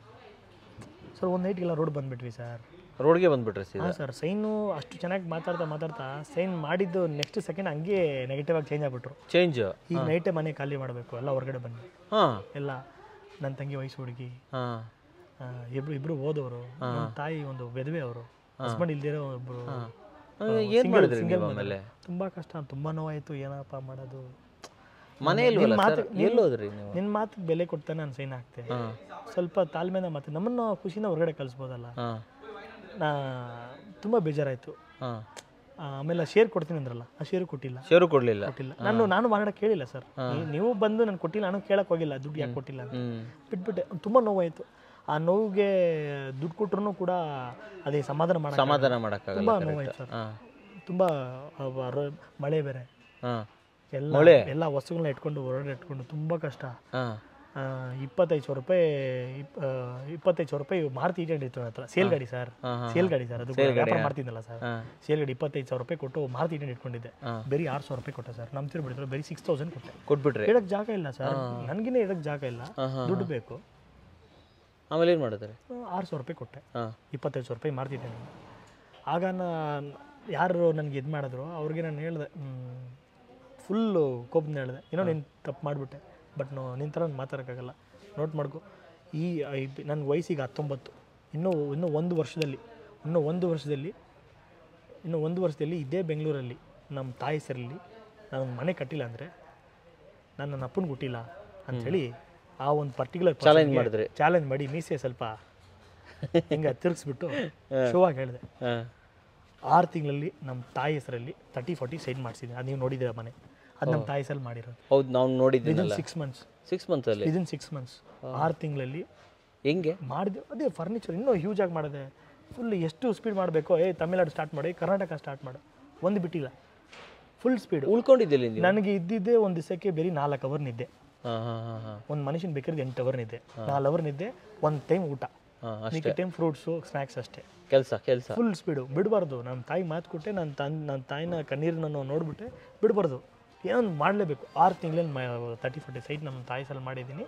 [SPEAKER 1] ಸರ್ ಒಂದು ನೈಟ್ಗೆಲ್ಲ ರೋಡ್ ಬಂದುಬಿಟ್ವಿ ಸರ್
[SPEAKER 2] ರೋಡ್ಗೆ ಬಂದ್ಬಿಟ್ರೆ ಸೀದಾ
[SPEAKER 1] ಹಾಂ ಸರ್ ಸೈನು ಅಷ್ಟು ಚೆನ್ನಾಗಿ ಮಾತಾಡ್ತಾ ಮಾತಾಡ್ತಾ ಸೈನ್ ಮಾಡಿದ್ದು ನೆಕ್ಸ್ಟ್ ಸೆಕೆಂಡ್ ಹಂಗೆ ನೆಗೆಟಿವ್ ಆಗಿ ಚೇಂಜ್ ಆಗ್ಬಿಟ್ರು
[SPEAKER 2] ಚೇಂಜ್
[SPEAKER 1] ಈಗ ನೈಟೇ ಮನೆ ಖಾಲಿ ಮಾಡಬೇಕು ಎಲ್ಲ ಹೊರಗಡೆ ಬನ್ನಿ
[SPEAKER 2] ಹಾಂ
[SPEAKER 1] ಎಲ್ಲ ನನ್ನ ತಂಗಿ ವಯಸ್ಸು ಹುಡುಗಿ
[SPEAKER 2] ಹಾಂ
[SPEAKER 1] ಆ, ಇಬ್ರು ಇಬ್ರು ಓದೋರು ನಮ್ಮ ತಾಯಿ ಒಂದು ವಿಧವೆ ಅವರು ಹಸ್ಬೆಂಡ್ ಇಲ್ದಿರೋ ಒಬ್ರು
[SPEAKER 2] ಏನು ಮಾಡಿದ್ರಿ ನೀವು ಆಮೇಲೆ
[SPEAKER 1] ತುಂಬ ಕಷ್ಟ ತುಂಬ ನೋವಾಯಿತು ಏನಪ್ಪ ಮಾಡೋದು
[SPEAKER 2] ಮನೆ ಇಲ್ವಲ್ಲ ಸರ್ ಎಲ್ಲೋದ್ರಿ ನೀವು
[SPEAKER 1] ನಿನ್ನ ಮಾತಿಗೆ ಬೆಲೆ ಕೊಡ್ತಾನೆ ನಾನು ಸೈನ್ ಹಾಕ್ತೆ
[SPEAKER 2] ಹಾಂ
[SPEAKER 1] ಸ್ವಲ್ಪ ತಾಳ್ಮೆನ ಮಾತು ನಮ್ಮನ್ನು ಖುಷಿನ ಹೊರಗಡೆ ಕಳಿಸ್ಬೋದಲ್ಲ
[SPEAKER 2] ಹಾಂ
[SPEAKER 1] ನಾ ತುಂಬ ಬೇಜಾರಾಯಿತು
[SPEAKER 2] ಹಾಂ
[SPEAKER 1] ಆಮೇಲೆ ಶೇರ್ ಕೊಡ್ತೀನಿ ಅಂದ್ರಲ್ಲ ಆ ಶೇರು ಕೊಟ್ಟಿಲ್ಲ
[SPEAKER 2] ಶೇರು ಕೊಡಲಿಲ್ಲ
[SPEAKER 1] ಕೊಟ್ಟಿಲ್ಲ ನಾನು ನಾನು ಮಾರಾಟ ಕೇಳಿಲ್ಲ ಸರ್ ನೀವು ಬಂದು ನಾನು ಕೊಟ್ಟಿಲ್ಲ ನಾನು ಕೇಳಕ್ ಹೋಗಿಲ್ಲ ದುಡ್ಡು ಯಾಕೆ ಕೊಟ್ಟಿಲ್ಲ ಅಂತ
[SPEAKER 2] ಹ್ಞೂ
[SPEAKER 1] ಬಿಟ್ಬಿಟ್ಟೆ ತುಂಬ ನೋವಾಯಿತು ಆ ನೋವಿಗೆ ದುಡ್ಡು ಕೊಟ್ರು ಕೂಡ ಅದೇ ಸಮಾಧಾನ ಮಾಡಕ್ಕೆ
[SPEAKER 2] ಸಮಾಧಾನ ಮಾಡೋಕ್ಕಾಗಲ್ಲ
[SPEAKER 1] ತುಂಬ ನೋವಾಯ್ತು ಸರ್
[SPEAKER 2] ಹಾಂ
[SPEAKER 1] ತುಂಬ ಅವ- ರ- ಮಳೆ ಬೇರೆ
[SPEAKER 2] ಹಾಂ
[SPEAKER 1] ಎಲ್ಲ ಎಲ್ಲ ವಸ್ತುಗಳನ್ನ ಇಟ್ಕೊಂಡು ಹೊರಗಡೆ ಇಟ್ಕೊಂಡು ತುಂಬ ಕಷ್ಟ
[SPEAKER 2] ಹಾಂ
[SPEAKER 1] ಆ, ಇಪ್ಪತ್ತೈದು ಸಾವಿರ ರೂಪಾಯಿ ಇಪ್- ಆ, ಇಪ್ಪತ್ತೈದು ಸಾವಿರ ರೂಪಾಯಿ ಮಾರುತಿ ಇಟ್ಟಿತ್ತು ನನ್ನ ಹತ್ರ ಸೇಲ್ ಗಾಡಿ ಸರ್
[SPEAKER 2] ಹಾಂ ಹಾಂ
[SPEAKER 1] ಸೇಲ್ ಗಾಡಿ ಸರ್ ಅದು ವ್ಯಾಪಾರ ಮಾಡ್ತಿದ್ದಲ್ಲ ಸರ್
[SPEAKER 2] ಹಾಂ
[SPEAKER 1] ಸೇಲ್ ಗಾಡಿ ಇಪ್ಪತ್ತೈದು ಸಾವಿರ ರೂಪಾಯಿ ಕೊಟ್ಟು ಮಾರುತಿ ಇಟ್ಟು ಇಟ್ಕೊಂಡಿದ್ದೆ
[SPEAKER 2] ಹಾ.
[SPEAKER 1] ಬರೀ ಆರು ಸಾವಿರ ರೂಪಾಯಿ ಕೊಟ್ಟೆ ಸರ್ ನಮ್ಮ ತಿರ್ಬಿಡಿದ್ರು ಬರೀ ಸಿಕ್ಸ್ ತೌಸಂಡ್ ಕೊಟ್ಟೆ
[SPEAKER 2] ಕೊಟ್ಬಿಟ್ರಿ
[SPEAKER 1] ಇಡಕ್ ಜಾಗ ಇಲ್ಲ ಸರ್ ನನಗಿನೇ ಇಡಕ್ ಜಾಗ ಇಲ್ಲ
[SPEAKER 2] ಹಾಂ ಹಾಂ
[SPEAKER 1] ದುಡ್ಡು ಬೇಕು
[SPEAKER 2] ಆಮೇಲೆ ಏನು ಮಾಡಿದ್ರಿ
[SPEAKER 1] ಆರು ಸಾವಿರ ರೂಪಾಯಿ ಕೊಟ್ಟೆ
[SPEAKER 2] ಹಾಂ
[SPEAKER 1] ಇಪ್ಪತ್ತೈದು ಸಾವಿರ ರೂಪಾಯಿ ಮಾರ್ತಿದ್ದೆ ನಾನು ಆಗ ನಾನು ಯಾರು ನನಗೆ ಇದು ಮಾಡಿದ್ರು ಅವ್ರಿಗೆ ನಾನು ಹೇಳಿದೆ ಫುಲ್ಲು ಕೋಪದಿಂದ ಹೇಳಿದೆ ಏನೋ ನೀನು ತಪ್ಪು ಮಾಡಿಬಿಟ್ಟೆ ಬಟ್ ನೋ ನಿನ್ನ ಥರ ನಾನು ಮಾತಾಡೋಕ್ಕಾಗಲ್ಲ ನೋಟ್ ಮಾಡ್ಕೊ ಈ ನನ್ನ ವಯಸ್ಸಿಗೆ ಹತ್ತೊಂಬತ್ತು ಇನ್ನೂ ಇನ್ನೂ ಒಂದು ವರ್ಷದಲ್ಲಿ ಇನ್ನೂ ಒಂದು ವರ್ಷದಲ್ಲಿ ಇನ್ನು ಒಂದು ವರ್ಷದಲ್ಲಿ ಇದೇ ಬೆಂಗಳೂರಲ್ಲಿ ನಮ್ಮ ತಾಯಿ ಹೆಸರಲ್ಲಿ ನಾನು ಮನೆ ಕಟ್ಟಿಲ್ಲ ಅಂದರೆ ನಾನು ನನ್ನ ಅಪ್ಪನ ಕೊಟ್ಟಿಲ್ಲ ಅಂಥೇಳಿ ಆ ಒಂದು ಪರ್ಟಿಕ್ಯುಲರ್
[SPEAKER 2] ಚಾಲೆಂಜ್ ಮಾಡಿದ್ರಿ
[SPEAKER 1] ಚಾಲೆಂಜ್ ಮಾಡಿ ಮೀಸೆ ಸ್ವಲ್ಪ ಹಿಂಗೆ ತಿರುಗಿಸ್ಬಿಟ್ಟು ಶೋ ಆಗಿ ಹೇಳಿದೆ
[SPEAKER 2] ಹಾಂ
[SPEAKER 1] ಆರು ತಿಂಗಳಲ್ಲಿ ನಮ್ಮ ತಾಯಿ ಹೆಸರಲ್ಲಿ ತರ್ಟಿ ಫಾರ್ಟಿ ಸೈನ್ ಮಾಡಿಸಿದ್ದೀನಿ ಅದು ನೀವು ನೋಡಿದ್ದೀರ ಮನೆ ಅದು ನಮ್ಮ ತಾಯಿ ಹೆಸರಲ್ಲಿ ಮಾಡಿರೋದು
[SPEAKER 2] ಹೌದು ನಾವು
[SPEAKER 1] ವಿದಿನ್
[SPEAKER 2] ನೋಡಿದ್ದೀನಲ್ಲ
[SPEAKER 1] ಸಿಕ್ಸ್ ಮಂತ್ಸ್
[SPEAKER 2] ಸಿಕ್ಸ್ ಮಂತ್ಸಲ್ಲಿ
[SPEAKER 1] ವಿದಿನ್ ಸಿಕ್ಸ್ ಮಂತ್ಸ್ ಆರು ತಿಂಗಳಲ್ಲಿ
[SPEAKER 2] ಹೆಂಗೆ
[SPEAKER 1] ಮಾಡಿದೆ ಅದೇ ಫರ್ನಿಚರ್ ಇನ್ನೂ ಹ್ಯೂಜ್ ಆಗಿ ಮಾಡಿದೆ ಫುಲ್ ಎಷ್ಟು ಸ್ಪೀಡ್ ಮಾಡಬೇಕು ಏ ತಮಿಳ್ನಾಡು ಸ್ಟಾರ್ಟ್ ಮಾಡಿ ಕರ್ನಾಟಕ ಸ್ಟಾರ್ಟ್ ಮಾಡು ಒಂದು ಬಿಟ್ಟಿಲ್ಲ ಫುಲ್ ಸ್ಪೀಡ್
[SPEAKER 2] ಉಳ್ಕೊಂಡಿದ್ದಿಲ್ಲ ನೀವು
[SPEAKER 1] ನನಗೆ ಇದ್ದಿದ್ದೇ ಒಂದು ದಿವಸಕ್ಕೆ ಬರೀ ನಾಲ್ಕು ಅವರ್ ನಿದ್ದೆ
[SPEAKER 2] ಹಾಂ ಹಾಂ ಹಾಂ ಹಾಂ
[SPEAKER 1] ಒಂದು ಮನುಷ್ಯನ ಬೇಕಾದ್ರೆ ಎಂಟು ಅವರ್ ನಿದ್ದೆ ನಾಲ್ಕು ಅವರ್ ನಿದ್ದೆ ಒಂದು ಟೈಮ್ ಊಟ
[SPEAKER 2] ಹಾಂ
[SPEAKER 1] ಮಿಕ್ಕ ಟೈಮ್ ಫ್ರೂಟ್ಸು ಸ್ನ್ಯಾಕ್ಸ್ ಅಷ್ಟೇ
[SPEAKER 2] ಕೆಲಸ ಕೆಲಸ
[SPEAKER 1] ಫುಲ್ ಸ್ಪೀಡು ಬಿಡಬಾರ್ದು ನಮ್ಮ ತಾಯಿ ಮಾತು ಕೊಟ್ಟೆ ನನ್ನ ತನ್ ನನ್ನ ತಾಯಿನ ಕಣ್ಣೀರನ್ನು ನೋಡಿಬಿಟ್ಟೆ ಬಿಡಬಾರ್ದು ಏನೋ ಒಂದು ಮಾಡಲೇಬೇಕು ಆರು ತಿಂಗಳಲ್ಲಿ ತರ್ಟಿ ಫೋರ್ಟಿ ಸೈಟ್ ನಮ್ಮ ತಾಯಿ ಸಲ ಮಾಡಿದ್ದೀನಿ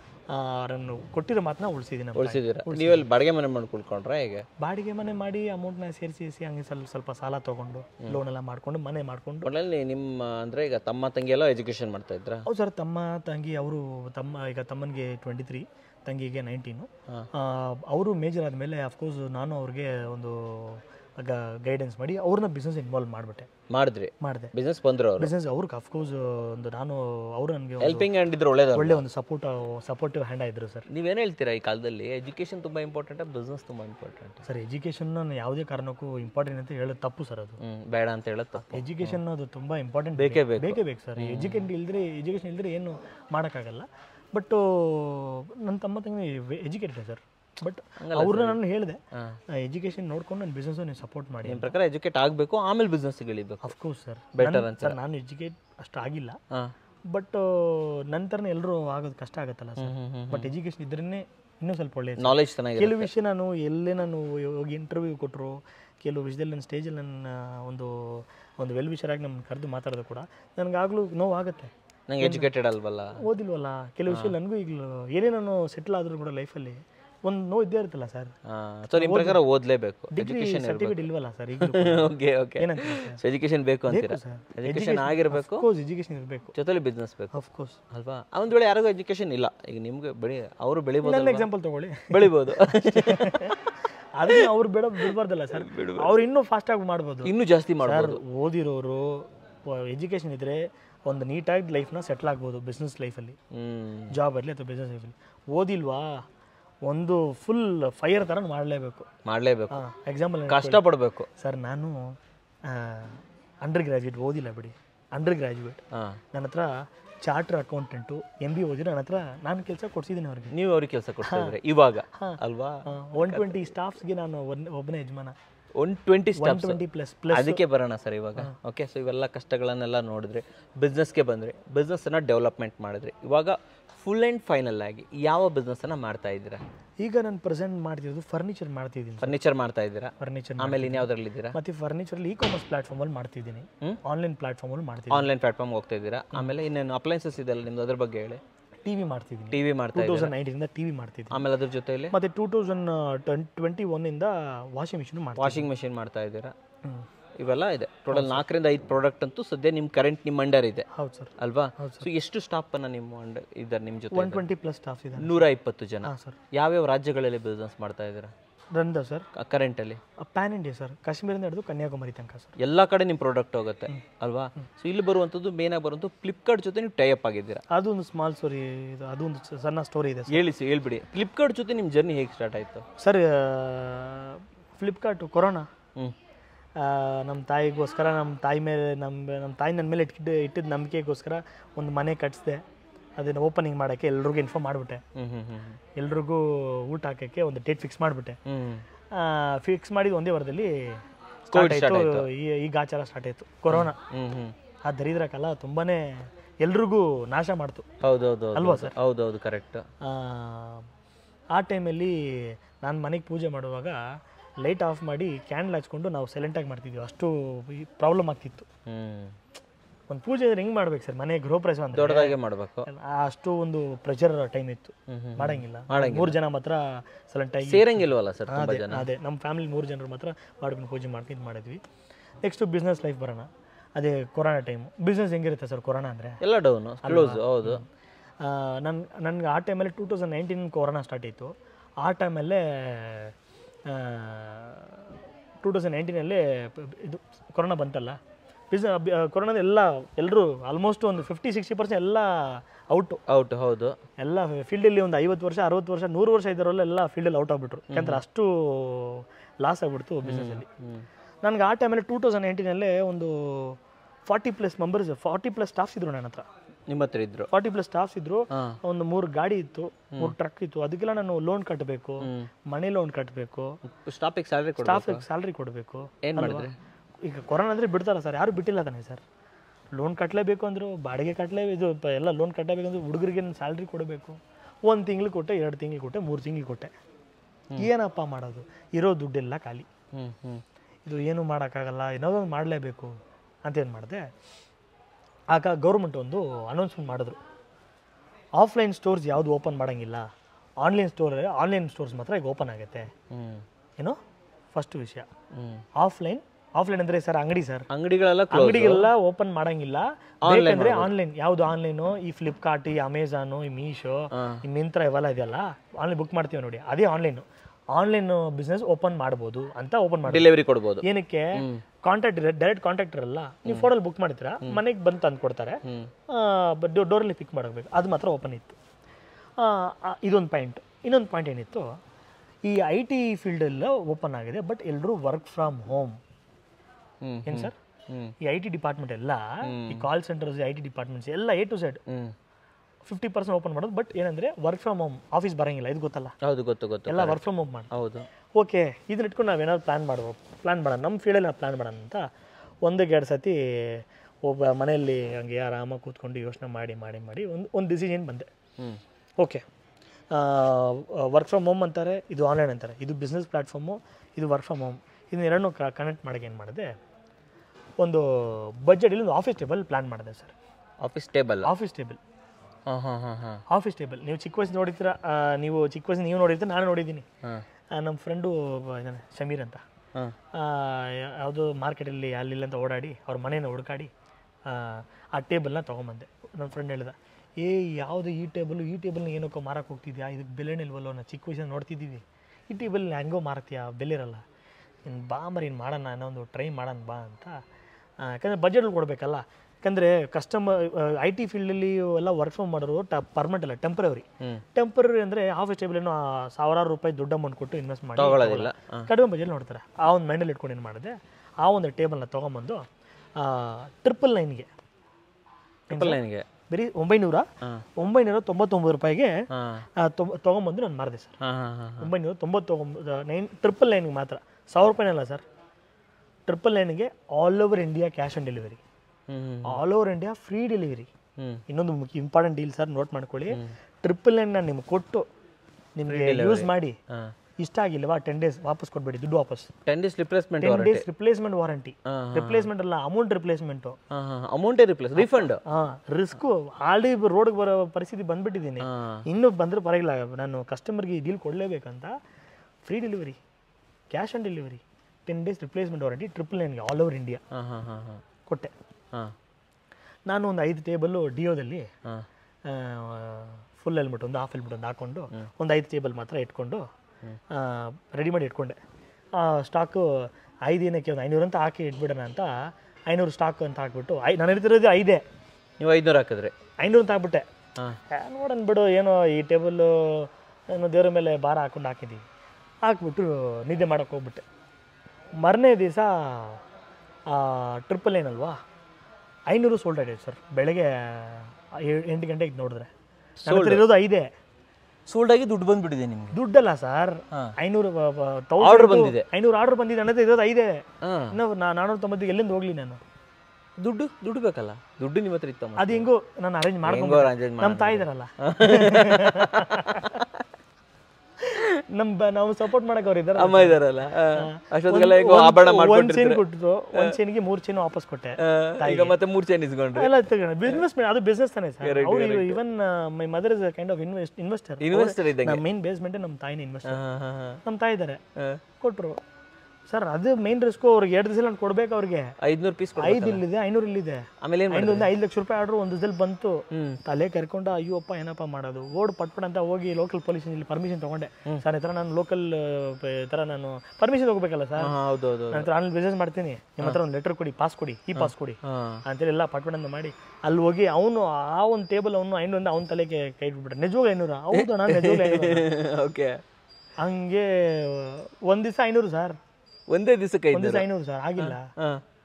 [SPEAKER 1] ನಾನು ಕೊಟ್ಟಿರೋ ಮಾತನ್ನ ಉಳಿಸಿದ್ದೀನಿ ನಮ್ಮ ತಾಯಿ.
[SPEAKER 2] ಉಳಿಸಿದ್ದೀರಾ ನೀವೆಲ್ಲಿ ಬಾಡಿಗೆ ಮನೆ ಮಾಡಿ ಕುಳ್ಕೊಂಡ್ರಾ ಹೇಗೆ
[SPEAKER 1] ಬಾಡಿಗೆ ಮನೆ ಮಾಡಿ ಅಮೌಂಟ್ನ ಸೇರಿಸಿ ಸೇರಿಸಿ ಹಂಗೆ ಸ್ವಲ್ಪ ಸ್ವಲ್ಪ ಸಾಲ ತೊಗೊಂಡು ಲೋನ್ ಎಲ್ಲ ಮಾಡಿಕೊಂಡು ಮನೆ ಮಾಡಿಕೊಂಡು
[SPEAKER 2] ಒಟ್ನಲ್ಲಿ ನಿಮ್ಮ ಅಂದರೆ ಈಗ ತಮ್ಮ ತಂಗಿ ಎಲ್ಲ ಎಜುಕೇಷನ್ ಮಾಡ್ತಾ ಇದ್ರಾ
[SPEAKER 1] ಹೌದು ಸರ್ ತಮ್ಮ ತಂಗಿ ಅವರು ತಮ್ಮ ಈಗ ತಮ್ಮನಿಗೆ ಟ್ವೆಂಟಿ ತ್ರೀ ತಂಗಿಗೆ ನೈನ್ಟೀನು ಅವರು ಮೇಜರ್ ಆದಮೇಲೆ ಅಫ್ಕೋರ್ಸ್ ನಾನು ಅವ್ರಿಗೆ ಒಂದು ಗೈಡೆನ್ಸ್ ಮಾಡಿ ಅವ್ರನ್ನ ಬಿಸ್ನೆಸ್ ಇನ್ವಾಲ್ವ್ ಮಾಡಿಬಿಟ್ಟೆ
[SPEAKER 2] ಮಾಡಿದ್ರಿ
[SPEAKER 1] ಮಾಡಿದೆ
[SPEAKER 2] ಬಿಸ್ನೆಸ್ ಬಂದ್ರು ಅವರು
[SPEAKER 1] ಬಿಸ್ನೆಸ್ ಅವ್ರಿಗೆ ಅಫ್ಕೋರ್ಸ್ ಒಂದು ನಾನು ಅವರು ನನಗೆ
[SPEAKER 2] ಹೆಲ್ಪಿಂಗ್ ಹ್ಯಾಂಡ್ ಇದ್ರೆ ಒಳ್ಳೇದು
[SPEAKER 1] ಒಳ್ಳೆ ಒಂದು ಸಪೋರ್ಟ್ ಸಪೋರ್ಟಿವ್ ಹ್ಯಾಂಡ್ ಇದ್ರು ಸರ್
[SPEAKER 2] ನೀವೇನು ಹೇಳ್ತೀರಾ ಈ ಕಾಲದಲ್ಲಿ ಎಜುಕೇಷನ್ ತುಂಬ ಇಂಪಾರ್ಟೆಂಟ್ ಬಿಸ್ನೆಸ್ ತುಂಬ ಇಂಪಾರ್ಟೆಂಟ್
[SPEAKER 1] ಸರ್ ಎಜುಕೇಷನ್ ಯಾವುದೇ ಕಾರಣಕ್ಕೂ ಇಂಪಾರ್ಟೆಂಟ್ ಅಂತ ಹೇಳೋದು ತಪ್ಪು ಸರ್ ಅದು
[SPEAKER 2] ಹ್ಞೂ ಬೇಡ ಅಂತ ಹೇಳೋದು ತಪ್ಪು
[SPEAKER 1] ಎಜುಕೇಷನ್ ಅದು ತುಂಬ ಇಂಪಾರ್ಟೆಂಟ್
[SPEAKER 2] ಬೇಕೇ ಬೇಕು.
[SPEAKER 1] ಬೇಕೇ ಬೇಕು ಸರ್ ಎಜುಕೇಟ್ ಇಲ್ದ್ರೆ ಎಜುಕೇಷನ್ ಇಲ್ದ್ರೆ ಏನು ಮಾಡೋಕ್ಕಾಗಲ್ಲ ಬಟ್ ನನ್ನ ತಮ್ಮ ತಂಗಿ ಎಜುಕೇಟೆಡ್ ಸರ್ ಬಟ್ ಅವ್ರನ್ನ ನಾನು ಹೇಳಿದೆ
[SPEAKER 2] ಹಾಂ
[SPEAKER 1] ಎಜುಕೇಷನ್ ನೋಡ್ಕೊಂಡು ನನ್ನ ಬಿಸ್ನೆಸ್ ನೀವು ಸಪೋರ್ಟ್ ಮಾಡಿ
[SPEAKER 2] ನಿಮ್ಮ ಪ್ರಕಾರ ಎಜುಕೇಟ್ ಆಗಬೇಕು ಆಮೇಲೆ ಬಿಸ್ನೆಸ್ಗೆ ಇಳಿಬೇಕು
[SPEAKER 1] ಅಫ್ಕೋರ್ಸ್ ಸರ್
[SPEAKER 2] Better
[SPEAKER 1] ಸರ್ ನಾನು ಎಜುಕೇಟ್ ಅಷ್ಟು ಆಗಿಲ್ಲ
[SPEAKER 2] ಹಾಂ
[SPEAKER 1] ಬಟ್ ನಂತರನೇ ಎಲ್ಲರೂ ಆಗೋದು ಕಷ್ಟ ಆಗುತ್ತಲ್ಲ ಸರ್
[SPEAKER 2] ಹ್ಮ್, ಹ್ಮ್,
[SPEAKER 1] ಬಟ್ ಎಜುಕೇಷನ್ ಇದ್ರೇ ಇನ್ನೂ ಸ್ವಲ್ಪ ಒಳ್ಳೆಯದು
[SPEAKER 2] ನಾಲೆಜ್ ಚೆನ್ನಾಗಿದೆ
[SPEAKER 1] ಕೆಲವು ವಿಷಯ ನಾನು ಎಲ್ಲೇ ನಾನು ಹೋಗಿ ಇಂಟರ್ವ್ಯೂ ಕೊಟ್ಟರು ಕೆಲವು ವಿಷಯದಲ್ಲಿ ನನ್ನ ಸ್ಟೇಜಲ್ಲಿ ನನ್ನ ಒಂದು ಒಂದು ವೆಲ್ ವಿಷಯರಾಗಿ ನಮ್ಮನ್ನು ಕರೆದು ಮಾತಾಡೋದು ಕೂಡ ನನಗಾಗಲೂ ನೋವು ಆಗುತ್ತೆ
[SPEAKER 2] ನಂಗೆ ಎಜುಕೇಟೆಡ್ ಅಲ್ವಲ್ಲ
[SPEAKER 1] ಓದಿಲ್ವಲ್ಲ ಕೆಲವು ವಿಷಯ ನನಗೂ ಈಗಲೂ ಏನೇ ನಾನು ಸೆಟ್ಲ್ ಆದರೂ ಕೂಡ ಲೈಫಲ್ಲಿ ಒಂದು ನೋವು ಇದ್ದೇ ಇರುತ್ತಲ್ಲ ಸರ್
[SPEAKER 2] ಸೊ ನಿಮ್ಮ ಪ್ರಕಾರ ಓದಲೇಬೇಕು
[SPEAKER 1] ಡಿಗ್ರಿ
[SPEAKER 2] ಎಜುಕೇಷನ್
[SPEAKER 1] ಸರ್ಟಿಫಿಕೇಟ್ ಇಲ್ವಲ್ಲ ಸರ್ ಈಗ
[SPEAKER 2] ಓಕೆ ಓಕೆ
[SPEAKER 1] ಏನಂತ
[SPEAKER 2] ಸೊ ಎಜುಕೇಷನ್ ಬೇಕು ಅಂತೀರಾ
[SPEAKER 1] ಸರ್
[SPEAKER 2] ಎಜುಕೇಷನ್ ಆಗಿರಬೇಕು
[SPEAKER 1] ಕೋರ್ಸ್ ಎಜುಕೇಷನ್ ಇರಬೇಕು
[SPEAKER 2] ಜೊತೆಲಿ ಬಿಸ್ನೆಸ್ ಬೇಕು
[SPEAKER 1] ಆಫ್ ಕೋರ್ಸ್
[SPEAKER 2] ಅಲ್ವಾ ಆ ಒಂದು ವೇಳೆ ಯಾರಿಗೂ ಎಜುಕೇಶನ್ ಇಲ್ಲ ಈಗ ನಿಮ್ಗೆ ಬೆಳಿ ಅವರು ಬೆಳಿಬೋದು
[SPEAKER 1] ನನ್ನ ಎಕ್ಸಾಂಪಲ್ ತಗೊಳ್ಳಿ
[SPEAKER 2] ಬೆಳಿಬೋದು
[SPEAKER 1] ಅದನ್ನ ಅವ್ರು ಬಿಡ ಬಿಡಬಾರ್ದಲ್ಲ ಸರ್ ಅವ್ರು ಇನ್ನೂ ಫಾಸ್ಟಾಗಿ ಮಾಡ್ಬೋದು
[SPEAKER 2] ಇನ್ನೂ ಜಾಸ್ತಿ ಮಾಡ್ಬೋದು
[SPEAKER 1] ಸರ್ ಓದಿರೋರು ಎಜುಕೇಷನ್ ಇದ್ದರೆ ಒಂದು ನೀಟಾಗಿ ಲೈಫ್ನ ಸೆಟ್ಲ್ ಆಗ್ಬೋದು ಬಿಸ್ನೆಸ್ ಲೈಫಲ್ಲಿ
[SPEAKER 2] ಹ್ಮ್
[SPEAKER 1] ಜಾಬ್ ಇರಲಿ ಅಥವಾ ಬಿಸ್ನೆಸ್ ಲೈಫಲ್ಲಿ ಓದಿಲ್ವಾ ಒಂದು ಫುಲ್ ಫೈರ್ ಥರ ಮಾಡಲೇಬೇಕು
[SPEAKER 2] ಮಾಡಲೇಬೇಕು
[SPEAKER 1] ಹಾಂ ಎಕ್ಸಾಂಪಲ್
[SPEAKER 2] ಕಷ್ಟಪಡಬೇಕು
[SPEAKER 1] ಸರ್ ನಾನು ಅಂಡರ್ ಗ್ರ್ಯಾಜುಯೇಟ್ ಓದಿಲ್ಲ ಬಿಡಿ ಅಂಡರ್ ಗ್ರ್ಯಾಜುಯೇಟ್
[SPEAKER 2] ಹಾಂ
[SPEAKER 1] ನನ್ನ ಹತ್ರ ಚಾರ್ಟರ್ ಅಕೌಂಟೆಂಟು ಎಮ್ ಬಿ ಓದಿರೋ ನನ್ನ ಹತ್ರ ನಾನು ಕೆಲಸ ಕೊಡ್ಸಿದ್ದೀನಿ ಅವ್ರಿಗೆ
[SPEAKER 2] ನೀವು ಅವ್ರಿಗೆ ಕೆಲಸ ಕೊಡ್ತಾ ಇದ್ರಿ ಇವಾಗ ಅಲ್ವಾ
[SPEAKER 1] ಒನ್ ಟ್ವೆಂಟಿ ಸ್ಟಾಫ್ಸ್ಗೆ ನಾನು ಒನ್ ಒಬ್ಬನೇ ಯಜಮಾನ
[SPEAKER 2] one twenty
[SPEAKER 1] one
[SPEAKER 2] staffs
[SPEAKER 1] twenty plus plus
[SPEAKER 2] ಅದಕ್ಕೆ ಬರೋಣ ಸರ್ ಇವಾಗ ಓಕೆ ಸೊ ಇವೆಲ್ಲ ಕಷ್ಟಗಳನ್ನೆಲ್ಲ ನೋಡಿದ್ರಿ ಬಿಸ್ನೆಸ್ಗೆ ಬಂದ್ರಿ ಬಿಸ್ನೆಸ್ಸನ್ನು ಡೆವಲಪ್ಮೆಂಟ್ ಮಾಡಿದ್ರಿ ಇವಾಗ ಫುಲ್ ಆ್ಯಂಡ್ ಫೈನಲ್ ಆಗಿ ಯಾವ ಬಿಸ್ನೆಸ್ಸನ್ನು ಮಾಡ್ತಾ ಇದ್ದೀರಾ
[SPEAKER 1] ಈಗ ನಾನು ಪ್ರೆಸೆಂಟ್ ಮಾಡ್ತಿರೋದು ಫರ್ನಿಚರ್ ಮಾಡ್ತಿದ್ದೀನಿ
[SPEAKER 2] ಫರ್ನಿಚರ್ ಮಾಡ್ತಾ ಇದ್ದೀರಾ
[SPEAKER 1] ಫರ್ನಿಚರ್
[SPEAKER 2] ಆಮೇಲೆ ಇನ್ಯಾವುದ್ರಲ್ಲಿದ್ದೀರಾ
[SPEAKER 1] ಮತ್ತೆ ಫರ್ನಿಚರಲ್ಲಿ ಇ ಕಾಮರ್ಸ್ ಪ್ಲಾಟ್ಫಾರ್ಮಲ್ಲಿ ಮಾಡ್ತಿದ್ದೀನಿ
[SPEAKER 2] ಹ್ಮ್?
[SPEAKER 1] ಆನ್ಲೈನ್ ಪ್ಲಾಟ್ಫಾರ್ಮಲ್ಲಿ ಮಾಡ್ತಿದ್ದೀನಿ
[SPEAKER 2] ಆನ್ಲೈನ್ ಪ್ಲಾಟ್ಫಾರ್ಮ್ ಹೋಗ್ತಾ ಇದ್ದೀರಾ ಆಮೇಲೆ ಇನ್ನೇನು ಅಪ್ಲೈನ್ಸಸ್ ಇದೆಲ್ಲ ನಿಮ್ದು ಅದ್ರ ಬಗ್ಗೆ ಹೇಳಿ
[SPEAKER 1] ಟಿ ವಿ ಮಾಡ್ತಿದ್ದೀನಿ
[SPEAKER 2] ಟಿ ವಿ ಮಾಡ್ತಾ
[SPEAKER 1] ಟೂ
[SPEAKER 2] ಇದ್ದೀರಾ
[SPEAKER 1] ತೌಸಂಡ್ ನೈನ್ಟೀನಿಂದ ಟಿ ವಿ ಮಾಡ್ತಿದ್ದೀನಿ
[SPEAKER 2] ಆಮೇಲೆ ಅದ್ರ ಜೊತೆಯಲ್ಲಿ
[SPEAKER 1] ಮತ್ತೆ ಟೂ ತೌಸಂಡ್ ಟ್ವೆಂಟಿ ಒನ್ನಿಂದ ವಾಷಿಂಗ್ ಮಿಷಿನ್ ಮಾಡ್ತೀನಿ
[SPEAKER 2] ವಾಷಿಂಗ್ ಮೆಷಿನ್ ಮಾಡ್ತಾ ಇದ್ದೀರಾ
[SPEAKER 1] ಹ್ಮ್.
[SPEAKER 2] ಇವೆಲ್ಲ ಇದೆ ಟೋಟಲ್ ನಾಲ್ಕರಿಂದ ಐದು ಪ್ರಾಡಕ್ಟ್ ಅಂತೂ ಸದ್ಯ ನಿಮ್ಮ ಕರೆಂಟ್ ನಿಮ್ಮ ಅಂಡರ್ ಇದೆ
[SPEAKER 1] ಹೌದು ಸರ್
[SPEAKER 2] ಅಲ್ವಾ ಸೊ ಎಷ್ಟು ಸ್ಟಾಫ್ ಅನ್ನ ನಿಮ್ಮ ಅಂಡರ್ ಇದ್ದಾರೆ ನಿಮ್ಮ ಜೊತೆ
[SPEAKER 1] ಒನ್ ಟ್ವೆಂಟಿ ಪ್ಲಸ್ ಸ್ಟಾಫ್ ಇದೆ
[SPEAKER 2] ನೂರ ಇಪ್ಪತ್ತು ಜನ
[SPEAKER 1] ಹಾಂ ಸರ್
[SPEAKER 2] ಯಾವ್ಯಾವ ರಾಜ್ಯಗಳಲ್ಲಿ ಬಿಸ್ನೆಸ್ ಮಾಡ್ತಾ ಇದ್ದೀರಾ
[SPEAKER 1] ರಂದ ಸರ್
[SPEAKER 2] ಕರೆಂಟಲ್ಲಿ
[SPEAKER 1] ಪ್ಯಾನ್ ಇಂಡಿಯಾ ಸರ್ ಕಾಶ್ಮೀರಿಂದ ಹಿಡಿದು ಕನ್ಯಾಕುಮಾರಿ ತನಕ ಸರ್
[SPEAKER 2] ಎಲ್ಲ ಕಡೆ ನಿಮ್ಮ ಪ್ರಾಡಕ್ಟ್ ಹೋಗುತ್ತೆ ಅಲ್ವಾ ಸೊ ಇಲ್ಲಿ ಬರುವಂಥದ್ದು ಮೇನ್ ಆಗಿ ಬರುವಂಥದ್ದು ಫ್ಲಿಪ್ಕಾರ್ಟ್ ಜೊತೆ ನೀವು ಟೈಅಪ್ ಆಗಿದ್ದೀರಾ
[SPEAKER 1] ಅದು ಒಂದು ಸ್ಮಾಲ್ ಸ್ಟೋರಿ ಇದು ಅದು ಒಂದು ಸ- ಸಣ್ಣ ಸ್ಟೋರಿ ಇದೆ
[SPEAKER 2] ಹೇಳಿ ಸಿ ಹೇಳ್ಬಿಡಿ ಫ್ಲಿಪ್ಕಾರ್ಟ್ ಜೊತೆ ನಿಮ್ಮ ಜರ್ನಿ ಹೇಗೆ ಸ್ಟಾರ್ಟ್ ಆಯಿತು
[SPEAKER 1] ಸರ್ ಫ್ಲಿಪ್ಕಾರ್ಟು ಕೊರೋನಾ
[SPEAKER 2] ಹ್ಞೂ
[SPEAKER 1] ನಮ್ಮ ತಾಯಿಗೋಸ್ಕರ ನಮ್ಮ ತಾಯಿ ಮೇಲೆ ನಮ್ಮ ನಮ್ಮ ತಾಯಿ ನನ್ನ ಮೇಲೆ ಇಟ್ಟಿದ್ದು ಇಟ್ಟಿದ್ದ ನಂಬಿಕೆಗೋಸ್ಕರ ಒಂದು ಮನೆ ಕಟ್ಟಿಸ್ದೆ ಅದನ್ನು ಓಪನಿಂಗ್ ಮಾಡೋಕ್ಕೆ ಎಲ್ರಿಗೂ ಇನ್ಫಾರ್ಮ್ ಮಾಡಿಬಿಟ್ಟೆ
[SPEAKER 2] ಹ್ಞೂ ಹ್ಞೂ ಹ್ಞೂ
[SPEAKER 1] ಎಲ್ರಿಗೂ ಊಟ ಹಾಕೋಕ್ಕೆ ಒಂದು ಡೇಟ್ ಫಿಕ್ಸ್ ಮಾಡಿಬಿಟ್ಟೆ
[SPEAKER 2] ಹ್ಞೂ
[SPEAKER 1] ಫಿಕ್ಸ್ ಮಾಡಿದ ಒಂದೇ ವಾರದಲ್ಲಿ ಸ್ಟಾರ್ಟ್ ಆಯಿತು ಈ ಈ ಗಾಚಾರ ಸ್ಟಾರ್ಟ್ ಆಯಿತು ಕೊರೋನಾ
[SPEAKER 2] ಹ್ಞೂ ಹ್ಞೂ
[SPEAKER 1] ಆ ದರಿದ್ರ ಕಾಲ ತುಂಬಾ ಎಲ್ರಿಗೂ ನಾಶ ಮಾಡ್ತು
[SPEAKER 2] ಹೌದೌದು
[SPEAKER 1] ಅಲ್ವಾ ಸರ್?
[SPEAKER 2] ಹೌದೌದು ಕರೆಕ್ಟ್
[SPEAKER 1] ಆ, ಆ ಟೈಮಲ್ಲಿ ನಾನು ಮನೆಗೆ ಪೂಜೆ ಮಾಡುವಾಗ ಲೈಟ್ ಆಫ್ ಮಾಡಿ ಕ್ಯಾಂಡಲ್ ಹಚ್ಕೊಂಡು ನಾವು ಸೈಲೆಂಟಾಗಿ ಮಾಡ್ತಿದ್ವಿ ಅಷ್ಟು ಪ್ರಾಬ್ಲಮ್ ಆಗ್ತಿತ್ತು
[SPEAKER 2] ಹ್ಞೂ
[SPEAKER 1] ಒಂದು ಪೂಜೆ ಅಂದ್ರೆ ಹೆಂಗೆ ಮಾಡ್ಬೇಕು ಸರ್ ಮನೆ ಗೃಹ ಪ್ರವೇಶ ಅಂದ್ರೆ
[SPEAKER 2] ದೊಡ್ಡದಾಗೆ ಮಾಡಬೇಕು
[SPEAKER 1] ಆ ಅಷ್ಟು ಒಂದು ಪ್ರೆಷರ್ ಟೈಮ್ ಇತ್ತು
[SPEAKER 2] ಹ್ಞೂ ಹ್ಞೂ
[SPEAKER 1] ಮಾಡಂಗಿಲ್ಲ
[SPEAKER 2] ಮಾಡಂಗಿಲ್ಲ.
[SPEAKER 1] ಮೂರು ಜನ ಮಾತ್ರ ಸೈಲೆಂಟಾಗಿ
[SPEAKER 2] ಸೇರಂಗಿಲ್ವಲ್ಲ ಸರ್ ತುಂಬ
[SPEAKER 1] ಅದೇ
[SPEAKER 2] ಜನ
[SPEAKER 1] ಅದೇ ನಮ್ಮ ಫ್ಯಾಮಿಲಿ ಮೂರು ಜನರು ಮಾತ್ರ ಮಾಡ್ಕೊಂಡು ಪೂಜೆ ಮಾಡ್ಕೊಂಡು ಮಾಡಿದ್ವಿ ನೆಕ್ಸ್ಟು ಬಿಸ್ನೆಸ್ ಲೈಫ್ ಬರೋಣ ಅದೇ ಕೊರೋನಾ ಟೈಮು ಬಿಸ್ನೆಸ್ ಹೆಂಗಿರುತ್ತೆ ಸರ್ ಕೊರೋನಾ ಅಂದರೆ
[SPEAKER 2] ಎಲ್ಲ ಡೌನು ಕ್ಲೋಸ್ ಹೌದು
[SPEAKER 1] ನನ್ನ ನನಗೆ ಆ ಟೈಮಲ್ಲಿ two thousand nineteen corona start ಆಯಿತು ಆ ಟೈಮಲ್ಲೇ ಟೂ ತೌಸಂಡ್ ನೈನ್ಟೀನಲ್ಲೇ ಇದು ಕೊರೋನಾ ಬಂತಲ್ಲ ಬಿಸ್ ಕೊರೋನಾದ ಎಲ್ಲ ಎಲ್ಲರೂ ಆಲ್ಮೋಸ್ಟ್ ಒಂದು ಫಿಫ್ಟಿ ಸಿಕ್ಸ್ಟಿ ಪರ್ಸೆಂಟ್ ಎಲ್ಲ ಔಟು
[SPEAKER 2] ಔಟ್ ಹೌದು
[SPEAKER 1] ಎಲ್ಲ ಫೀಲ್ಡಲ್ಲಿ ಒಂದು ಐವತ್ತು ವರ್ಷ ಅರವತ್ತು ವರ್ಷ ನೂರು ವರ್ಷ ಇದ್ದವರೆಲ್ಲ ಎಲ್ಲ ಫೀಲ್ಡಲ್ಲಿ ಔಟ್ ಆಗ್ಬಿಟ್ರು ಯಾಕಂದ್ರೆ ಅಷ್ಟು ಲಾಸ್ ಆಗ್ಬಿಡ್ತು ಬಿಸ್ನೆಸ್ಸಲ್ಲಿ ನನಗೆ ಆ ಟೈಮಲ್ಲಿ ಟೂ ತೌಸಂಡ್ ನೈನ್ಟೀನಲ್ಲೇ ಒಂದು forty plus members forty plus staffs ಇದ್ರು ನನ್ನ ಹತ್ರ
[SPEAKER 2] ನಿಮ್ಮ ಹತ್ರ ಇದ್ರು
[SPEAKER 1] ಫಾರ್ಟಿ ಪ್ಲಸ್ ಸ್ಟಾಫ್ಸ್ ಇದ್ರು
[SPEAKER 2] ಹಾ.
[SPEAKER 1] ಒಂದು ಮೂರು ಗಾಡಿ ಇತ್ತು ಮೂರು ಟ್ರಕ್ ಇತ್ತು ಅದಕ್ಕೆಲ್ಲ ನಾನು ಲೋನ್ ಕಟ್ಟಬೇಕು
[SPEAKER 2] ಹ್ಮ್.
[SPEAKER 1] ಮನೆ ಲೋನ್ ಕಟ್ಟಬೇಕು
[SPEAKER 2] ಸ್ಟಾಪಿಗೆ ಸ್ಯಾಲ್ರಿ ಕೊಡ
[SPEAKER 1] ಸ್ಟಾಫ್ ಸ್ಯಾಲ್ರಿ ಕೊಡಬೇಕು
[SPEAKER 2] ಏನ್ ಮಾಡಿದ್ರಿ
[SPEAKER 1] ಈಗ ಕೊರೋನಾ ಅಂದರೆ ಬಿಡ್ತಾರ ಸರ್ ಯಾರು ಬಿಟ್ಟಿಲ್ಲ ತಾನೆ ಸರ್ ಲೋನ್ ಕಟ್ಟಲೇಬೇಕು ಅಂದರು ಬಾಡಿಗೆ ಕಟ್ಟಲೇ ಇದು ಪ- ಎಲ್ಲ ಲೋನ್ ಕಟ್ಟಲೇಬೇಕು ಅಂದ್ರೆ ಹುಡುಗರಿಗೆ ಸ್ಯಾಲ್ರಿ ಕೊಡಬೇಕು ಒಂದು ತಿಂಗ್ಳು ಕೊಟ್ಟೆ ಎರಡು ತಿಂಗ್ಳು ಕೊಟ್ಟೆ ಮೂರು ತಿಂಗ್ಳು ಕೊಟ್ಟೆ ಏನಪ್ಪ ಮಾಡೋದು ಇರೋ ದುಡ್ಡೆಲ್ಲ ಖಾಲಿ
[SPEAKER 2] ಹ್ಮ್ ಹ್ಮ್
[SPEAKER 1] ಇದು ಏನು ಮಾಡೋಕ್ಕಾಗಲ್ಲ ಏನೋದೊಂದು ಮಾಡಲೇಬೇಕು ಅಂತ ಏನು ಮಾಡಿದೆ ಆಗ ಗೌರ್ಮೆಂಟ್ ಒಂದು ಅನೌನ್ಸ್ಮೆಂಟ್ ಮಾಡಿದ್ರು ಆಫ್ಲೈನ್ ಸ್ಟೋರ್ಸ್ ಯಾವುದು ಓಪನ್ ಮಾಡೋಂಗಿಲ್ಲ ಆನ್ಲೈನ್ ಸ್ಟೋರ್ ಆನ್ಲೈನ್ ಸ್ಟೋರ್ಸ್ ಮಾತ್ರ ಈಗ ಓಪನ್ ಆಗುತ್ತೆ
[SPEAKER 2] ಹ್ಮ್
[SPEAKER 1] ಏನೋ ಫಸ್ಟ್ ವಿಷಯ
[SPEAKER 2] ಹ್ಮ್
[SPEAKER 1] ಆಫ್ಲೈನ್ ಆಫ್ಲೈನ್ ಅಂದರೆ ಸರ್ ಅಂಗಡಿ ಸರ್
[SPEAKER 2] ಅಂಗಡಿಗಳೆಲ್ಲ ಕ್ಲೋಸ್
[SPEAKER 1] ಅಂಗಡಿಗೆಲ್ಲ ಓಪನ್ ಮಾಡಂಗಿಲ್ಲ ಬೇಕಂದ್ರೆ ಆನ್ಲೈನ್ ಯಾವುದು ಆನ್ಲೈನು ಈ ಫ್ಲಿಪ್ಕಾರ್ಟ್ ಈ ಅಮೆಝಾನು ಈ ಮೀಶೋ ಈ ಮಿಂತ್ರ ಇವೆಲ್ಲ ಇದೆಯಲ್ಲ ಆನ್ಲೈನ್ ಬುಕ್ ಮಾಡ್ತೀವಿ ನೋಡಿ ಅದೇ ಆನ್ಲೈನು ಆನ್ಲೈನ್ ಬಿಸ್ನೆಸ್ ಓಪನ್ ಮಾಡ್ಬೋದು ಅಂತ ಓಪನ್ ಮಾಡಿ
[SPEAKER 2] ಡೆಲಿವರಿ ಕೊಡ್ಬೋದು
[SPEAKER 1] ಏನಕ್ಕೆ ಕಾಂಟ್ಯಾಕ್ಟ್ ಡೈರೆಕ್ಟ್ ಕಾಂಟ್ಯಾಕ್ಟ್ ಇರಲ್ಲ ನೀವು ಫೋನಲ್ಲಿ ಬುಕ್ ಮಾಡ್ತೀರಾ ಮನೆಗೆ ಬಂದು ತಂದು ಕೊಡ್ತಾರೆ
[SPEAKER 2] ಹ್ಮ್
[SPEAKER 1] ಡೋರಲ್ಲಿ ಪಿಕ್ ಮಾಡಬೇಕು ಅದು ಮಾತ್ರ ಓಪನ್ ಇತ್ತು ಆ, ಆ, ಇದೊಂದು ಪಾಯಿಂಟ್ ಇನ್ನೊಂದು ಪಾಯಿಂಟ್ ಏನಿತ್ತು ಈ ಐ ಟಿ ಫೀಲ್ಡೆಲ್ಲ ಓಪನ್ ಆಗಿದೆ ಬಟ್ ಎಲ್ಲರೂ ವರ್ಕ್ ಫ್ರಮ್ ಹೋಮ್
[SPEAKER 2] ಹ್ಮ್
[SPEAKER 1] ಏನು ಸರ್
[SPEAKER 2] ಹ್ಮ್
[SPEAKER 1] ಈ ಐ ಟಿ ಡಿಪಾರ್ಟ್ಮೆಂಟ್ ಎಲ್ಲ ಈ call centres I T departments ಎಲ್ಲ ಎ ಟು ಸೆಡ್
[SPEAKER 2] ಹ್ಮ್
[SPEAKER 1] ಫಿಫ್ಟಿ ಪರ್ಸೆಂಟ್ ಓಪನ್ ಮಾಡೋದು ಬಟ್ ಏನಂದರೆ ವರ್ಕ್ ಫ್ರಮ್ ಹೋಮ್ ಆಫೀಸ್ ಬರೋಂಗಿಲ್ಲ ಇದು ಗೊತ್ತಲ್ಲ
[SPEAKER 2] ಹೌದು ಗೊತ್ತು ಗೊತ್ತು
[SPEAKER 1] ಎಲ್ಲ ವರ್ಕ್ ಫ್ರಮ್ ಹೋಮ್ ಮಾಡಿ
[SPEAKER 2] ಹೌದು
[SPEAKER 1] ಓಕೆ ಇದನ್ನ ಇಟ್ಕೊಂಡು ನಾವೇನಾದ್ರು ಪ್ಲ್ಯಾನ್ ಮಾಡುವ ಪ್ಲ್ಯಾನ್ ಮಾಡೋಣ ನಮ್ಮ ಫೀಲ್ಡಲ್ಲಿ ನಾವು ಪ್ಲ್ಯಾನ್ ಮಾಡೋಣ ಅಂತ ಒಂದಕ್ಕೆ ಎರಡು ಸತಿ ಒಬ್ಬ ಮನೆಯಲ್ಲಿ ಹಂಗೆ ಆರಾಮಾಗಿ ಕೂತ್ಕೊಂಡು ಯೋಚನೆ ಮಾಡಿ ಮಾಡಿ ಮಾಡಿ ಒಂದು ಒಂದು ಡಿಸಿಷನ್ ಬಂದೆ
[SPEAKER 2] ಹ್ಮ್
[SPEAKER 1] ಓಕೆ ವರ್ಕ್ ಫ್ರಮ್ ಹೋಮ್ ಅಂತಾರೆ ಇದು ಆನ್ಲೈನ್ ಅಂತಾರೆ ಇದು ಬಿಸ್ನೆಸ್ ಪ್ಲ್ಯಾಟ್ಫಾರ್ಮು ಇದು ವರ್ಕ್ ಫ್ರಮ್ ಹೋಮ್ ಇದನ್ನ ಎರಡನ್ನೂ ಕನೆಕ್ಟ್ ಮಾಡೋಕೆ ಏನು ಮಾಡಿದೆ ಒಂದು ಬಜೆಟ್ ಇಲ್ಲಿ ಒಂದು ಆಫೀಸ್ ಟೇಬಲ್ ಪ್ಲ್ಯಾನ್ ಮಾಡಿದೆ sir
[SPEAKER 2] office table
[SPEAKER 1] office table
[SPEAKER 2] ಹಾಂ ಹಾಂ ಹಾಂ ಹಾಂ
[SPEAKER 1] ಆಫೀಸ್ ಟೇಬಲ್ ನೀವು ಚಿಕ್ಕ ವಯಸ್ಸು ನೋಡಿರ್ತೀರ ಆ, ನೀವು ಚಿಕ್ಕ ವಯಸ್ಸು ನೀವು ನೋಡಿರ್ತೀರ ನಾನು ನೋಡಿದ್ದೀನಿ
[SPEAKER 2] ಹಾಂ
[SPEAKER 1] ಆ, ನಮ್ಮ ಫ್ರೆಂಡು ಇದ್ದಾನೆ ಶಮೀರ್ ಅಂತ
[SPEAKER 2] ಹಾಂ
[SPEAKER 1] ಯಾವುದೋ ಮಾರ್ಕೆಟಲ್ಲಿ ಅಲ್ಲಿಲ್ಲ ಅಂತ ಓಡಾಡಿ ಅವ್ರ ಮನೇನ ಹುಡುಕಾಡಿ ಆ, ಆ ಟೇಬಲ್ನ ತೊಗೊಂಬಂದೆ ನನ್ನ ಫ್ರೆಂಡ್ ಹೇಳ್ದ ಏ ಯಾವುದು ಈ ಟೇಬಲ್ ಈ ಟೇಬಲ್ನ ಏನಕ್ಕೋ ಮಾರಕ್ಕೆ ಹೋಗ್ತಿದ್ಯಾ ಇದಕ್ಕೆ ಬೆಲೆನೇ ಇಲ್ವಲ್ಲೋ ನಾವು ಚಿಕ್ಕ ವಯಸ್ಸಿನ ನೋಡ್ತಿದ್ದೀವಿ ಈ ಟೇಬಲ್ ಹೆಂಗೋ ಮಾರ್ತೀಯಾ ಬೆಲೆ ಇರಲ್ಲ ಇನ್ನು ಬಾ ಮರಿ ಇನ್ನು ಮಾಡೋಣ ಅನ್ನೋ ಟ್ರೈ ಮಾಡೋಣ ಬಾ ಅಂತ ಆ, ಯಾಕಂದರೆ ಬಜೆಟ್ ಕೊಡಬೇಕಲ್ಲ ಯಾಕಂದರೆ ಕಸ್ಟಮರ್ ಐ ಟಿ ಫೀಲ್ಡಲ್ಲಿ ಎಲ್ಲ ವರ್ಕ್ ಫ್ರಮ್ ಮಾಡೋರು ಟ ಪರ್ಮನೆಂಟ್ ಅಲ್ಲ ಟೆಂಪ್ರವರಿ
[SPEAKER 2] ಹ್ಮ್
[SPEAKER 1] ಟೆಂಪರರಿ ಅಂದರೆ ಆಫೀಸ್ ಟೇಬಲ್ ಏನೋ ಆ ಸಾವಿರಾರು ರೂಪಾಯಿ ದುಡ್ಡು ಅಮೌಂಟ್ ಕೊಟ್ಟು ಇನ್ವೆಸ್ಟ್ ಮಾಡಿ
[SPEAKER 2] ತಗೊಳ್ಳೋದಿಲ್ಲ ಹಾಂ
[SPEAKER 1] ಕಡಿಮೆ ಬಜೆಟ್ ನೋಡ್ತಾರೆ ಆ ಒಂದು ಮೈಂಡಲ್ಲಿ ಇಟ್ಕೊಂಡು ಏನು ಮಾಡಿದೆ ಆ ಒಂದು ಟೇಬಲ್ನ ತೊಗೊಂಬಂದು ಟ್ರಿಪಲ್ ನೈನ್ಗೆ
[SPEAKER 2] ಟ್ರಿಪಲ್ ನೈನ್ಗೆ
[SPEAKER 1] ಬರೀ ಒಂಬೈನೂರ
[SPEAKER 2] ಹಾಂ
[SPEAKER 1] ಒಂಬೈನೂರ ತೊಂಬತ್ತೊಂಬತ್ತು ರೂಪಾಯಿಗೆ
[SPEAKER 2] ಹಾಂ
[SPEAKER 1] ಆ, ತೊಂಬ ತೊಗೊಂಬಂದು ನಾನು ಮಾರಿದೆ ಸರ್
[SPEAKER 2] ಹಾಂ ಹಾಂ ಹಾಂ
[SPEAKER 1] ಒಂಬೈನೂರ ತೊಂಬತ್ತೊಂಬತ್ತು ನೈನ್ ಟ್ರಿಪಲ್ ನೈನ್ಗೆ ಮಾತ್ರ ಸಾವಿರ ರೂಪಾಯಿನಲ್ಲ ಸರ್ ಟ್ರಿಪಲ್ ನೈನ್ಗೆ all over India cash on delivery
[SPEAKER 2] ಹ್ಮ್
[SPEAKER 1] all over India free delivery
[SPEAKER 2] ಹ್ಮ್
[SPEAKER 1] ಇನ್ನೊಂದು ಮುಖ್ಯ ಇಂಪಾರ್ಟೆಂಟ್ ಡೀಲ್ ಸರ್ ನೋಟ್ ಮಾಡ್ಕೊಳ್ಳಿ ಟ್ರಿಪಲ್ ನೈನ್ ನಾನು ನಿಮ್ಗೆ ಕೊಟ್ಟು ನಿಮಗೆ ಯೂಸ್ ಮಾಡಿ
[SPEAKER 2] ಹಾಂ
[SPEAKER 1] ಇಷ್ಟ ಆಗಿಲ್ವಾ ಟೆನ್ ಡೇಸ್ ವಾಪಸ್ ಕೊಟ್ಬೇಡಿ ದುಡ್ಡು ವಾಪಸ್
[SPEAKER 2] ten days replacement
[SPEAKER 1] ten days replacement warranty
[SPEAKER 2] ಹಾಂ
[SPEAKER 1] ರಿಪ್ಲೇಸ್ಮೆಂಟ್ ಅಲ್ಲ ಅಮೌಂಟ್ ರಿಪ್ಲೇಸ್ಮೆಂಟು
[SPEAKER 2] ಹಾಂ ಹಾಂ ಅಮೌಂಟೇ ರಿಪ್ಲೇಸ್ ರಿಫಂಡ್
[SPEAKER 1] ಹಾಂ ರಿಸ್ಕು ಆಲ್ರೆಡಿ ರೋಡ್ಗೆ ಬರೋ ಪರಿಸ್ಥಿತಿ ಬಂದ್ಬಿಟ್ಟಿದ್ದೀನಿ
[SPEAKER 2] ಹಾಂ
[SPEAKER 1] ಇನ್ನೂ ಬಂದರೆ ಪರವಾಗಿಲ್ಲ ನಾನು ಕಸ್ಟಮರ್ಗೆ ಈ ಡೀಲ್ ಕೊಡಲೇಬೇಕಂತ free delivery cash on delivery ten days replacement warranty triple ನೈನ್ಗೆ ಆಲ್ ಓವರ್ ಇಂಡಿಯಾ
[SPEAKER 2] ಹಾಂ ಹಾಂ ಹಾಂ ಹಾಂ
[SPEAKER 1] ಕೊಟ್ಟೆ
[SPEAKER 2] ಹಾಂ
[SPEAKER 1] ನಾನು ಒಂದು ಐದು ಟೇಬಲ್ಲು ಡಿಯೋದಲ್ಲಿ
[SPEAKER 2] ಹಾಂ
[SPEAKER 1] ಫುಲ್ ಹೆಲ್ಮೆಟ್ ಒಂದು ಹಾಫ್ ಹೆಲ್ಮೆಟ್ ಒಂದು ಹಾಕ್ಕೊಂಡು ಒಂದು ಐದು ಟೇಬಲ್ ಮಾತ್ರ ಇಟ್ಕೊಂಡು ರೆಡಿ ಮಾಡಿ ಇಟ್ಕೊಂಡೆ ಸ್ಟಾಕು ಐದು ಏನಕ್ಕೆ ಒಂದು ಐನೂರು ಅಂತ ಹಾಕಿ ಇಟ್ಬಿಡೋಣ ಅಂತ ಐನೂರು ಸ್ಟಾಕ್ ಅಂತ ಹಾಕ್ಬಿಟ್ಟು ಐ ನಾನು ಇರ್ತಿರೋದು ಐದೇ
[SPEAKER 2] ನೀವು ಐದುನೂರು ಹಾಕಿದ್ರಿ
[SPEAKER 1] ಐನೂರು ಅಂತ ಹಾಕ್ಬಿಟ್ಟೆ
[SPEAKER 2] ಹಾಂ
[SPEAKER 1] ನೋಡೋಣ ಬಿಡು ಏನೋ ಈ ಟೇಬಲ್ಲು ಏನೋ ದೇವ್ರ ಮೇಲೆ ಭಾರ ಹಾಕೊಂಡು ಹಾಕಿದ್ದೀವಿ ಹಾಕ್ಬಿಟ್ಟು ನಿದ್ದೆ ಮಾಡೋಕ್ಕೆ ಹೋಗ್ಬಿಟ್ಟೆ ಮರನೇ ದಿವಸ ಟ್ರಿಪಲ್ ಏನಲ್ವಾ ಐನೂರು ಸೋಲ್ಡ್ ಆಗೈತೆ ಸರ್ ಬೆಳಗ್ಗೆ ಏ- ಎಂಟು ಗಂಟೆಗೆ ನೋಡಿದ್ರೆ ನನ್ನ ಹತ್ರ ಇರೋದು ಐದೇ
[SPEAKER 2] ಸೋಲ್ಡ್ ಆಗಿ ದುಡ್ಡು ಬಂದ್ಬಿಟ್ಟಿದೆ ನಿಮ್ಗೆ
[SPEAKER 1] ದುಡ್ಡಲ್ಲ ಸರ್
[SPEAKER 2] ಹಾಂ
[SPEAKER 1] ಐನೂರು
[SPEAKER 2] Order ಬಂದಿದೆ.
[SPEAKER 1] ಐನೂರು ಆರ್ಡರ್ ಬಂದಿದೆ ನನ್ನ ಹತ್ರ ಇರೋದು ಐದೇ
[SPEAKER 2] ಹಾಂ
[SPEAKER 1] ಇನ್ನು ನಾ- ನಾನೂರ ತೊಂಬತ್ತಿಗೆ ಎಲ್ಲಿಂದ ಹೋಗ್ಲಿ ನಾನು
[SPEAKER 2] ದುಡ್ಡು ದುಡ್ಡು ಬೇಕಲ್ಲ ದುಡ್ಡು ನಿಮ್ಮ ಹತ್ರ ಇತ್ತಮ್ಮ
[SPEAKER 1] ಅದು ಹೆಂಗೋ ನಾನು ಅರೇಂಜ್ ಮಾಡ್ಕೊಂಡು
[SPEAKER 2] ಹೆಂಗೋ arrange
[SPEAKER 1] ನಮ್ಮ ತಾಯಿ ಇದಾರಲ್ಲ ನಮ್ ಬ- ನಾವು ಸಪೋರ್ಟ್ ಮಾಡಕ್ ಅವ್ರು ಇದಾರೆ
[SPEAKER 2] ಅಮ್ಮ ಇದಾರಲ್ಲ ಅಷ್ಟೊತ್ತಿಗೆಲ್ಲ ಹೇಗೋ ಆಭರಣ
[SPEAKER 1] ಒಂದ್ ಚೈನ್
[SPEAKER 2] ಮಾಡ್ಕೊಂಡಿರ್ತಾರೆ
[SPEAKER 1] ಕೊಟ್ಟಿದ್ರು ಒಂದ್ ಚೈನ್ಗೆ ಮೂರ್ ಚೈನ್ ವಾಪಸ್ ಕೊಟ್ಟೆ
[SPEAKER 2] ಆ, ಈಗ ಮತ್ತೆ ಮೂರ್ ಚೈನ್ ಇಸ್ಕೊಂಡ್ರಿ
[SPEAKER 1] ಎಲ್ಲ ಬಿಸ್ನೆಸ್ ಅದು ಬಿಸ್ನೆಸ್ ತಾನೇ ಸರ್ ಅವ್ರು even my mother is kind of invest investor
[SPEAKER 2] investor ಇದ್ದಂಗೆ
[SPEAKER 1] ನಮ್ಮ ಮೇನ್ ಬೇಸ್ಮೆಂಟ್ ನಮ್ಮ ತಾಯಿನ ಇನ್ವೆಸ್ಟರ್
[SPEAKER 2] ಹಾಂ ಹಾಂ ಹಾಂ
[SPEAKER 1] ನಮ್ಮ ತಾಯಿ ಇದ್ದಾರೆ ಕೊಟ್ಟರು ಸರ್ ಅದು ಮೇನ್ ರಿಸ್ಕು ಅವ್ರಿಗೆ ಎರಡು ದಿವಸ ಕೊಡ್ಬೇಕು ಅವ್ರಿಗೆ
[SPEAKER 2] ಐದ್ನೂರು ಪೀಸ್
[SPEAKER 1] ಐದು ಇಲ್ಲಿದೆ ಐನೂರು ಇಲ್ಲಿದೆ
[SPEAKER 2] ಆಮೇಲೆ ಏನ್
[SPEAKER 1] ಐನೂರಿಂದ ಐದು ಲಕ್ಷ ರೂಪಾಯಿ ಆರ್ಡ್ರು ಒಂದು ದಿವಸದಲ್ಲಿ ಬಂತು
[SPEAKER 2] ಹ್ಮ್.
[SPEAKER 1] ತಲೆ ಕರ್ಕೊಂಡು ಅಯ್ಯೋಪ್ಪ ಏನಪ್ಪ ಮಾಡೋದು ಓಡ್ ಪಟ್ಪಟ್ ಅಂತ ಹೋಗಿ ಲೋಕಲ್ ಪೊಲೀಸ್ ಇಲ್ಲಿ ಪರ್ಮಿಷನ್ ತಗೊಂಡೆ ಸರ್ ಈ ಥರ ನಾನು ಲೋಕಲ್ ಈ ಥರ ನಾನು ಪರ್ಮಿಷನ್ ತಗೋಬೇಕಲ್ಲ ಸರ್
[SPEAKER 2] ಹಾ, ಹೌದು ಹೌದು
[SPEAKER 1] ನನ್ನ ಹತ್ರ ಆನ್ಲೈನ್ ಬಿಸ್ನೆಸ್ ಮಾಡ್ತೀನಿ ನಿಮ್ಮ ಹತ್ರ ಒಂದು ಲೆಟರ್ ಕೊಡಿ ಪಾಸ್ ಕೊಡಿ ಈ ಪಾಸ್ ಕೊಡಿ
[SPEAKER 2] ಹಾ
[SPEAKER 1] ಅಂತೇಳಿ ಎಲ್ಲ ಪಟ್ಪಟ್ ಅಂತ ಮಾಡಿ ಅಲ್ಲಿ ಹೋಗಿ ಅವನು ಆ ಒಂದು ಟೇಬಲ್ ಅವನು ಐನೂರಿಂದ ಅವ್ನ ತಲೆಗೆ ಕೈ ಇಟ್ಬಿಟ್ರೆ ನಿಜವಾಗ ಐನೂರ ಹೌದು ನಾನು ನಿಜವಾಗ ಐನೂರು
[SPEAKER 2] ಓಕೆ
[SPEAKER 1] ಹಂಗೆ ಒಂದು ದಿವಸ ಐನೂರು ಸರ್
[SPEAKER 2] ಒಂದೇ ದಿವಸಕ್ಕೆ
[SPEAKER 1] ಒಂದು ದಿವಸ ಐನೂರು ಸರ್ ಆಗಿಲ್ಲ
[SPEAKER 2] ಹಾ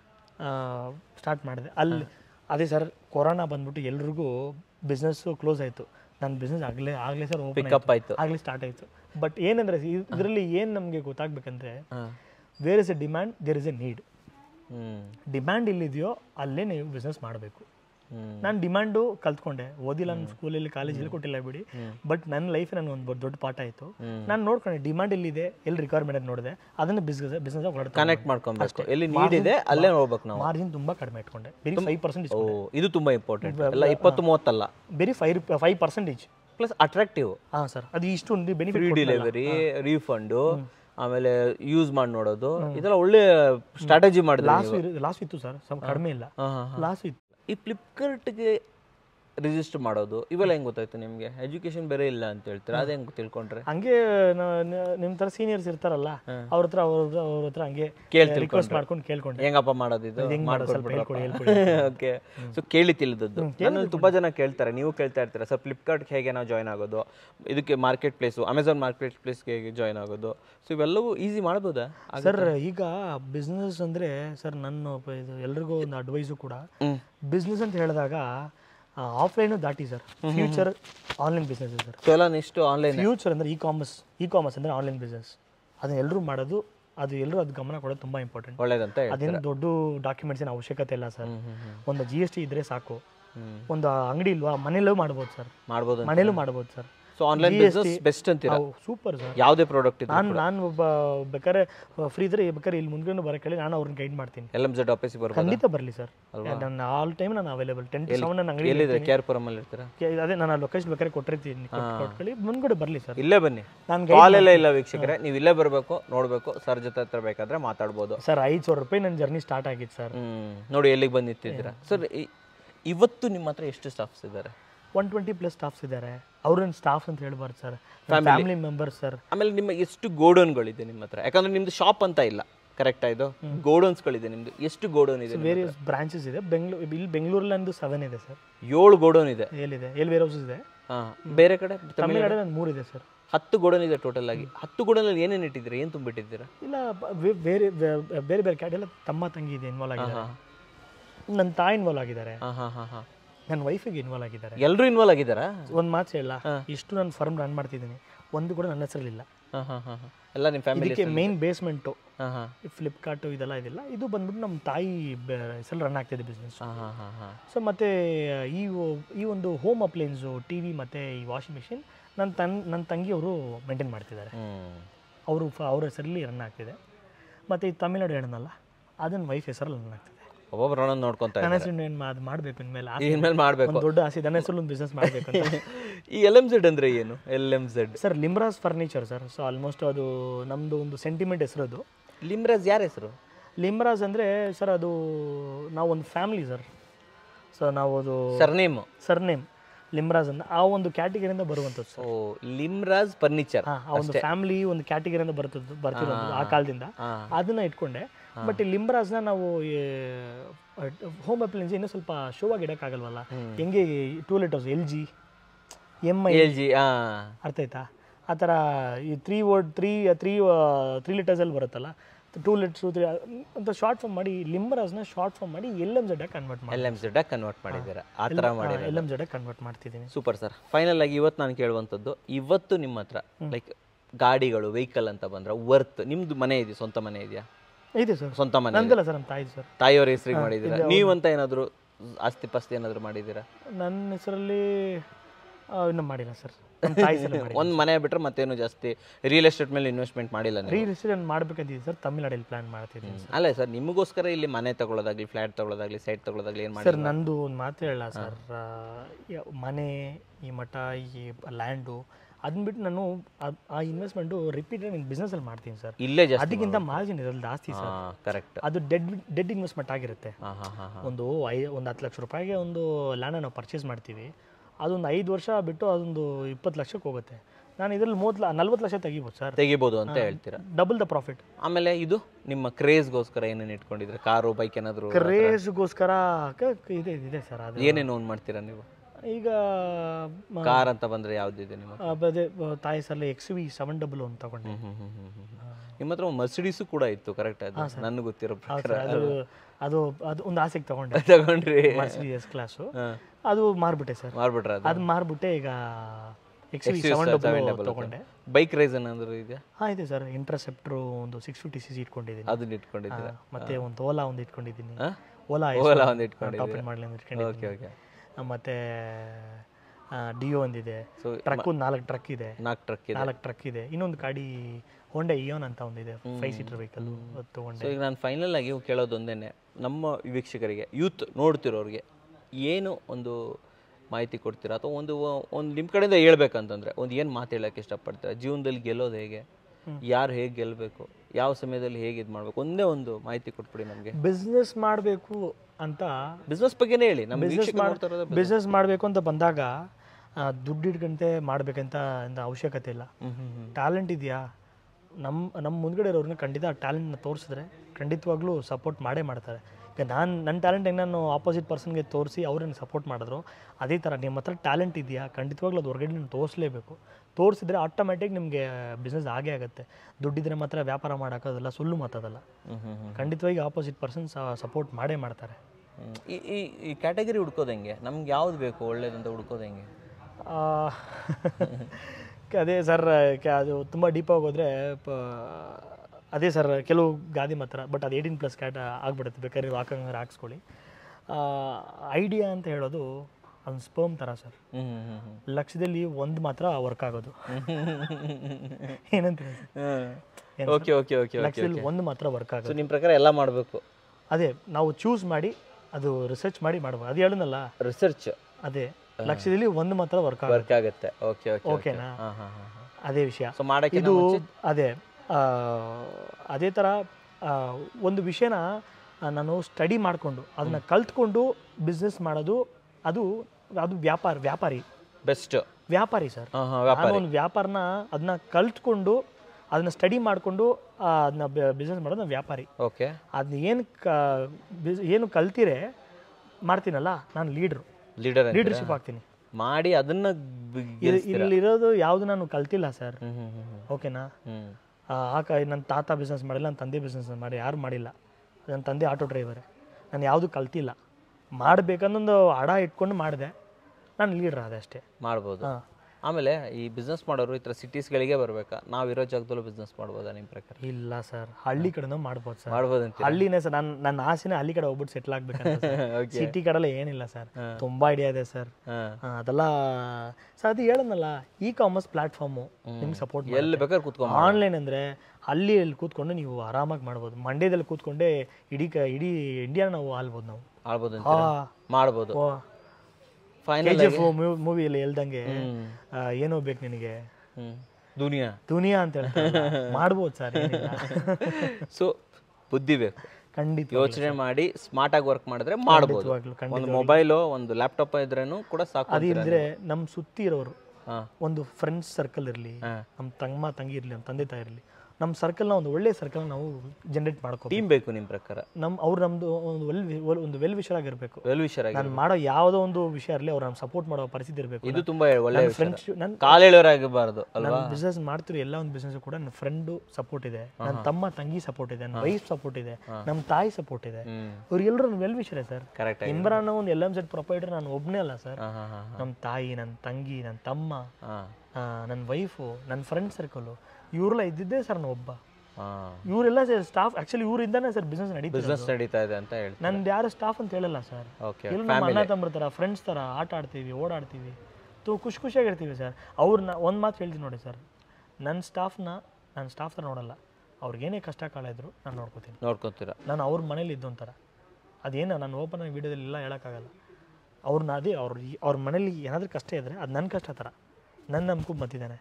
[SPEAKER 1] ಸ್ಟಾರ್ಟ್ ಮಾಡಿದೆ ಅಲ್ಲಿ ಅದೇ ಸರ್ ಕೊರೋನಾ ಬಂದ್ಬಿಟ್ಟು ಎಲ್ರಿಗೂ ಬಿಸ್ನೆಸ್ಸು ಕ್ಲೋಸ್ ಆಯಿತು ನನ್ನ ಬಿಸ್ನೆಸ್ ಆಗಲೇ ಆಗಲೇ ಸರ್ ಓಪನ್
[SPEAKER 2] ಪಿಕಪ್ ಆಯ್ತು
[SPEAKER 1] ಆಗಲೇ ಸ್ಟಾರ್ಟ್ ಆಯಿತು ಬಟ್ ಏನಂದರೆ ಇದರಲ್ಲಿ ಏನು ನಮಗೆ ಗೊತ್ತಾಗಬೇಕಂದ್ರೆ
[SPEAKER 2] ಹಾ
[SPEAKER 1] where is a demand there is a need
[SPEAKER 2] ಹ್ಮ್
[SPEAKER 1] ಡಿಮ್ಯಾಂಡ್ ಎಲ್ಲಿದೆಯೋ ಅಲ್ಲೇ ನೀವು ಬಿಸ್ನೆಸ್ ಮಾಡಬೇಕು
[SPEAKER 2] ಹ್ಮ್
[SPEAKER 1] ನಾನು ಡಿಮ್ಯಾಂಡು ಕಲ್ತ್ಕೊಂಡೆ ಓದಿಲ್ಲ ನಾನು ಸ್ಕೂಲಲ್ಲಿ ಕಾಲೇಜಲ್ಲಿ ಕೊಟ್ಟಿಲ್ಲ ಬಿಡಿ ಬಟ್ ನನ್ನ ಲೈಫ್ ನನಗೆ ಒಂದು ದೊಡ್ಡ ಪಾಠ ಆಯಿತು ನಾನು ನೋಡ್ಕೊಂಡೆ ಡಿಮ್ಯಾಂಡ್ ಎಲ್ಲಿದೆ ಎಲ್ಲಿ ರಿಕ್ವೈರ್ಮೆಂಟ್ ನೋಡಿದೆ ಅದನ್ನು ಬಿಸ್ನೆಸ್ ಬಿಸ್ನೆಸ್ ಹೊರಡ್ತಾ
[SPEAKER 2] ಕನೆಕ್ಟ್ ಮಾಡ್ಕೊಬೇಕು ಎಲ್ಲಿ ನೀಡ್ ಇದೆ ಅಲ್ಲೇ ಹೋಗ್ಬೇಕು ನಾವು
[SPEAKER 1] ಮಾರ್ಜಿನ್ ತುಂಬ ಕಡಿಮೆ ಇಟ್ಕೊಂಡೆ ಬರೀ ಫೈವ್ ಪರ್ಸೆಂಟ್
[SPEAKER 2] ಓ ಇದು ತುಂಬಾ ಇಂಪಾರ್ಟೆಂಟ್ ಎಲ್ಲ ಇಪ್ಪತ್ತು ಮೂವತ್ತಲ್ಲ
[SPEAKER 1] ಬರೀ five five percentage
[SPEAKER 2] plus attractive
[SPEAKER 1] ಹಾಂ ಸರ್ ಅದು ಇಷ್ಟೊಂದು
[SPEAKER 2] ಫ್ರೀ
[SPEAKER 1] ಬೆನಿಫಿಟ್
[SPEAKER 2] ಡೆಲಿವರಿ ರೀಫಂಡು ಆಮೇಲೆ ಯೂಸ್ ಮಾಡಿ ನೋಡೋದು ಇದೆಲ್ಲ ಒಳ್ಳೆ ಸ್ಟ್ರಾಟಜಿ ಮಾಡಿದ್ರೆ
[SPEAKER 1] ಲಾಸ್ ಲಾಸ್ ಇತ್ತು ಸರ್ ಸ್ವಲ್ಪ ಕಡಿಮೆ ಇಲ್ಲ
[SPEAKER 2] ಹಾ, ಹಾ,
[SPEAKER 1] ಲಾಸ್ ಇತ್ತು
[SPEAKER 2] ಈ ಫ್ಲಿಪ್ಕಾರ್ಟ್ಗೆ ರಿಜಿಸ್ಟರ್ ಮಾಡೋದು ಇವೆಲ್ಲ ಹೆಂಗ್ ಗೊತ್ತಾಯ್ತು ನಿಮ್ಗೆ ಎಜುಕೇಶನ್ ಬೇರೆ ಇಲ್ಲ ಅಂತ ಹೇಳ್ತೀರಾ ಅದೇ ಹೆಂಗ್ ತಿಳ್ಕೊಂಡ್ರೆ
[SPEAKER 1] ಹಂಗೆ ನಿಮ್ಮ ಥರ ಸೀನಿಯರ್ಸ್ ಇರ್ತಾರಲ್ಲ ಅವ್ರ ಹತ್ರ ಅವ್ರ ಅವ್ರ ಹತ್ರ ಹಂಗೆ
[SPEAKER 2] ಕೇಳ್
[SPEAKER 1] ರಿಕ್ವೆಸ್ಟ್ ಮಾಡ್ಕೊಂಡು ಕೇಳ್ಕೊಂಡೆ
[SPEAKER 2] ಹೆಂಗಪ್ಪ ಮಾಡೋದು ಇದು
[SPEAKER 1] ಹೆಂಗ್ ಮಾಡೋದು ಸ್ವಲ್ಪ ಹೇಳ್ಕೊಡಿ ಹೇಳ್ಕೊಡಿ
[SPEAKER 2] ಓಕೆ ಸೊ ಕೇಳಿ ತಿಳಿದದ್ದು ನನ್ನಲ್ಲಿ ತುಂಬಾ ಜನ ಕೇಳ್ತಾರೆ ನೀವು ಕೇಳ್ತಾ ಇರ್ತೀರಾ ಸರ್ ಫ್ಲಿಪ್ಕಾರ್ಟ್ಗೆ ಹೇಗೆ ನಾವು ಜಾಯ್ನ್ ಆಗೋದು ಇದಕ್ಕೆ ಮಾರ್ಕೆಟ್ ಪ್ಲೇಸು ಅಮೆಝಾನ್ ಮಾರ್ಕೆಟ್ ಪ್ಲೇಸ್ಗೆ ಹೇಗೆ ಜಾಯ್ನ್ ಆಗೋದು ಸೊ ಇವೆಲ್ಲವೂ ಈಸಿ ಮಾಡ್ಬೋದಾ
[SPEAKER 1] ಸರ್ ಈಗ ಬಿಸ್ನೆಸ್ ಅಂದರೆ ಸರ್ ನನ್ನ ಒಬ್ಬ ಇದು ಎಲ್ರಿಗೂ ಒಂದು ಅಡ್ವೈಸು ಕೂಡ
[SPEAKER 2] ಹ್ಮ್.
[SPEAKER 1] ಬಿಸ್ನೆಸ್ ಅಂತ ಹೇಳಿದಾಗ ಆಫ್ಲೈನು ದಾಟಿ sir future online business sir
[SPEAKER 2] so ಎಲ್ಲ ನೆಕ್ಸ್ಟ್ ಆನ್ಲೈನ್
[SPEAKER 1] ಫ್ಯೂಚರ್ ಅಂದರೆ ಇ ಕಾಮರ್ಸ್ ಇ ಕಾಮರ್ಸ್ ಅಂದರೆ ಆನ್ಲೈನ್ ಬಿಸ್ನೆಸ್ ಅದನ್ನ ಎಲ್ಲರೂ ಮಾಡೋದು ಅದು ಎಲ್ಲರೂ ಅದು ಗಮನ ಕೊಡೋದು ತುಂಬ ಇಂಪಾರ್ಟೆಂಟ್
[SPEAKER 2] ಒಳ್ಳೇದಂತ ಹೇಳಿ
[SPEAKER 1] ಅದೇನು ದೊಡ್ಡ ಡಾಕ್ಯುಮೆಂಟ್ಸ್ ಏನು ಅವಶ್ಯಕತೆ ಇಲ್ಲ ಸರ್ ಒಂದು ಜಿ ಎಸ್ ಟಿ ಇದ್ರೆ ಸಾಕು
[SPEAKER 2] ಹ್ಮ್.
[SPEAKER 1] ಒಂದು ಅಂಗಡಿ ಇಲ್ವಾ ಮನೇಲೂ ಮಾಡ್ಬೋದು ಸರ್
[SPEAKER 2] ಮಾಡ್ಬೋದು ಅಂತ.
[SPEAKER 1] ಮನೇಲೂ ಮಾಡ್ಬೋದು sir
[SPEAKER 2] so online business best ಅಂತೀರಾ
[SPEAKER 1] ಸೂಪರ್ ಸರ್
[SPEAKER 2] ಯಾವುದೇ ಪ್ರಾಡಕ್ಟ್ ಇದೆ
[SPEAKER 1] ನಾನು ನಾನು ಒಬ್ಬ ಬೇಕಾದ್ರೆ ಫ್ರೀ ಇದ್ರೆ ಬೇಕಾದ್ರೆ ಇಲ್ಲಿ ಮುಂದ್ಗಡೆ ಬರೋಕೆ ಹೇಳಿ ನಾನು ಅವ್ರನ್ನ ಗೈಡ್ ಮಾಡ್ತೀನಿ
[SPEAKER 2] ಎಲ್ ಎಂ ಜೆಡ್ ಆಫೀಸಿಗೆ ಬರ್ಬೋದು
[SPEAKER 1] ಖಂಡಿತ ಬರಲಿ ಸರ್ ನಾನು ಆಲ್ ಟೈಮ್ ನಾನು ಅವೈಲೇಬಲ್ ಟೆನ್ ಟು ಸೆವೆನ್ ನನ್ನ ಅಂಗಡಿ
[SPEAKER 2] ಎಲ್ಲಿದೆ ಕೆ ಆರ್ ಪುರಮಲ್ಲಿ ಇರ್ತೀರಾ
[SPEAKER 1] ಅದೇ ನಾನು ಲೊಕೇಶನ್ ಬೇಕಾದ್ರೆ ಕೊಟ್ಟಿರ್ತೀನಿ ಕೊಟ್- ಕೊಟ್ಕೊಳ್ಳಿ ಮುಂದ್ಗಡೆ ಬರಲಿ ಸರ್
[SPEAKER 2] ಇಲ್ಲೇ ಬನ್ನಿ
[SPEAKER 1] ನಾನು
[SPEAKER 2] ಕಾಲ್ ಎಲ್ಲ ಇಲ್ಲ ವೀಕ್ಷಕರೇ ನೀವು ಇಲ್ಲೇ ಬರಬೇಕು ನೋಡಬೇಕು ಸರ್ ಜೊತೆ ಹತ್ರ ಬೇಕಾದ್ರೆ ಮಾತಾಡ್ಬೋದು
[SPEAKER 1] ಸರ್ ಐದು ಸಾವಿರ ರೂಪಾಯಿ ನನ್ನ ಜರ್ನಿ ಸ್ಟಾರ್ಟ್ ಆಗಿತ್ತು ಸರ್
[SPEAKER 2] ಹ್ಮ್ ನೋಡಿ ಎಲ್ಲಿಗೆ ಬಂದು ನಿಂತಿದ್ದೀರಾ ಸರ್ ಇವತ್ತು ನಿಮ್ಮ ಹತ್ರ ಎಷ್ಟು ಸ್ಟಾಫ್ಸ್ ಇದ್ದಾರೆ
[SPEAKER 1] ಒನ್ ಟ್ವೆಂಟಿ ಪ್ಲಸ್ ಸ್ಟಾಫ್ಸ್ ಇದ್ದಾರೆ ಅವ್ರನ್ನ ಸ್ಟಾಫ್ ಅಂತ ಹೇಳ್ಬಾರ್ದು ಸರ್ ಫ್ಯಾಮಿಲಿ ಮೆಂಬರ್ಸ್ ಸರ್
[SPEAKER 2] ಆಮೇಲೆ ನಿಮ್ಮ ಎಷ್ಟು ಗೋಡೌನ್ಗಳಿದೆ ನಿಮ್ಮ ಹತ್ರ ಯಾಕಂದ್ರೆ ನಿಮ್ದು ಶಾಪ್ ಅಂತ ಇಲ್ಲ ಕರೆಕ್ಟಾ ಇದು ಗೋಡೌನ್ಸ್ಗಳಿದೆ ನಿಮ್ದು ಎಷ್ಟು ಗೋಡೌನ್ ಇದೆ
[SPEAKER 1] ವೇರಿಯಸ್ ಬ್ರಾಂಚಸ್ ಇದೆ ಬೆಂಗಳೂರು ಇಲ್ಲಿ ಬೆಂಗಳೂರಲ್ಲಿ ನಂದು ಸೆವೆನ್ ಇದೆ ಸರ್
[SPEAKER 2] ಏಳು ಗೋಡೌನ್ ಇದೆ
[SPEAKER 1] ಎಲ್ಲಿದೆ ಎಲ್ಲಿ ವೇರ್ ಹೌಸಸ್ ಇದೆ
[SPEAKER 2] ಹಾ ಬೇರೆ ಕಡೆ
[SPEAKER 1] ತಮಿಳ್ನಾಡು ನಂದು ಮೂರು ಇದೆ ಸರ್
[SPEAKER 2] ಹತ್ತು ಗೋಡೌನ್ ಇದೆ ಟೋಟಲ್ ಆಗಿ ಹತ್ತು ಗೋಡೌನ್ ಅಲ್ಲಿ ಏನೇನು ಇಟ್ಟಿದ್ದೀರಾ ಏನು ತುಂಬಿಟ್ಟಿದ್ದೀರಾ
[SPEAKER 1] ಇಲ್ಲ ಬ- ವೇ- ಬೇರೆ ವೇ- ಬೇರೆ ಬೇರೆ ಕ್ಯಾಟ್ ಎಲ್ಲ ತಮ್ಮ ತಂಗಿ ಇದೆ ಇನ್ವಾಲ್ವ್ ಆಗಿದ್ದಾರೆ ನನ್ನ ತಾಯಿ ಇನ್ವಾಲ್ವ್ ಆಗಿದ್ದಾರೆ
[SPEAKER 2] ಹಾ ಹಾ ಹಾ ಹಾ
[SPEAKER 1] ನನ್ನ ವೈಫಿಗೆ ಇನ್ವಾಲ್ವ್ ಆಗಿದ್ದಾರೆ
[SPEAKER 2] ಎಲ್ಲರೂ ಇನ್ವಾಲ್ವ್ ಆಗಿದ್ದಾರಾ
[SPEAKER 1] ಒಂದು ಮಾತು ಹೇಳ ಇಷ್ಟು ನಾನು ಫರ್ಮ್ ರನ್ ಮಾಡ್ತಿದ್ದೀನಿ ಒಂದು ಕೂಡ ನನ್ನ ಹೆಸರಲ್ಲಿಲ್ಲ
[SPEAKER 2] ಹಾ ಹಾ ಹಾ ಹಾ ಎಲ್ಲ ನಿಮ್ಮ ಫ್ಯಾಮಿಲಿ
[SPEAKER 1] ಇದಕ್ಕೆ ಮೇನ್ ಬೇಸ್ಮೆಂಟು
[SPEAKER 2] ಹಾ ಹಾ
[SPEAKER 1] ಫ್ಲಿಪ್ಕಾರ್ಟು ಇದೆಲ್ಲ ಇದಿಲ್ಲ ಇದು ಬಂದ್ಬಿಟ್ಟು ನಮ್ಮ ತಾಯಿ ಹೆಸರು ರನ್ ಆಗ್ತಿದೆ ಬಿಸ್ನೆಸ್
[SPEAKER 2] ಹಾ ಹಾ ಹಾ ಹಾ
[SPEAKER 1] ಸೊ ಮತ್ತು ಈ ಒ- ಈ ಒಂದು ಹೋಮ್ ಅಪ್ಲೈನ್ಸು ಟಿ ವಿ ಮತ್ತು ಈ ವಾಷಿಂಗ್ ಮಿಷಿನ್ ನನ್ನ ತನ್ ನನ್ನ ತಂಗಿಯವರು ಮೇಂಟೈನ್ ಮಾಡ್ತಿದ್ದಾರೆ
[SPEAKER 2] ಹ್ಮ್
[SPEAKER 1] ಅವರು ಅವ್ರ ಹೆಸರಲ್ಲಿ ರನ್ ಆಗ್ತಿದೆ ಮತ್ತು ಈ ತಮಿಳ್ನಾಡು ಹೇಳನಲ್ಲ ಅದನ್ನ ವೈಫ್ ಹೆಸರಲ್ಲಿ ರನ್ ಆಗ್ತಿದೆ
[SPEAKER 2] ಒಬ್ಬೊಬ್ರು ಒಂದೊಂದು ನೋಡ್ಕೊಂತ
[SPEAKER 1] ನನ್ನ ಹೆಸರು ಏನು ಅದು ಮಾಡಬೇಕು ಇನ್ಮೇಲೆ ಆಸೆ.
[SPEAKER 2] ಇನ್ಮೇಲೆ ಮಾಡ್ಬೇಕು
[SPEAKER 1] ಒಂದು ದೊಡ್ಡ ಆಸೆ ನನ್ನ ಹೆಸರು ಒಂದು ಬಿಸ್ನೆಸ್ ಮಾಡಬೇಕು ಅಂತ
[SPEAKER 2] ಈ ಎಲ್ ಎಂ ಜೆಡ್ ಅಂದ್ರೆ ಏನು L M Z
[SPEAKER 1] sir Limras furniture sir so almost ಅದು ನಮ್ಮದು ಒಂದು ಸೆಂಟಿಮೆಂಟ್ ಹೆಸರದು
[SPEAKER 2] ಲಿಮ್ರಾಜ್ ಯಾರ ಹೆಸರು
[SPEAKER 1] ಲಿಮ್ರಾಸ್ ಅಂದರೆ ಸರ್ ಅದು ನಾವು ಒಂದು ಫ್ಯಾಮಿಲಿ ಸರ್ ಸೊ ನಾವು ಅದು
[SPEAKER 2] ಸರ್ನೇಮ್
[SPEAKER 1] ಸರ್ನೇಮ್ ಲಿಮ್ರಾಸ್ ಅಂತ ಆ ಒಂದು ಕ್ಯಾಟಗರಿಯಿಂದ ಬರುವಂಥದ್ದು ಸರ್
[SPEAKER 2] ಓ ಲಿಮ್ರಾಜ್ ಫರ್ನಿಚರ್
[SPEAKER 1] ಹಾಂ ಆ ಒಂದು ಫ್ಯಾಮಿಲಿ ಒಂದು ಕ್ಯಾಟಗರಿಯಿಂದ ಬರ್ತದ್ದು ಬರ್ತಿರೋದು ಆ ಕಾಲದಿಂದ
[SPEAKER 2] ಹಾ.
[SPEAKER 1] ಅದನ್ನ ಇಟ್ಕೊಂಡೆ ಬಟ್ ಈ ಲಿಂಬ್ರಾಸ್ನ ನಾವು ಹೋಮ್ ಅಪ್ಲೈನ್ಸ್ ಇನ್ನೂ ಸ್ವಲ್ಪ ಶೋ ಆಗಿ ಇಡೋಕ್ಕಾಗಲ್ವಲ್ಲ ಹೆಂಗೆ two litres L G M I
[SPEAKER 2] L G ಹಾ
[SPEAKER 1] ಅರ್ಥ ಆಯ್ತಾ ಆ ಥರ ಈ three word three three three ಲೀಟರ್ಸಲ್ಲಿ ಬರುತ್ತಲ್ಲ ಟೂ ಲೀಟರ್ಸು ತ್ರೀ ಅಂತ ಶಾರ್ಟ್ ಫಾರ್ಮ್ ಮಾಡಿ ಲಿಂಬರಾಸ್ನ ಶಾರ್ಟ್ ಫಾರ್ಮ್ ಮಾಡಿ ಎಲ್ ಎಮ್ ಜೆಡ್ ಕನ್ವರ್ಟ್ ಮಾಡಿ
[SPEAKER 2] ಎಲ್ ಎಂ ಜೆಡ್ ಕನ್ವರ್ಟ್ ಮಾಡಿದ್ದೀರಾ ಆ ಥರ ಮಾಡಿ
[SPEAKER 1] ಎಲ್ ಎಮ್ ಜೆಡ್ ಕನ್ವರ್ಟ್ ಮಾಡ್ತಿದ್ದೀನಿ
[SPEAKER 2] ಸೂಪರ್ ಸರ್ ಫೈನಲ್ ಆಗಿ ಇವತ್ತು ನಾನು ಕೇಳುವಂಥದ್ದು ಇವತ್ತು ನಿಮ್ಮ ಹತ್ರ ಲೈಕ್ ಗಾಡಿಗಳು ವೆಹಿಕಲ್ ಅಂತ ಬಂದ್ರೆ ವರ್ತ್ ನಿಮ್ದು ಮನೆ ಇದೆಯಾ ಸ್ವಂತ ಮನೆ ಇದೆಯಾ
[SPEAKER 1] ಇದೆ ಸರ್
[SPEAKER 2] ಸ್ವಂತ ಮನೆ ಇದೆ.
[SPEAKER 1] ನಂದಲ್ಲ ಸರ್ ನಮ್ಮ ತಾಯಿ ಸರ್
[SPEAKER 2] ತಾಯಿಯವ್ರ ಹೆಸರಿಗೆ ಮಾಡಿದ್ದೀರಾ ನೀವಂತ ಏನಾದರೂ ಆಸ್ತಿ ಪಾಸ್ತಿ ಏನಾದರೂ ಮಾಡಿದ್ದೀರಾ
[SPEAKER 1] ನನ್ನ ಹೆಸರಲ್ಲಿ ಇನ್ನೂ ಮಾಡಿಲ್ಲ ಸರ್ ನಮ್ಮ ತಾಯಿ ಹೆಸರಲ್ಲಿ ಮಾಡಿ
[SPEAKER 2] ಒಂದು ಮನೆ ಬಿಟ್ರೆ ಮತ್ತೇನು ಜಾಸ್ತಿ ರಿಯಲ್ ಎಸ್ಟೇಟ್ ಮೇಲೆ ಇನ್ವೆಸ್ಟ್ಮೆಂಟ್ ಮಾಡಿಲ್ಲ ನೀವು
[SPEAKER 1] ರೀ ರಿಸಿಡೆಂಟ್ ಮಾಡ್ಬೇಕಂತಿದೆ ಸರ್ ತಮಿಳ್ನಾಡಲ್ಲಿ ಪ್ಲಾನ್ ಮಾಡ್ತಿದ್ದೀನಿ
[SPEAKER 2] ಅಲ್ಲ ಸರ್ ನಿಮಗೋಸ್ಕರ ಇಲ್ಲಿ ಮನೆ ತಗೊಳ್ಳೋದಾಗ್ಲಿ ಫ್ಲಾಟ್ ತಗೊಳ್ಳೋದಾಗ್ಲಿ ಸೈಟ್ ತಗೊಳ್ಳೋದಾಗ್ಲಿ ಏನು ಮಾಡಿ
[SPEAKER 1] ಸರ್ ನಂದು ಒಂದು ಮಾತು ಹೇಳಲ್ಲ ಸರ್ ಮನೆ ಈ ಮಠ ಈ ಲ್ಯಾಂಡು ಅದನ್ನ ಬಿಟ್ಟು ನಾನು ಅದ್- ಆ ಇನ್ವೆಸ್ಟ್ಮೆಂಟು ರಿಪೀಟೆಡ್ ಇನ್ ಬಿಸ್ನೆಸ್ಸಲ್ಲಿ ಮಾಡ್ತೀನಿ ಸರ್
[SPEAKER 2] ಇಲ್ಲೇ ಜಾಸ್ತಿ
[SPEAKER 1] ಅದಕ್ಕಿಂತ ಮಾರ್ಜಿನ್ ಇರಲ್ಲ ಜಾಸ್ತಿ ಸರ್
[SPEAKER 2] ಹಾಂ ಕರೆಕ್ಟ್
[SPEAKER 1] ಅದು ಡೆಡ್ ಡೆಡ್ ಇನ್ವೆಸ್ಟ್ಮೆಂಟ್ ಆಗಿರುತ್ತೆ
[SPEAKER 2] ಹಾಂ ಹಾಂ ಹಾಂ ಹಾಂ
[SPEAKER 1] ಒಂದು ಐ ಒಂದು ಹತ್ತು ಲಕ್ಷ ರೂಪಾಯಿಗೆ ಒಂದು ಲ್ಯಾಂಡ್ ನಾವು ಪರ್ಚೇಸ್ ಮಾಡ್ತೀವಿ ಅದೊಂದು ಐದು ವರ್ಷ ಬಿಟ್ಟು ಅದೊಂದು ಇಪ್ಪತ್ತು ಲಕ್ಷಕ್ಕೆ ಹೋಗುತ್ತೆ ನಾನು ಇದರಲ್ಲಿ ಮೂವತ್ತು ಲ ನಲ್ವತ್ತು ಲಕ್ಷ ತೆಗಿಬೋದು ಸರ್
[SPEAKER 2] ತೆಗಿಬೋದು ಅಂತ ಹೇಳ್ತೀರಾ
[SPEAKER 1] ಡಬಲ್ ದ ಪ್ರಾಫಿಟ್
[SPEAKER 2] ಆಮೇಲೆ ಇದು ನಿಮ್ಮ ಕ್ರೇಜ್ಗೋಸ್ಕರ ಏನೇನು ಇಟ್ಕೊಂಡಿದ್ರೆ ಕಾರು ಬೈಕ್ ಏನಾದರೂ
[SPEAKER 1] ಕ್ರೇಜ್ಗೋಸ್ಕರ ಇದೆ ಇದೆ ಸರ್ ಅದು
[SPEAKER 2] ಏನೇನು ಓನ್ ಮಾಡ್ತೀರಾ ನೀವು
[SPEAKER 1] ಈಗ ಮ-
[SPEAKER 2] ಕಾರ್ ಅಂತ ಬಂದ್ರೆ ಯಾವ್ದಿದೆ ನಿಮ್ಮ
[SPEAKER 1] ಆ, ಅದೇ ಆ, ತಾಯಿ ಸಲ X V seven double one ತಗೊಂಡೆ
[SPEAKER 2] ಹ್ಮ್, ಹ್ಮ್, ಹ್ಮ್, ಹ್ಮ್, ಹ್ಮ್. ನಿಮ್ಮ ಹತ್ರ ಮರ್ಸಿಡೀಸು ಕೂಡ ಇತ್ತು ಕರೆಕ್ಟ್ ಅದು ನನಗೆ ಗೊತ್ತಿರೋ
[SPEAKER 1] ಹೌದು
[SPEAKER 2] ಪ್ರಕಾರ
[SPEAKER 1] ಸರ್, ಅದು ಅದು ಅದು ಒಂದು ಆಸೆಗೆ ತಗೊಂಡೆ
[SPEAKER 2] ತಗೊಂಡ್ರಿ
[SPEAKER 1] ಮರ್ಸಿಡಿ ಎಸ್ ಕ್ಲಾಸು
[SPEAKER 2] ಹಾ.
[SPEAKER 1] ಅದು ಮಾರ್ಬಿಟ್ಟೆ ಸರ್
[SPEAKER 2] ಮಾರ್ಬಿಟ್ರ ಅದು
[SPEAKER 1] ಅದು ಮಾರ್ಬಿಟ್ಟೆ ಈಗ ಎಕ್ಸ್ ವಿ ಸೆವೆನ್ ಡಬಲ್ ತಗೊಂಡೆ
[SPEAKER 2] ಬೈಕ್ ರೈಸ್ ಏನಾದ್ರು ಇದೆಯಾ
[SPEAKER 1] ಹಾಂ ಇದೆ ಸರ್ ಇಂಟರ್ಸೆಪ್ಟ್ರು ಒಂದು ಸಿಕ್ಸ್ ಫಿಫ್ಟಿ ಸಿ ಸಿ ಇಟ್ಕೊಂಡಿದ್ದೀನಿ
[SPEAKER 2] ಅದನ್ನ ಇಟ್ಕೊಂಡಿದ್ದೀರಾ
[SPEAKER 1] ಹಾ, ಮತ್ತೆ ಒಂದು ಓಲಾ ಒಂದು ಇಟ್ಕೊಂಡಿದ್ದೀನಿ
[SPEAKER 2] ಹಾ?
[SPEAKER 1] ಓಲಾ
[SPEAKER 2] ಓಲಾ ಒಂದು ಇಟ್ಕೊಂಡಿದ್ದೀರಾ
[SPEAKER 1] ಟಾಪ್ ಎಂಡ್ ಮಾಡಲಿ ಒಂದು ಇಟ್ಕೊಂಡಿದ್ದೀನಿ
[SPEAKER 2] ಓಕೆ ಓಕೆ
[SPEAKER 1] ಆ, ಮತ್ತೆ ಡಿಯೋ ಒಂದಿದೆ
[SPEAKER 2] ಸೊ
[SPEAKER 1] ಟ್ರಕ್ ಒಂದು ನಾಲ್ಕು ಟ್ರಕ್ ಇದೆ
[SPEAKER 2] ನಾಲ್ಕು ಟ್ರಕ್ ಇದೆ
[SPEAKER 1] ನಾಲ್ಕು ಟ್ರಕ್ ಇದೆ ಇನ್ನೊಂದು ಗಾಡಿ ಹೊಂಡೆ ಇಯೋನ್ ಅಂತ ಒಂದಿದೆ ಫೈವ್ ಸೀಟರ್ ವೆಹಿಕಲ್ ಅದು
[SPEAKER 2] ಸೊ
[SPEAKER 1] ತಗೊಂಡೆ
[SPEAKER 2] ಈಗ ನಾನು ಫೈನಲ್ ಆಗಿ ಕೇಳೋದು ಒಂದೇನೆ ನಮ್ಮ ವೀಕ್ಷಕರಿಗೆ ಯೂತ್ ನೋಡ್ತಿರೋರಿಗೆ ಏನು ಒಂದು ಮಾಹಿತಿ ಕೊಡ್ತೀರಾ ಅಥವಾ ಒಂದು ಒಂದು ನಿಮ್ಮ ಕಡೆಯಿಂದ ಹೇಳ್ಬೇಕಂತಂದ್ರೆ ಒಂದು ಏನು ಮಾತು ಹೇಳಕ್ಕೆ ಇಷ್ಟಪಡ್ತೀರಾ ಜೀವನದಲ್ಲಿ ಗೆಲ್ಲೋದು ಹೇಗೆ ಯಾರು ಹೇಗೆ ಗೆಲ್ಲಬೇಕು ಯಾವ ಸಮಯದಲ್ಲಿ ಹೇಗೆ ಇದು ಮಾಡಬೇಕು ಒಂದೇ ಒಂದು ಮಾಹಿತಿ ಕೊಟ್ಬಿಡಿ ನಮಗೆ
[SPEAKER 1] ಬಿಸ್ನೆಸ್ ಮಾಡಬೇಕು ಅಂತ
[SPEAKER 2] ಬಿಸ್ನೆಸ್ ಬಗ್ಗೆನೇ ಹೇಳಿ ನಮ್ಮ
[SPEAKER 1] ಬಿಸ್ನೆಸ್
[SPEAKER 2] ವೀಕ್ಷಕರು ನೋಡ್ತಾ ಇರೋದು
[SPEAKER 1] ಬಿಸ್ನೆಸ್ ಮಾಡಬೇಕು ಅಂತ ಬಂದಾಗ ಆ, ದುಡ್ಡು ಇಟ್ಕಂತೆ ಮಾಡ್ಬೇಕಂತ ಅಂತ ಅವಶ್ಯಕತೆ ಇಲ್ಲ
[SPEAKER 2] ಹ್ಮ್ ಹ್ಮ್ ಹ್ಮ್
[SPEAKER 1] ಟ್ಯಾಲೆಂಟ್ ಇದೆಯಾ ನಮ್ಮ ನಮ್ಮ ಮುಂದ್ಗಡೆ ಇರೋರ್ನ ಖಂಡಿತ ಆ ಟ್ಯಾಲೆಂಟ್ನ ತೋರಿಸಿದ್ರೆ ಖಂಡಿತವಾಗ್ಲೂ ಸಪೋರ್ಟ್ ಮಾಡೇ ಮಾಡ್ತಾರೆ ಈಗ ನಾನು ನನ್ನ ಟ್ಯಾಲೆಂಟ್ ಹೆಂಗೆ ನಾನು ಆಪೋಸಿಟ್ ಪರ್ಸನ್ಗೆ ತೋರಿಸಿ ಅವ್ರನ್ನ ಸಪೋರ್ಟ್ ಮಾಡಿದ್ರು ಅದೇ ಥರ ನಿಮ್ಮ ಹತ್ರ ಟ್ಯಾಲೆಂಟ್ ಇದೆಯಾ ಖಂಡಿತವಾಗ್ಲೂ ಅದು ಹೊರಗಡೆ ನೀವು ತೋರಿಸ್ಲೇಬೇಕು ತೋರಿಸಿದ್ರೆ ಆಟೋಮೆಟಿಕ್ ನಿಮಗೆ ಬಿಸ್ನೆಸ್ ಆಗೇ ಆಗುತ್ತೆ ದುಡ್ಡಿದ್ರೆ ಮಾತ್ರ ವ್ಯಾಪಾರ ಮಾಡೋಕ್ಕಾಗಲ್ಲ ಸುಳ್ಳು ಮಾತದಲ್ಲ
[SPEAKER 2] ಹ್ಮ್ ಹ್ಮ್ ಹ್ಮ್
[SPEAKER 1] ಖಂಡಿತವಾಗಿ ಆಪೋಸಿಟ್ ಪರ್ಸನ್ ಸಪೋರ್ಟ್ ಮಾಡೇ ಮಾಡ್ತಾರೆ
[SPEAKER 2] ಹ್ಮ್. ಈ ಈ ಈ ಕ್ಯಾಟಗರಿ ಹುಡ್ಕೋದು ಹೆಂಗೆ ನಮ್ಗೆ ಯಾವ್ದು ಬೇಕು ಒಳ್ಳೇದಂತ ಹುಡ್ಕೋದು ಹೆಂಗೆ
[SPEAKER 1] ಆ, ಅದೇ ಸರ್ ಅದು ತುಂಬ ಡೀಪಾಗಿ ಹೋದರೆ ಅದೇ ಸರ್ ಕೆಲವು ಗಾದಿ ಮಾತ್ರ ಬಟ್ ಅದು ಏಯ್ಟೀನ್ ಪ್ಲಸ್ ಕ್ಯಾಟ್ ಆಗ್ಬಿಡುತ್ತೆ ಬೇಕಾದ್ರೆ ನೀವು ಹಾಕಂಗಾರೆ ಹಾಕ್ಸ್ಕೊಳ್ಳಿ ಐಡಿಯಾ ಅಂತ ಹೇಳೋದು ಒಂದು ಸ್ಪರ್ಮ್ ಥರ ಸರ್
[SPEAKER 2] ಹ್ಮ್ ಹ್ಮ್ ಹ್ಮ್ ಹ್ಮ್
[SPEAKER 1] ಲಕ್ಷದಲ್ಲಿ ಒಂದು ಮಾತ್ರ ವರ್ಕ್ ಆಗೋದು ಏನಂತೀರ sir
[SPEAKER 2] okay okay okay okay
[SPEAKER 1] ಲಕ್ಷದಲ್ಲಿ ಒಂದು ಮಾತ್ರ ವರ್ಕ್
[SPEAKER 2] ಸೊ
[SPEAKER 1] ಆಗೋದು
[SPEAKER 2] ನಿಮ್ಮ ಪ್ರಕಾರ ಎಲ್ಲ ಮಾಡಬೇಕು
[SPEAKER 1] ಅದೇ ನಾವು ಚೂಸ್ ಮಾಡಿ ಅದು ರಿಸರ್ಚ್ ಮಾಡಿ ಮಾಡ್ಬೋದು ಅದು ಹೇಳೋದಲ್ಲ
[SPEAKER 2] ರಿಸರ್ಚ್
[SPEAKER 1] ಅದೇ ಲಕ್ಷದಲ್ಲಿ ಒಂದು ಮಾತ್ರ ವರ್ಕ್ ಆಗೋದು
[SPEAKER 2] ವರ್ಕ್ ಆಗುತ್ತೆ ಓಕೆ ಓಕೆ ಓಕೆ
[SPEAKER 1] ಓಕೆನಾ
[SPEAKER 2] ಹಾಂ ಹಾಂ ಹಾಂ ಹಾಂ
[SPEAKER 1] ಅದೇ ವಿಷಯ
[SPEAKER 2] ಸೊ ಮಾಡೋಕ್ಕೆ
[SPEAKER 1] ಇದು ಅದೇ ಆ, ಅದೇ ಥರ ಆ, ಒಂದು ವಿಷಯನ ಆ, ನಾನು ಸ್ಟಡಿ ಮಾಡಿಕೊಂಡು ಅದನ್ನ ಕಲ್ತ್ಕೊಂಡು ಬಿಸ್ನೆಸ್ ಮಾಡೋದು ಅದು ಅದು ವ್ಯಾಪಾರ ವ್ಯಾಪಾರಿ
[SPEAKER 2] ಬೆಸ್ಟ್
[SPEAKER 1] ವ್ಯಾಪಾರಿ ಸರ್
[SPEAKER 2] ಹಾಂ ಹಾಂ
[SPEAKER 1] ನಾನು ಒಂದು ವ್ಯಾಪಾರನ ಅದನ್ನ ಕಲ್ತ್ಕೊಂಡು ಅದನ್ನ ಸ್ಟಡಿ ಮಾಡಿಕೊಂಡು ಅದನ್ನ ಬಿಸ್ನೆಸ್ ಮಾಡೋದು ನಾನು ವ್ಯಾಪಾರಿ
[SPEAKER 2] ಓಕೆ
[SPEAKER 1] ಅದನ್ನ ಏನು ಕ ಬಿಸ್ ಏನು ಕಲ್ತಿರೆ ಮಾಡ್ತೀನಲ್ಲ ನಾನು ಲೀಡ್ರು
[SPEAKER 2] ಲೀಡರ್
[SPEAKER 1] ಲೀಡರ್ಶಿಪ್ ಆಗ್ತೀನಿ
[SPEAKER 2] ಮಾಡಿ ಅದನ್ನ ಬಿ-
[SPEAKER 1] ಇದು ಇಲ್ಲಿರೋದು ಯಾವುದು ನಾನು ಕಲ್ತಿಲ್ಲ ಸರ್
[SPEAKER 2] ಹ್ಮ್ ಹ್ಮ್ ಹ್ಮ್
[SPEAKER 1] ಓಕೆನಾ
[SPEAKER 2] ಹ್ಮ್
[SPEAKER 1] ಆಕ ನನ್ನ ತಾತ ಬಿಸ್ನೆಸ್ ಮಾಡಿಲ್ಲ ನನ್ನ ತಂದೆ ಬಿಸ್ನೆಸ್ ಮಾಡಿ ಯಾರು ಮಾಡಿಲ್ಲ ನನ್ನ ತಂದೆ ಆಟೋ ಡ್ರೈವರೇ ನಾನು ಯಾವುದು ಕಲ್ತಿಲ್ಲ ಮಾಡಬೇಕನ್ನೊಂದು ಹಡ ಇಟ್ಕೊಂಡು ಮಾಡಿದೆ ನಾನು ಲೀಡ್ರ್ ಆದೆ ಅಷ್ಟೇ
[SPEAKER 2] ಮಾಡ್ಬೋದು
[SPEAKER 1] ಹಾಂ
[SPEAKER 2] ಆಮೇಲೆ ಈ ಬಿಸ್ನೆಸ್ ಮಾಡೋರು ಈ ಥರ ಸಿಟೀಸ್ಗಳಿಗೆ ಬರ್ಬೇಕಾ ನಾವಿರೋ ಜಾಗದಲ್ಲೂ ಬಿಸ್ನೆಸ್ ಮಾಡ್ಬೋದಾ ನಿಮ್ಮ ಪ್ರಕಾರ
[SPEAKER 1] ಇಲ್ಲ ಸರ್ ಹಳ್ಳಿ ಕಡೆನೂ ಮಾಡ್ಬೋದು ಸರ್
[SPEAKER 2] ಮಾಡ್ಬೋದಂತ
[SPEAKER 1] ಹಳ್ಳಿನೇ ಸರ್ ನನ್ನ ನನ್ನ ಆಸೆನೇ ಹಳ್ಳಿ ಕಡೆ ಹೋಗ್ಬಿಟ್ಟು ಸೆಟ್ಲ್ ಆಗ್ಬೇಕಂತ
[SPEAKER 2] Okay.
[SPEAKER 1] ಸಿಟಿ ಕಡೆಲ್ಲ ಏನಿಲ್ಲ ಸರ್ ತುಂಬಾ ಐಡಿಯಾ ಇದೆ ಸರ್
[SPEAKER 2] ಹಾಂ
[SPEAKER 1] ಅದೆಲ್ಲ ಸರ್ ಅದು ಹೇಳದ್ನಲ್ಲ ಇ ಕಾಮರ್ಸ್ ಪ್ಲಾಟ್ಫಾರ್ಮು ನಿಮ್ಗೆ ಸಪೋರ್ಟ್
[SPEAKER 2] ಎಲ್ಲಿ ಬೇಕಾದ್ರೆ ಕೂತ್ಕೊಂಡ್
[SPEAKER 1] ಆನ್ಲೈನ್ ಅಂದರೆ ಹಳ್ಳಿಯಲ್ಲಿ ಕೂತ್ಕೊಂಡು ನೀವು ಆರಾಮಾಗಿ ಮಾಡ್ಬೋದು ಮಂಡ್ಯದಲ್ಲಿ ಕೂತ್ಕೊಂಡೆ ಇಡೀ ಕ ಇಡೀ ಇಂಡಿಯಾನ ನಾವು ಆಳ್ಬೋದು ನಾವು
[SPEAKER 2] ಮಾಡ್ಬೋದು
[SPEAKER 1] ಆ,
[SPEAKER 2] ಮಾಡ್ಬೋದು
[SPEAKER 1] okay
[SPEAKER 2] final
[SPEAKER 1] G F ಮೂವಿಯಲ್ಲಿ ಹೇಳ್ದಂಗೆ ಆ, ಏನೋ ಬೇಕು ನಿನಗೆ
[SPEAKER 2] ಹ್ಮ್ ದುನಿಯಾ
[SPEAKER 1] ದುನಿಯಾ ಅಂತ ಹೇಳ್ತಾರೆ ಮಾಡ್ಬೋದು ಸರ್
[SPEAKER 2] ಸೊ ಬುದ್ಧಿ ಬೇಕು
[SPEAKER 1] ಖಂಡಿತ
[SPEAKER 2] ಯೋಚನೆ ಮಾಡಿ ಸ್ಮಾರ್ಟ್ ಆಗಿ ವರ್ಕ್ ಮಾಡಿದ್ರೆ ಮಾಡ್ಬೋದು
[SPEAKER 1] ಖಂಡಿತವಾಗ್ಲೂ,
[SPEAKER 2] ಒಂದು ಮೊಬೈಲು ಒಂದು ಲ್ಯಾಪ್ಟಾಪ್ ಇದ್ರೇನು ಕೂಡ ಸಾಕು
[SPEAKER 1] ಅದು ಇದ್ರೆ ನಮ್ಮ ಸುತ್ತಿ ಇರೋರು
[SPEAKER 2] ಹಾ
[SPEAKER 1] ಒಂದು ಫ್ರೆಂಡ್ಸ್ ಸರ್ಕಲ್ ಇರಲಿ
[SPEAKER 2] ಹಾ.
[SPEAKER 1] ನಮ್ಮ ತಮ್ಮ ತಂಗಿ ಇರಲಿ ನಮ್ಮ ತಂದೆ ತಾಯಿ ಇರಲಿ ನಮ್ಮ ಸರ್ಕಲ್ನ ಒಂದು ಒಳ್ಳೆ ಸರ್ಕಲ್ ನಾವು ಜನರೇಟ್ ಮಾಡ್ಕೋ
[SPEAKER 2] ಟೀಮ್ ಬೇಕು ನಿಮ್ಮ ಪ್ರಕಾರ
[SPEAKER 1] ನಮ್ಮ ಅವ್ರು ನಮ್ಮದು ಒಂದು ವೆಲ್ ಒಂದು ವೆಲ್ ವಿಷಯ ಆಗಿರಬೇಕು
[SPEAKER 2] ವೆಲ್ ವಿಷಯ
[SPEAKER 1] ನಾನು ಮಾಡೋ ಯಾವುದೋ ಒಂದು ವಿಷಯ ಇರಲಿ ಅವ್ರು ನಮ್ಮ ಸಪೋರ್ಟ್ ಮಾಡೋ ಪರಿಸ್ಥಿತಿ ಇರಬೇಕು
[SPEAKER 2] ಇದು ತುಂಬಾ ಒಳ್ಳೆ ವಿಷಯ
[SPEAKER 1] ಫ್ರೆಂಡ್ಸ್ ನನ್ನ
[SPEAKER 2] ಕಾಲೇಳೋರಾಗಬಾರ್ದು ಅಲ್ವಾ
[SPEAKER 1] ನಾನು ಬಿಸ್ನೆಸ್ ಮಾಡ್ತಿರೋ ಎಲ್ಲ ಒಂದು ಬಿಸ್ನೆಸ್ ಕೂಡ ನನ್ನ ಫ್ರೆಂಡು ಸಪೋರ್ಟ್ ಇದೆ ನನ್ನ ತಮ್ಮ ತಂಗಿ ಸಪೋರ್ಟ್ ಇದೆ ನನ್ನ ವೈಫ್ ಸಪೋರ್ಟ್ ಇದೆ ನಮ್ಮ ತಾಯಿ ಸಪೋರ್ಟ್ ಇದೆ
[SPEAKER 2] ಹ್ಮ್
[SPEAKER 1] ಅವ್ರಿಗೆಲ್ಲರೂ ನನ್ನ ವೆಲ್ ವಿಷಯ ಸರ್
[SPEAKER 2] ಕರೆಕ್ಟ್
[SPEAKER 1] ಇಮ್ರಾನ್ ಒಂದು ಎಲ್ ಎಮ್ ಸೆಟ್ ಪ್ರೊಪೈಟರ್ ನಾನು ಒಬ್ಬನೇ ಅಲ್ಲ ಸರ್
[SPEAKER 2] ಹಾ ಹಾ ಹಾ
[SPEAKER 1] ನಮ್ಮ ತಾಯಿ ನನ್ನ ತಂಗಿ ನನ್ನ ತಮ್ಮ
[SPEAKER 2] ಹಾ
[SPEAKER 1] ನನ್ನ ವೈಫು ನನ್ನ ಫ್ರೆಂಡ್ ಸರ್ಕಲು ಇವರೆಲ್ಲ ಇದ್ದಿದ್ದೇ ಸರ್ ನಾನು ಒಬ್ಬ
[SPEAKER 2] ಹಾ
[SPEAKER 1] ಇವರೆಲ್ಲ ಸ್ಟಾಫ್ ಆ್ಯಕ್ಚುಲಿ ಇವರಿಂದಾನೇ ಸರ್ ಬಿಸ್ನೆಸ್ ನಡೀತಿದೆ
[SPEAKER 2] ಬಿಸ್ನೆಸ್ ನಡೀತಾ ಇದೆ ಅಂತ ಹೇಳ್ತೀನಿ
[SPEAKER 1] ನಂದು ಯಾರು ಸ್ಟಾಫ್ ಅಂತ ಹೇಳಲ್ಲ ಸರ್
[SPEAKER 2] ಓಕೆ
[SPEAKER 1] ಎಲ್ಲ ನಮ್ಮ ಅಣ್ಣ ತಮ್ಮರ ಥರ ಫ್ರೆಂಡ್ಸ್ ಥರ ಆಟ ಆಡ್ತೀವಿ ಓಡಾಡ್ತೀವಿ ತು ಖುಷಿ ಖುಷಿಯಾಗಿರ್ತೀವಿ ಸರ್ ಅವ್ರನ್ನ ಒಂದು ಮಾತು ಹೇಳ್ತೀನಿ ನೋಡಿ ಸರ್ ನನ್ನ ಸ್ಟಾಫ್ನ ನನ್ನ ಸ್ಟಾಫ್ ಥರ ನೋಡಲ್ಲ ಅವ್ರಿಗೇನೇ ಕಷ್ಟ ಕಾಲ ಇದ್ರು ನಾನು ನೋಡ್ಕೋತೀನಿ
[SPEAKER 2] ನೋಡ್ಕೊಂತೀರಾ
[SPEAKER 1] ನಾನು ಅವ್ರ ಮನೇಲಿ ಇದ್ದೊಂಥರ ಅದೇನು ನಾನು ಓಪನ್ ಆಗಿ ವೀಡಿಯೋದಲ್ಲಿ ಎಲ್ಲ ಹೇಳೋಕ್ಕಾಗಲ್ಲ ಅವ್ರನ್ನ ಅದೇ ಅವ್ರ ಅವ್ರ ಮನೇಲಿ ಏನಾದರೂ ಕಷ್ಟ ಇದ್ದರೆ ಅದು ನನ್ನ ಕಷ್ಟ ಥರ ನನ್ನ ನಂಬ್ಕೊಂಡು ಬಂದಿದ್ದಾನೆ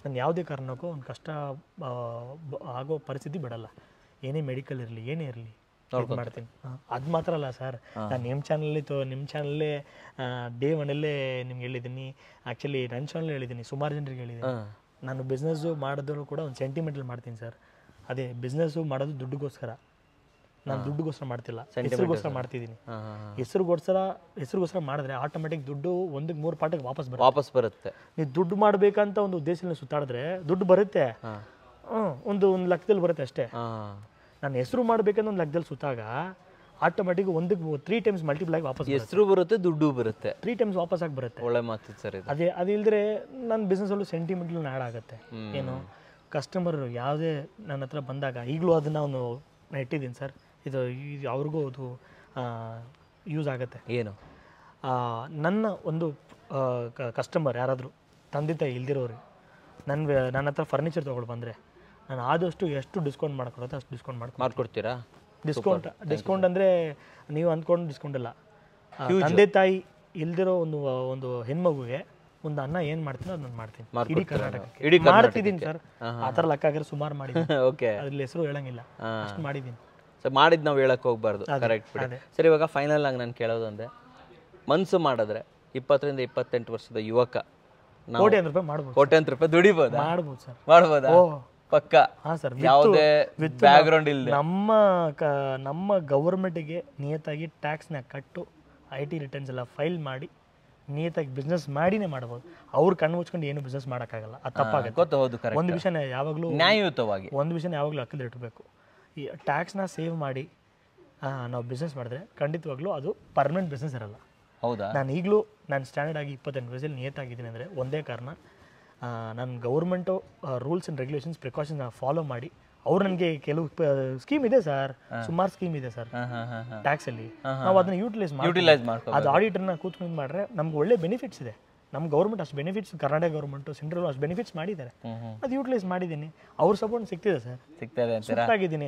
[SPEAKER 1] ನಾನು ಯಾವುದೇ ಕಾರಣಕ್ಕೂ ಒಂದು ಕಷ್ಟ ಆ, ಬ- ಆಗೋ ಪರಿಸ್ಥಿತಿ ಬಿಡಲ್ಲ ಏನೇ ಮೆಡಿಕಲ್ ಇರಲಿ ಏನೇ ಇರಲಿ ಮಾಡ್ತೀನಿ ಅದು ಮಾತ್ರ ಅಲ್ಲ ಸರ್ ನಾನು ನಿಮ್ಮ ಚಾನಲ್ಲಿ ತೋ ನಿಮ್ಮ ಚಾನಲ್ಲೇ ಡೇ ಒನ್ನಲ್ಲೇ ನಿಮ್ಗೆ ಹೇಳಿದ್ದೀನಿ ಆ್ಯಕ್ಚುಲಿ ನನ್ನ ಚಾನಲ್ ಹೇಳಿದ್ದೀನಿ ಸುಮಾರು ಜನರಿಗೆ ಹೇಳಿದ್ದೀನಿ ನಾನು ಬಿಸ್ನೆಸ್ಸು ಮಾಡೋದು ಕೂಡ ಒಂದು ಸೆಂಟಿಮೆಂಟಲ್ ಮಾಡ್ತೀನಿ ಸರ್ ಅದೇ ಬಿಸ್ನೆಸ್ಸು ಮಾಡೋದು ದುಡ್ಡುಗೋಸ್ಕರ ನಾನು ದುಡ್ಡುಗೋಸ್ಕರ ಮಾಡ್ತಿಲ್ಲ ಹೆಸರುಗೋಸ್ಕರ ಮಾಡ್ತಿದ್ದೀನಿ
[SPEAKER 2] ಹಾಂ ಹಾಂ ಹಾಂ
[SPEAKER 1] ಹೆಸರುಗೋಸ್ಕರ ಹೆಸರುಗೋಸ್ಕರ ಮಾಡಿದ್ರೆ ಆಟೋಮೆಟಿಕ್ ದುಡ್ಡು ಒಂದಕ್ಕೆ ಮೂರು ಪಾಠಕ್ಕೆ ವಾಪಸ್ ಬರುತ್ತೆ
[SPEAKER 2] ವಾಪಸ್ ಬರುತ್ತೆ
[SPEAKER 1] ನೀವು ದುಡ್ಡು ಮಾಡಬೇಕಂತ ಒಂದು ಉದ್ದೇಶದಲ್ಲಿ ಸುತ್ತಾಡಿದ್ರೆ ದುಡ್ಡು ಬರುತ್ತೆ
[SPEAKER 2] ಹಾಂ
[SPEAKER 1] ಹ್ಞೂ ಒಂದು ಒಂದು ಲೆಕ್ಕದಲ್ಲಿ ಬರುತ್ತೆ ಅಷ್ಟೇ
[SPEAKER 2] ಹಾಂ
[SPEAKER 1] ನಾನು ಹೆಸರು ಮಾಡಬೇಕಂತ ಒಂದು ಲೆಕ್ಕದಲ್ಲಿ ಸುತ್ತಾಗ ಆಟೋಮೆಟಿಕ್ ಒಂದಕ್ಕೆ ತ್ರೀ ಟೈಮ್ಸ್ ಮಲ್ಟಿಪ್ಲೈ ಆಗಿ ವಾಪಸ್
[SPEAKER 2] ಹೆಸರು ಬರುತ್ತೆ ದುಡ್ಡು ಬರುತ್ತೆ
[SPEAKER 1] ತ್ರೀ ಟೈಮ್ಸ್ ವಾಪಸ್ ಆಗಿ ಬರುತ್ತೆ
[SPEAKER 2] ಒಳ್ಳೆ ಮಾತು ಸರ್ ಇದು
[SPEAKER 1] ಅದೇ ಅದಿಲ್ಲದ್ರೆ ನನ್ನ ಬಿಸ್ನೆಸ್ಸಲ್ಲೂ ಸೆಂಟಿಮೆಂಟಲ್ ಆ್ಯಡ್ ಆಗುತ್ತೆ ಏನು ಕಸ್ಟಮರ್ ಯಾವುದೇ ನನ್ನ ಹತ್ರ ಬಂದಾಗ ಈಗಲೂ ಅದನ್ನು ಅವನು ನಾನು ಇಟ್ಟಿದ್ದೀನಿ ಸರ್ ಇದು ಇದು ಅವ್ರಿಗೂ ಅದು ಯೂಸ್ ಆಗುತ್ತೆ
[SPEAKER 2] ಏನು
[SPEAKER 1] ಆ, ನನ್ನ ಒಂದು ಕಸ್ಟಮರ್ ಯಾರಾದರೂ ತಂದೆ ತಾಯಿ ಇಲ್ದಿರೋರು ನನ್ನ ವ್ಯ- ನನ್ನ ಹತ್ರ ಫರ್ನಿಚರ್ ತೊಗೊಂಡು ಬಂದರೆ ನಾನು ಆದಷ್ಟು ಎಷ್ಟು ಡಿಸ್ಕೌಂಟ್ ಮಾಡ್ಕೊಡುತ್ತೆ ಅಷ್ಟು ಡಿಸ್ಕೌಂಟ್ ಮಾಡ್ಕೊ
[SPEAKER 2] ಮಾಡ್ಕೊಡ್ತೀರಾ
[SPEAKER 1] ಡಿಸ್ಕೌಂಟ್ ಡಿಸ್ಕೌಂಟ್ ಅಂದರೆ ನೀವು ಅಂದ್ಕೊಂಡು ಡಿಸ್ಕೌಂಟ್ ಇಲ್ಲ ಆ, ತಂದೆ ತಾಯಿ ಇಲ್ದಿರೋ ಒಂದು ಒಂದು ಹೆಣ್ಮಗುಗೆ ಒಂದು ಅನ್ನ ಏನು ಮಾಡ್ತೀನಿ ಅದು ನಾನು ಮಾಡ್ತೀನಿ ಇಡೀ ಕರ್ನಾಟಕಕ್ಕೆ
[SPEAKER 2] ಇಡೀ
[SPEAKER 1] ಮಾಡ್ತಿದ್ದೀನಿ ಸರ್ ಆ ಥರ ಲೆಕ್ಕ ಆಗಿರೋ ಸುಮಾರು ಮಾಡಿದ್ದೀನಿ
[SPEAKER 2] ಓಕೆ
[SPEAKER 1] ಅದ್ರಲ್ಲಿ ಹೆಸರು ಹೇಳಂಗಿಲ್ಲ ಅಷ್ಟು ಮಾಡಿದ್ದೀನಿ
[SPEAKER 2] ಸೊ ಮಾಡಿದ್ ನಾವು ಹೇಳಕ್ ಹೋಗ್ಬಾರ್ದು ಕರೆಕ್ಟ್ ಬಿಡಿ
[SPEAKER 1] ಅದೇ.
[SPEAKER 2] ಸರ್ ಇವಾಗ ಫೈನಲ್ ಆಗಿ ನಾನು ಕೇಳೋದಂದ್ರೆ ಮನ್ಸು ಮಾಡಿದ್ರೆ ಇಪ್ಪತ್ತರಿಂದ ಇಪ್ಪತ್ತೆಂಟು ವರ್ಷದ ಯುವಕ ನಾವು
[SPEAKER 1] ಕೋಟಿ ರೂಪಾಯಿ ಮಾಡ್ಬೋದು
[SPEAKER 2] ಕೋಟ್ಯಾಂತರ ರೂಪಾಯಿ ದುಡಿಬೋದಾ
[SPEAKER 1] ಮಾಡ್ಬೋದು ಸರ್
[SPEAKER 2] ಮಾಡ್ಬೋದಾ
[SPEAKER 1] ಓ
[SPEAKER 2] ಪಕ್ಕ
[SPEAKER 1] ಹಾಂ ಸರ್
[SPEAKER 2] ಯಾವುದೇ ಬ್ಯಾಕ್ ಗ್ರೌಂಡ್ ಇಲ್ಲದೆ
[SPEAKER 1] ನಮ್ಮ ಕ ನಮ್ಮ ಗೌರ್ಮೆಂಟಿಗೆ ನಿಯತ್ತಾಗಿ ಟ್ಯಾಕ್ಸ್ನ ಕಟ್ಟು ಐ ಟಿ ರಿಟರ್ನ್ಸ್ ಎಲ್ಲ ಫೈಲ್ ಮಾಡಿ ನಿಯತ್ತಾಗಿ ಬಿಸ್ನೆಸ್ ಮಾಡಿನೇ ಮಾಡ್ಬೋದು ಅವ್ರು ಕಣ್ಣು ಮುಚ್ಕೊಂಡು ಏನು ಬಿಸ್ನೆಸ್ ಮಾಡೋಕ್ಕಾಗಲ್ಲ ಅದು ತಪ್ಪಾಗುತ್ತೆ
[SPEAKER 2] ಗೊತ್ತು ಹೌದು ಕರೆಕ್ಟ್
[SPEAKER 1] ಒಂದು ವಿಷಯನ ಯಾವಾಗಲೂ
[SPEAKER 2] ನ್ಯಾಯಯುತವಾಗಿ
[SPEAKER 1] ಒಂದು ವಿಷಯನ ಯಾವಾಗಲೂ ಅಕ್ಕಲ್ಲಿ ಇಟ್ಬೇಕು ಈ ಟ್ಯಾಕ್ಸ್ನ ಸೇವ್ ಮಾಡಿ ಆ, ನಾವು ಬಿಸ್ನೆಸ್ ಮಾಡಿದ್ರೆ ಖಂಡಿತವಾಗ್ಲೂ ಅದು ಪರ್ಮನೆಂಟ್ ಬಿಸ್ನೆಸ್ ಇರಲ್ಲ
[SPEAKER 2] ಹೌದಾ
[SPEAKER 1] ನಾನು ಈಗಲೂ ನಾನು ಸ್ಟ್ಯಾಂಡರ್ಡ್ ಆಗಿ ಇಪ್ಪತ್ತೆಂಟು ವಯಸ್ಸಲ್ಲಿ ನಿಯತ್ತಾಗಿದ್ದೀನಿ ಅಂದರೆ ಒಂದೇ ಕಾರಣ ನಾನು government rules and regulations precautions follow ಮಾಡಿ ಅವ್ರು ನನಗೆ ಕೆಲವು ಸ್ಕೀಮ್ ಇದೆ ಸರ್ ಸುಮಾರು ಸ್ಕೀಮ್ ಇದೆ ಸರ್
[SPEAKER 2] ಹಾಂ ಹಾಂ ಹಾಂ ಹಾಂ
[SPEAKER 1] ಟ್ಯಾಕ್ಸಲ್ಲಿ ನಾವು ಅದನ್ನ ಯೂಟಿಲೈಸ್ ಮಾಡಿ
[SPEAKER 2] ಯುಟಿಲೈಸ್ ಮಾಡ್ಕೊ
[SPEAKER 1] ಅದು ಆಡಿಟರ್ನ ಕೂತ್ಕೊಂಡು ಮಾಡಿದ್ರೆ ನಮ್ಗೆ ಒಳ್ಳೆ ಬೆನಿಫಿಟ್ಸ್ ಇದೆ ನಮ್ಮ ಗೌರ್ಮೆಂಟ್ ಅಷ್ಟು ಬೆನಿಫಿಟ್ಸ್ ಕರ್ನಾಟಕ ಗೌರ್ಮೆಂಟು ಸೆಂಟ್ರಲ್ ಅಷ್ಟು ಬೆನಿಫಿಟ್ಸ್ ಮಾಡಿದ್ದಾರೆ
[SPEAKER 2] ಹ್ಮ್ ಹ್ಮ್
[SPEAKER 1] ಅದು ಯೂಟಿಲೈಸ್ ಮಾಡಿದ್ದೀನಿ ಅವ್ರ ಸಪೋರ್ಟ್ ಸಿಗ್ತಿದೆ ಸರ್
[SPEAKER 2] ಸಿಗ್ತದೆ ಅಂತೀರಾ
[SPEAKER 1] ಸುತ್ತಾಗಿದ್ದೀನಿ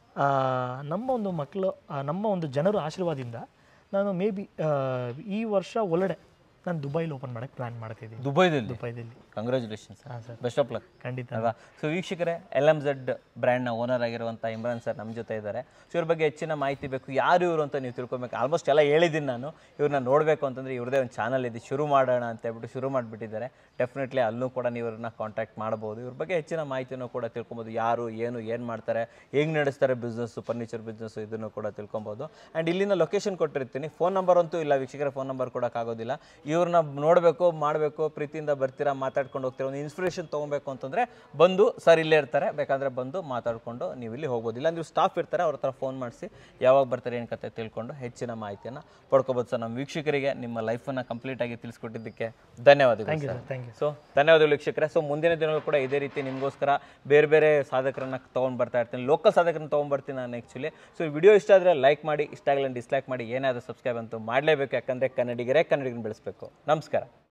[SPEAKER 1] ನಮ್ಮ ಒಂದು ಮಕ್ಕಳು ಆ, ನಮ್ಮ ಒಂದು ಜನರ ಆಶೀರ್ವಾದದಿಂದ ನಾನು ಮೇ ಬಿ ಈ ವರ್ಷ ಒಳಗಡೆ ನಾನು ದುಬೈಲಿ ಓಪನ್ ಮಾಡೋಕ್ಕೆ ಪ್ಲ್ಯಾನ್ ಮಾಡ್ತಿದ್ದೀನಿ
[SPEAKER 2] ದುಬೈದಲ್ಲಿ
[SPEAKER 1] ದುಬೈದಲ್ಲಿ
[SPEAKER 2] ಕಂಗ್ರ್ಯಾಚುಲೇಷನ್ಸ್
[SPEAKER 1] ಹಾಂ ಸರ್
[SPEAKER 2] ಬೆಸ್ಟ್ ಆಫ್ ಲಕ್
[SPEAKER 1] ಖಂಡಿತ
[SPEAKER 2] ಅಲ್ವಾ ಸೊ ವೀಕ್ಷಕರೇ ಎಲ್ ಎಮ್ ಝಡ್ ಬ್ರ್ಯಾಂಡ್ನ ಓನರ್ ಆಗಿರುವಂಥ ಇಮ್ರಾನ್ ಸರ್ ನಮ್ಮ ಜೊತೆ ಇದ್ದಾರೆ ಸೊ ಇವ್ರ ಬಗ್ಗೆ ಹೆಚ್ಚಿನ ಮಾಹಿತಿ ಬೇಕು ಯಾರು ಇವರು ಅಂತ ನೀವು ತಿಳ್ಕೊಬೇಕು ಆಲ್ಮೋಸ್ಟ್ ಎಲ್ಲ ಹೇಳಿದ್ದೀನಿ ನಾನು ಇವ್ರನ್ನ ನೋಡಬೇಕು ಅಂತಂದರೆ ಇವ್ರದೇ ಒಂದು ಚಾನಲ್ ಇದೆ ಶುರು ಮಾಡೋಣ ಅಂತ ಹೇಳ್ಬಿಟ್ಟು ಶುರು ಮಾಡಿಬಿಟ್ಟಿದ್ದಾರೆ ಡೆಫಿನೆಟ್ಲಿ ಅಲ್ಲೂ ಕೂಡ ನೀವು ಇವ್ರನ್ನ ಕಾಂಟ್ಯಾಕ್ಟ್ ಮಾಡ್ಬೋದು ಇವ್ರ ಬಗ್ಗೆ ಹೆಚ್ಚಿನ ಮಾಹಿತಿನೂ ಕೂಡ ತಿಳ್ಕೊಬೋದು ಯಾರು ಏನು ಏನು ಮಾಡ್ತಾರೆ ಹೇಗೆ ನಡೆಸ್ತಾರೆ ಬಿಸ್ನೆಸ್ಸು ಫರ್ನಿಚರ್ ಬಿಸ್ನೆಸ್ಸು ಇದನ್ನು ಕೂಡ ತಿಳ್ಕೊಬೋದು ಆ್ಯಂಡ್ ಇಲ್ಲಿನ ಲೊಕೇಶನ್ ಕೊಟ್ಟಿರ್ತೀನಿ ಫೋನ್ ನಂಬರ್ ಅಂತೂ ಇಲ್ಲ ವೀಕ್ಷಕರ ಫೋನ್ ನಂಬರ್ ಕೊಡೋಕ್ಕಾಗೋದಿಲ್ಲ ಇವ್ರನ್ನ ನೋಡಬೇಕು ಮಾಡಬೇಕು ಪ್ರೀತಿಯಿಂದ ಬರ್ತೀರಾ ಮಾತಾಡ್ಕೊಂಡು ಹೋಗ್ತೀರಾ ಒಂದು ಇನ್ಸ್ಪಿರೇಷನ್ ತೊಗೊಬೇಕು ಅಂತಂದರೆ ಬಂದು ಸರ್ ಇಲ್ಲೇ ಇರ್ತಾರೆ ಬೇಕಾದರೆ ಬಂದು ಮಾತಾಡಿಕೊಂಡು ನೀವು ಇಲ್ಲಿ ಹೋಗ್ಬೋದು ಇಲ್ಲ ನೀವು ಸ್ಟಾಫ್ ಇರ್ತಾರೆ ಅವ್ರ ಹತ್ರ ಫೋನ್ ಮಾಡಿಸಿ ಯಾವಾಗ ಬರ್ತಾರೆ ಏನು ಕತೆ ತಿಳ್ಕೊಂಡು ಹೆಚ್ಚಿನ ಮಾಹಿತಿಯನ್ನು ಪಡ್ಕೋಬೋದು ಸರ್ ನಮ್ಮ ವೀಕ್ಷಕರಿಗೆ ನಿಮ್ಮ ಲೈಫನ್ನು ಕಂಪ್ಲೀಟಾಗಿ ತಿಳಿಸ್ಕೊಟ್ಟಿದ್ದಕ್ಕೆ ಧನ್ಯವಾದಗಳು
[SPEAKER 1] thank you
[SPEAKER 2] sir
[SPEAKER 1] sir thank you
[SPEAKER 2] so ಧನ್ಯವಾದಗಳು ವೀಕ್ಷಕರೇ ಸೊ ಮುಂದಿನ ದಿನಗಳು ಕೂಡ ಇದೇ ರೀತಿ ನಿಮಗೋಸ್ಕರ ಬೇರೆ ಬೇರೆ ಸಾಧಕರನ್ನ ತೊಗೊಂಡು ಬರ್ತಾ ಇರ್ತೀನಿ ಲೋಕಲ್ ಸಾಧಕರನ್ನ ತೊಗೊಂಡ್ಬರ್ತೀನಿ ನಾನು ಆ್ಯಕ್ಚುಲಿ ಸೊ ಈ ವಿಡಿಯೋ ಇಷ್ಟ ಆದರೆ ಲೈಕ್ ಮಾಡಿ ಇಷ್ಟ ಆಗಲ್ಲ ಡಿಸ್ಲೈಕ್ ಮಾಡಿ ಏನಾದರೂ ಸಬ್ಸ್ಕ್ರೈಬ್ ಅಂತೂ ಮಾಡಲೇಬೇಕು ಯಾಕಂದರೆ ಕನ್ನಡಿಗರೇ ಕನ್ನಡಿಗರನ್ನ ಬೆಳೆಸಬೇಕು ನಮಸ್ಕಾರ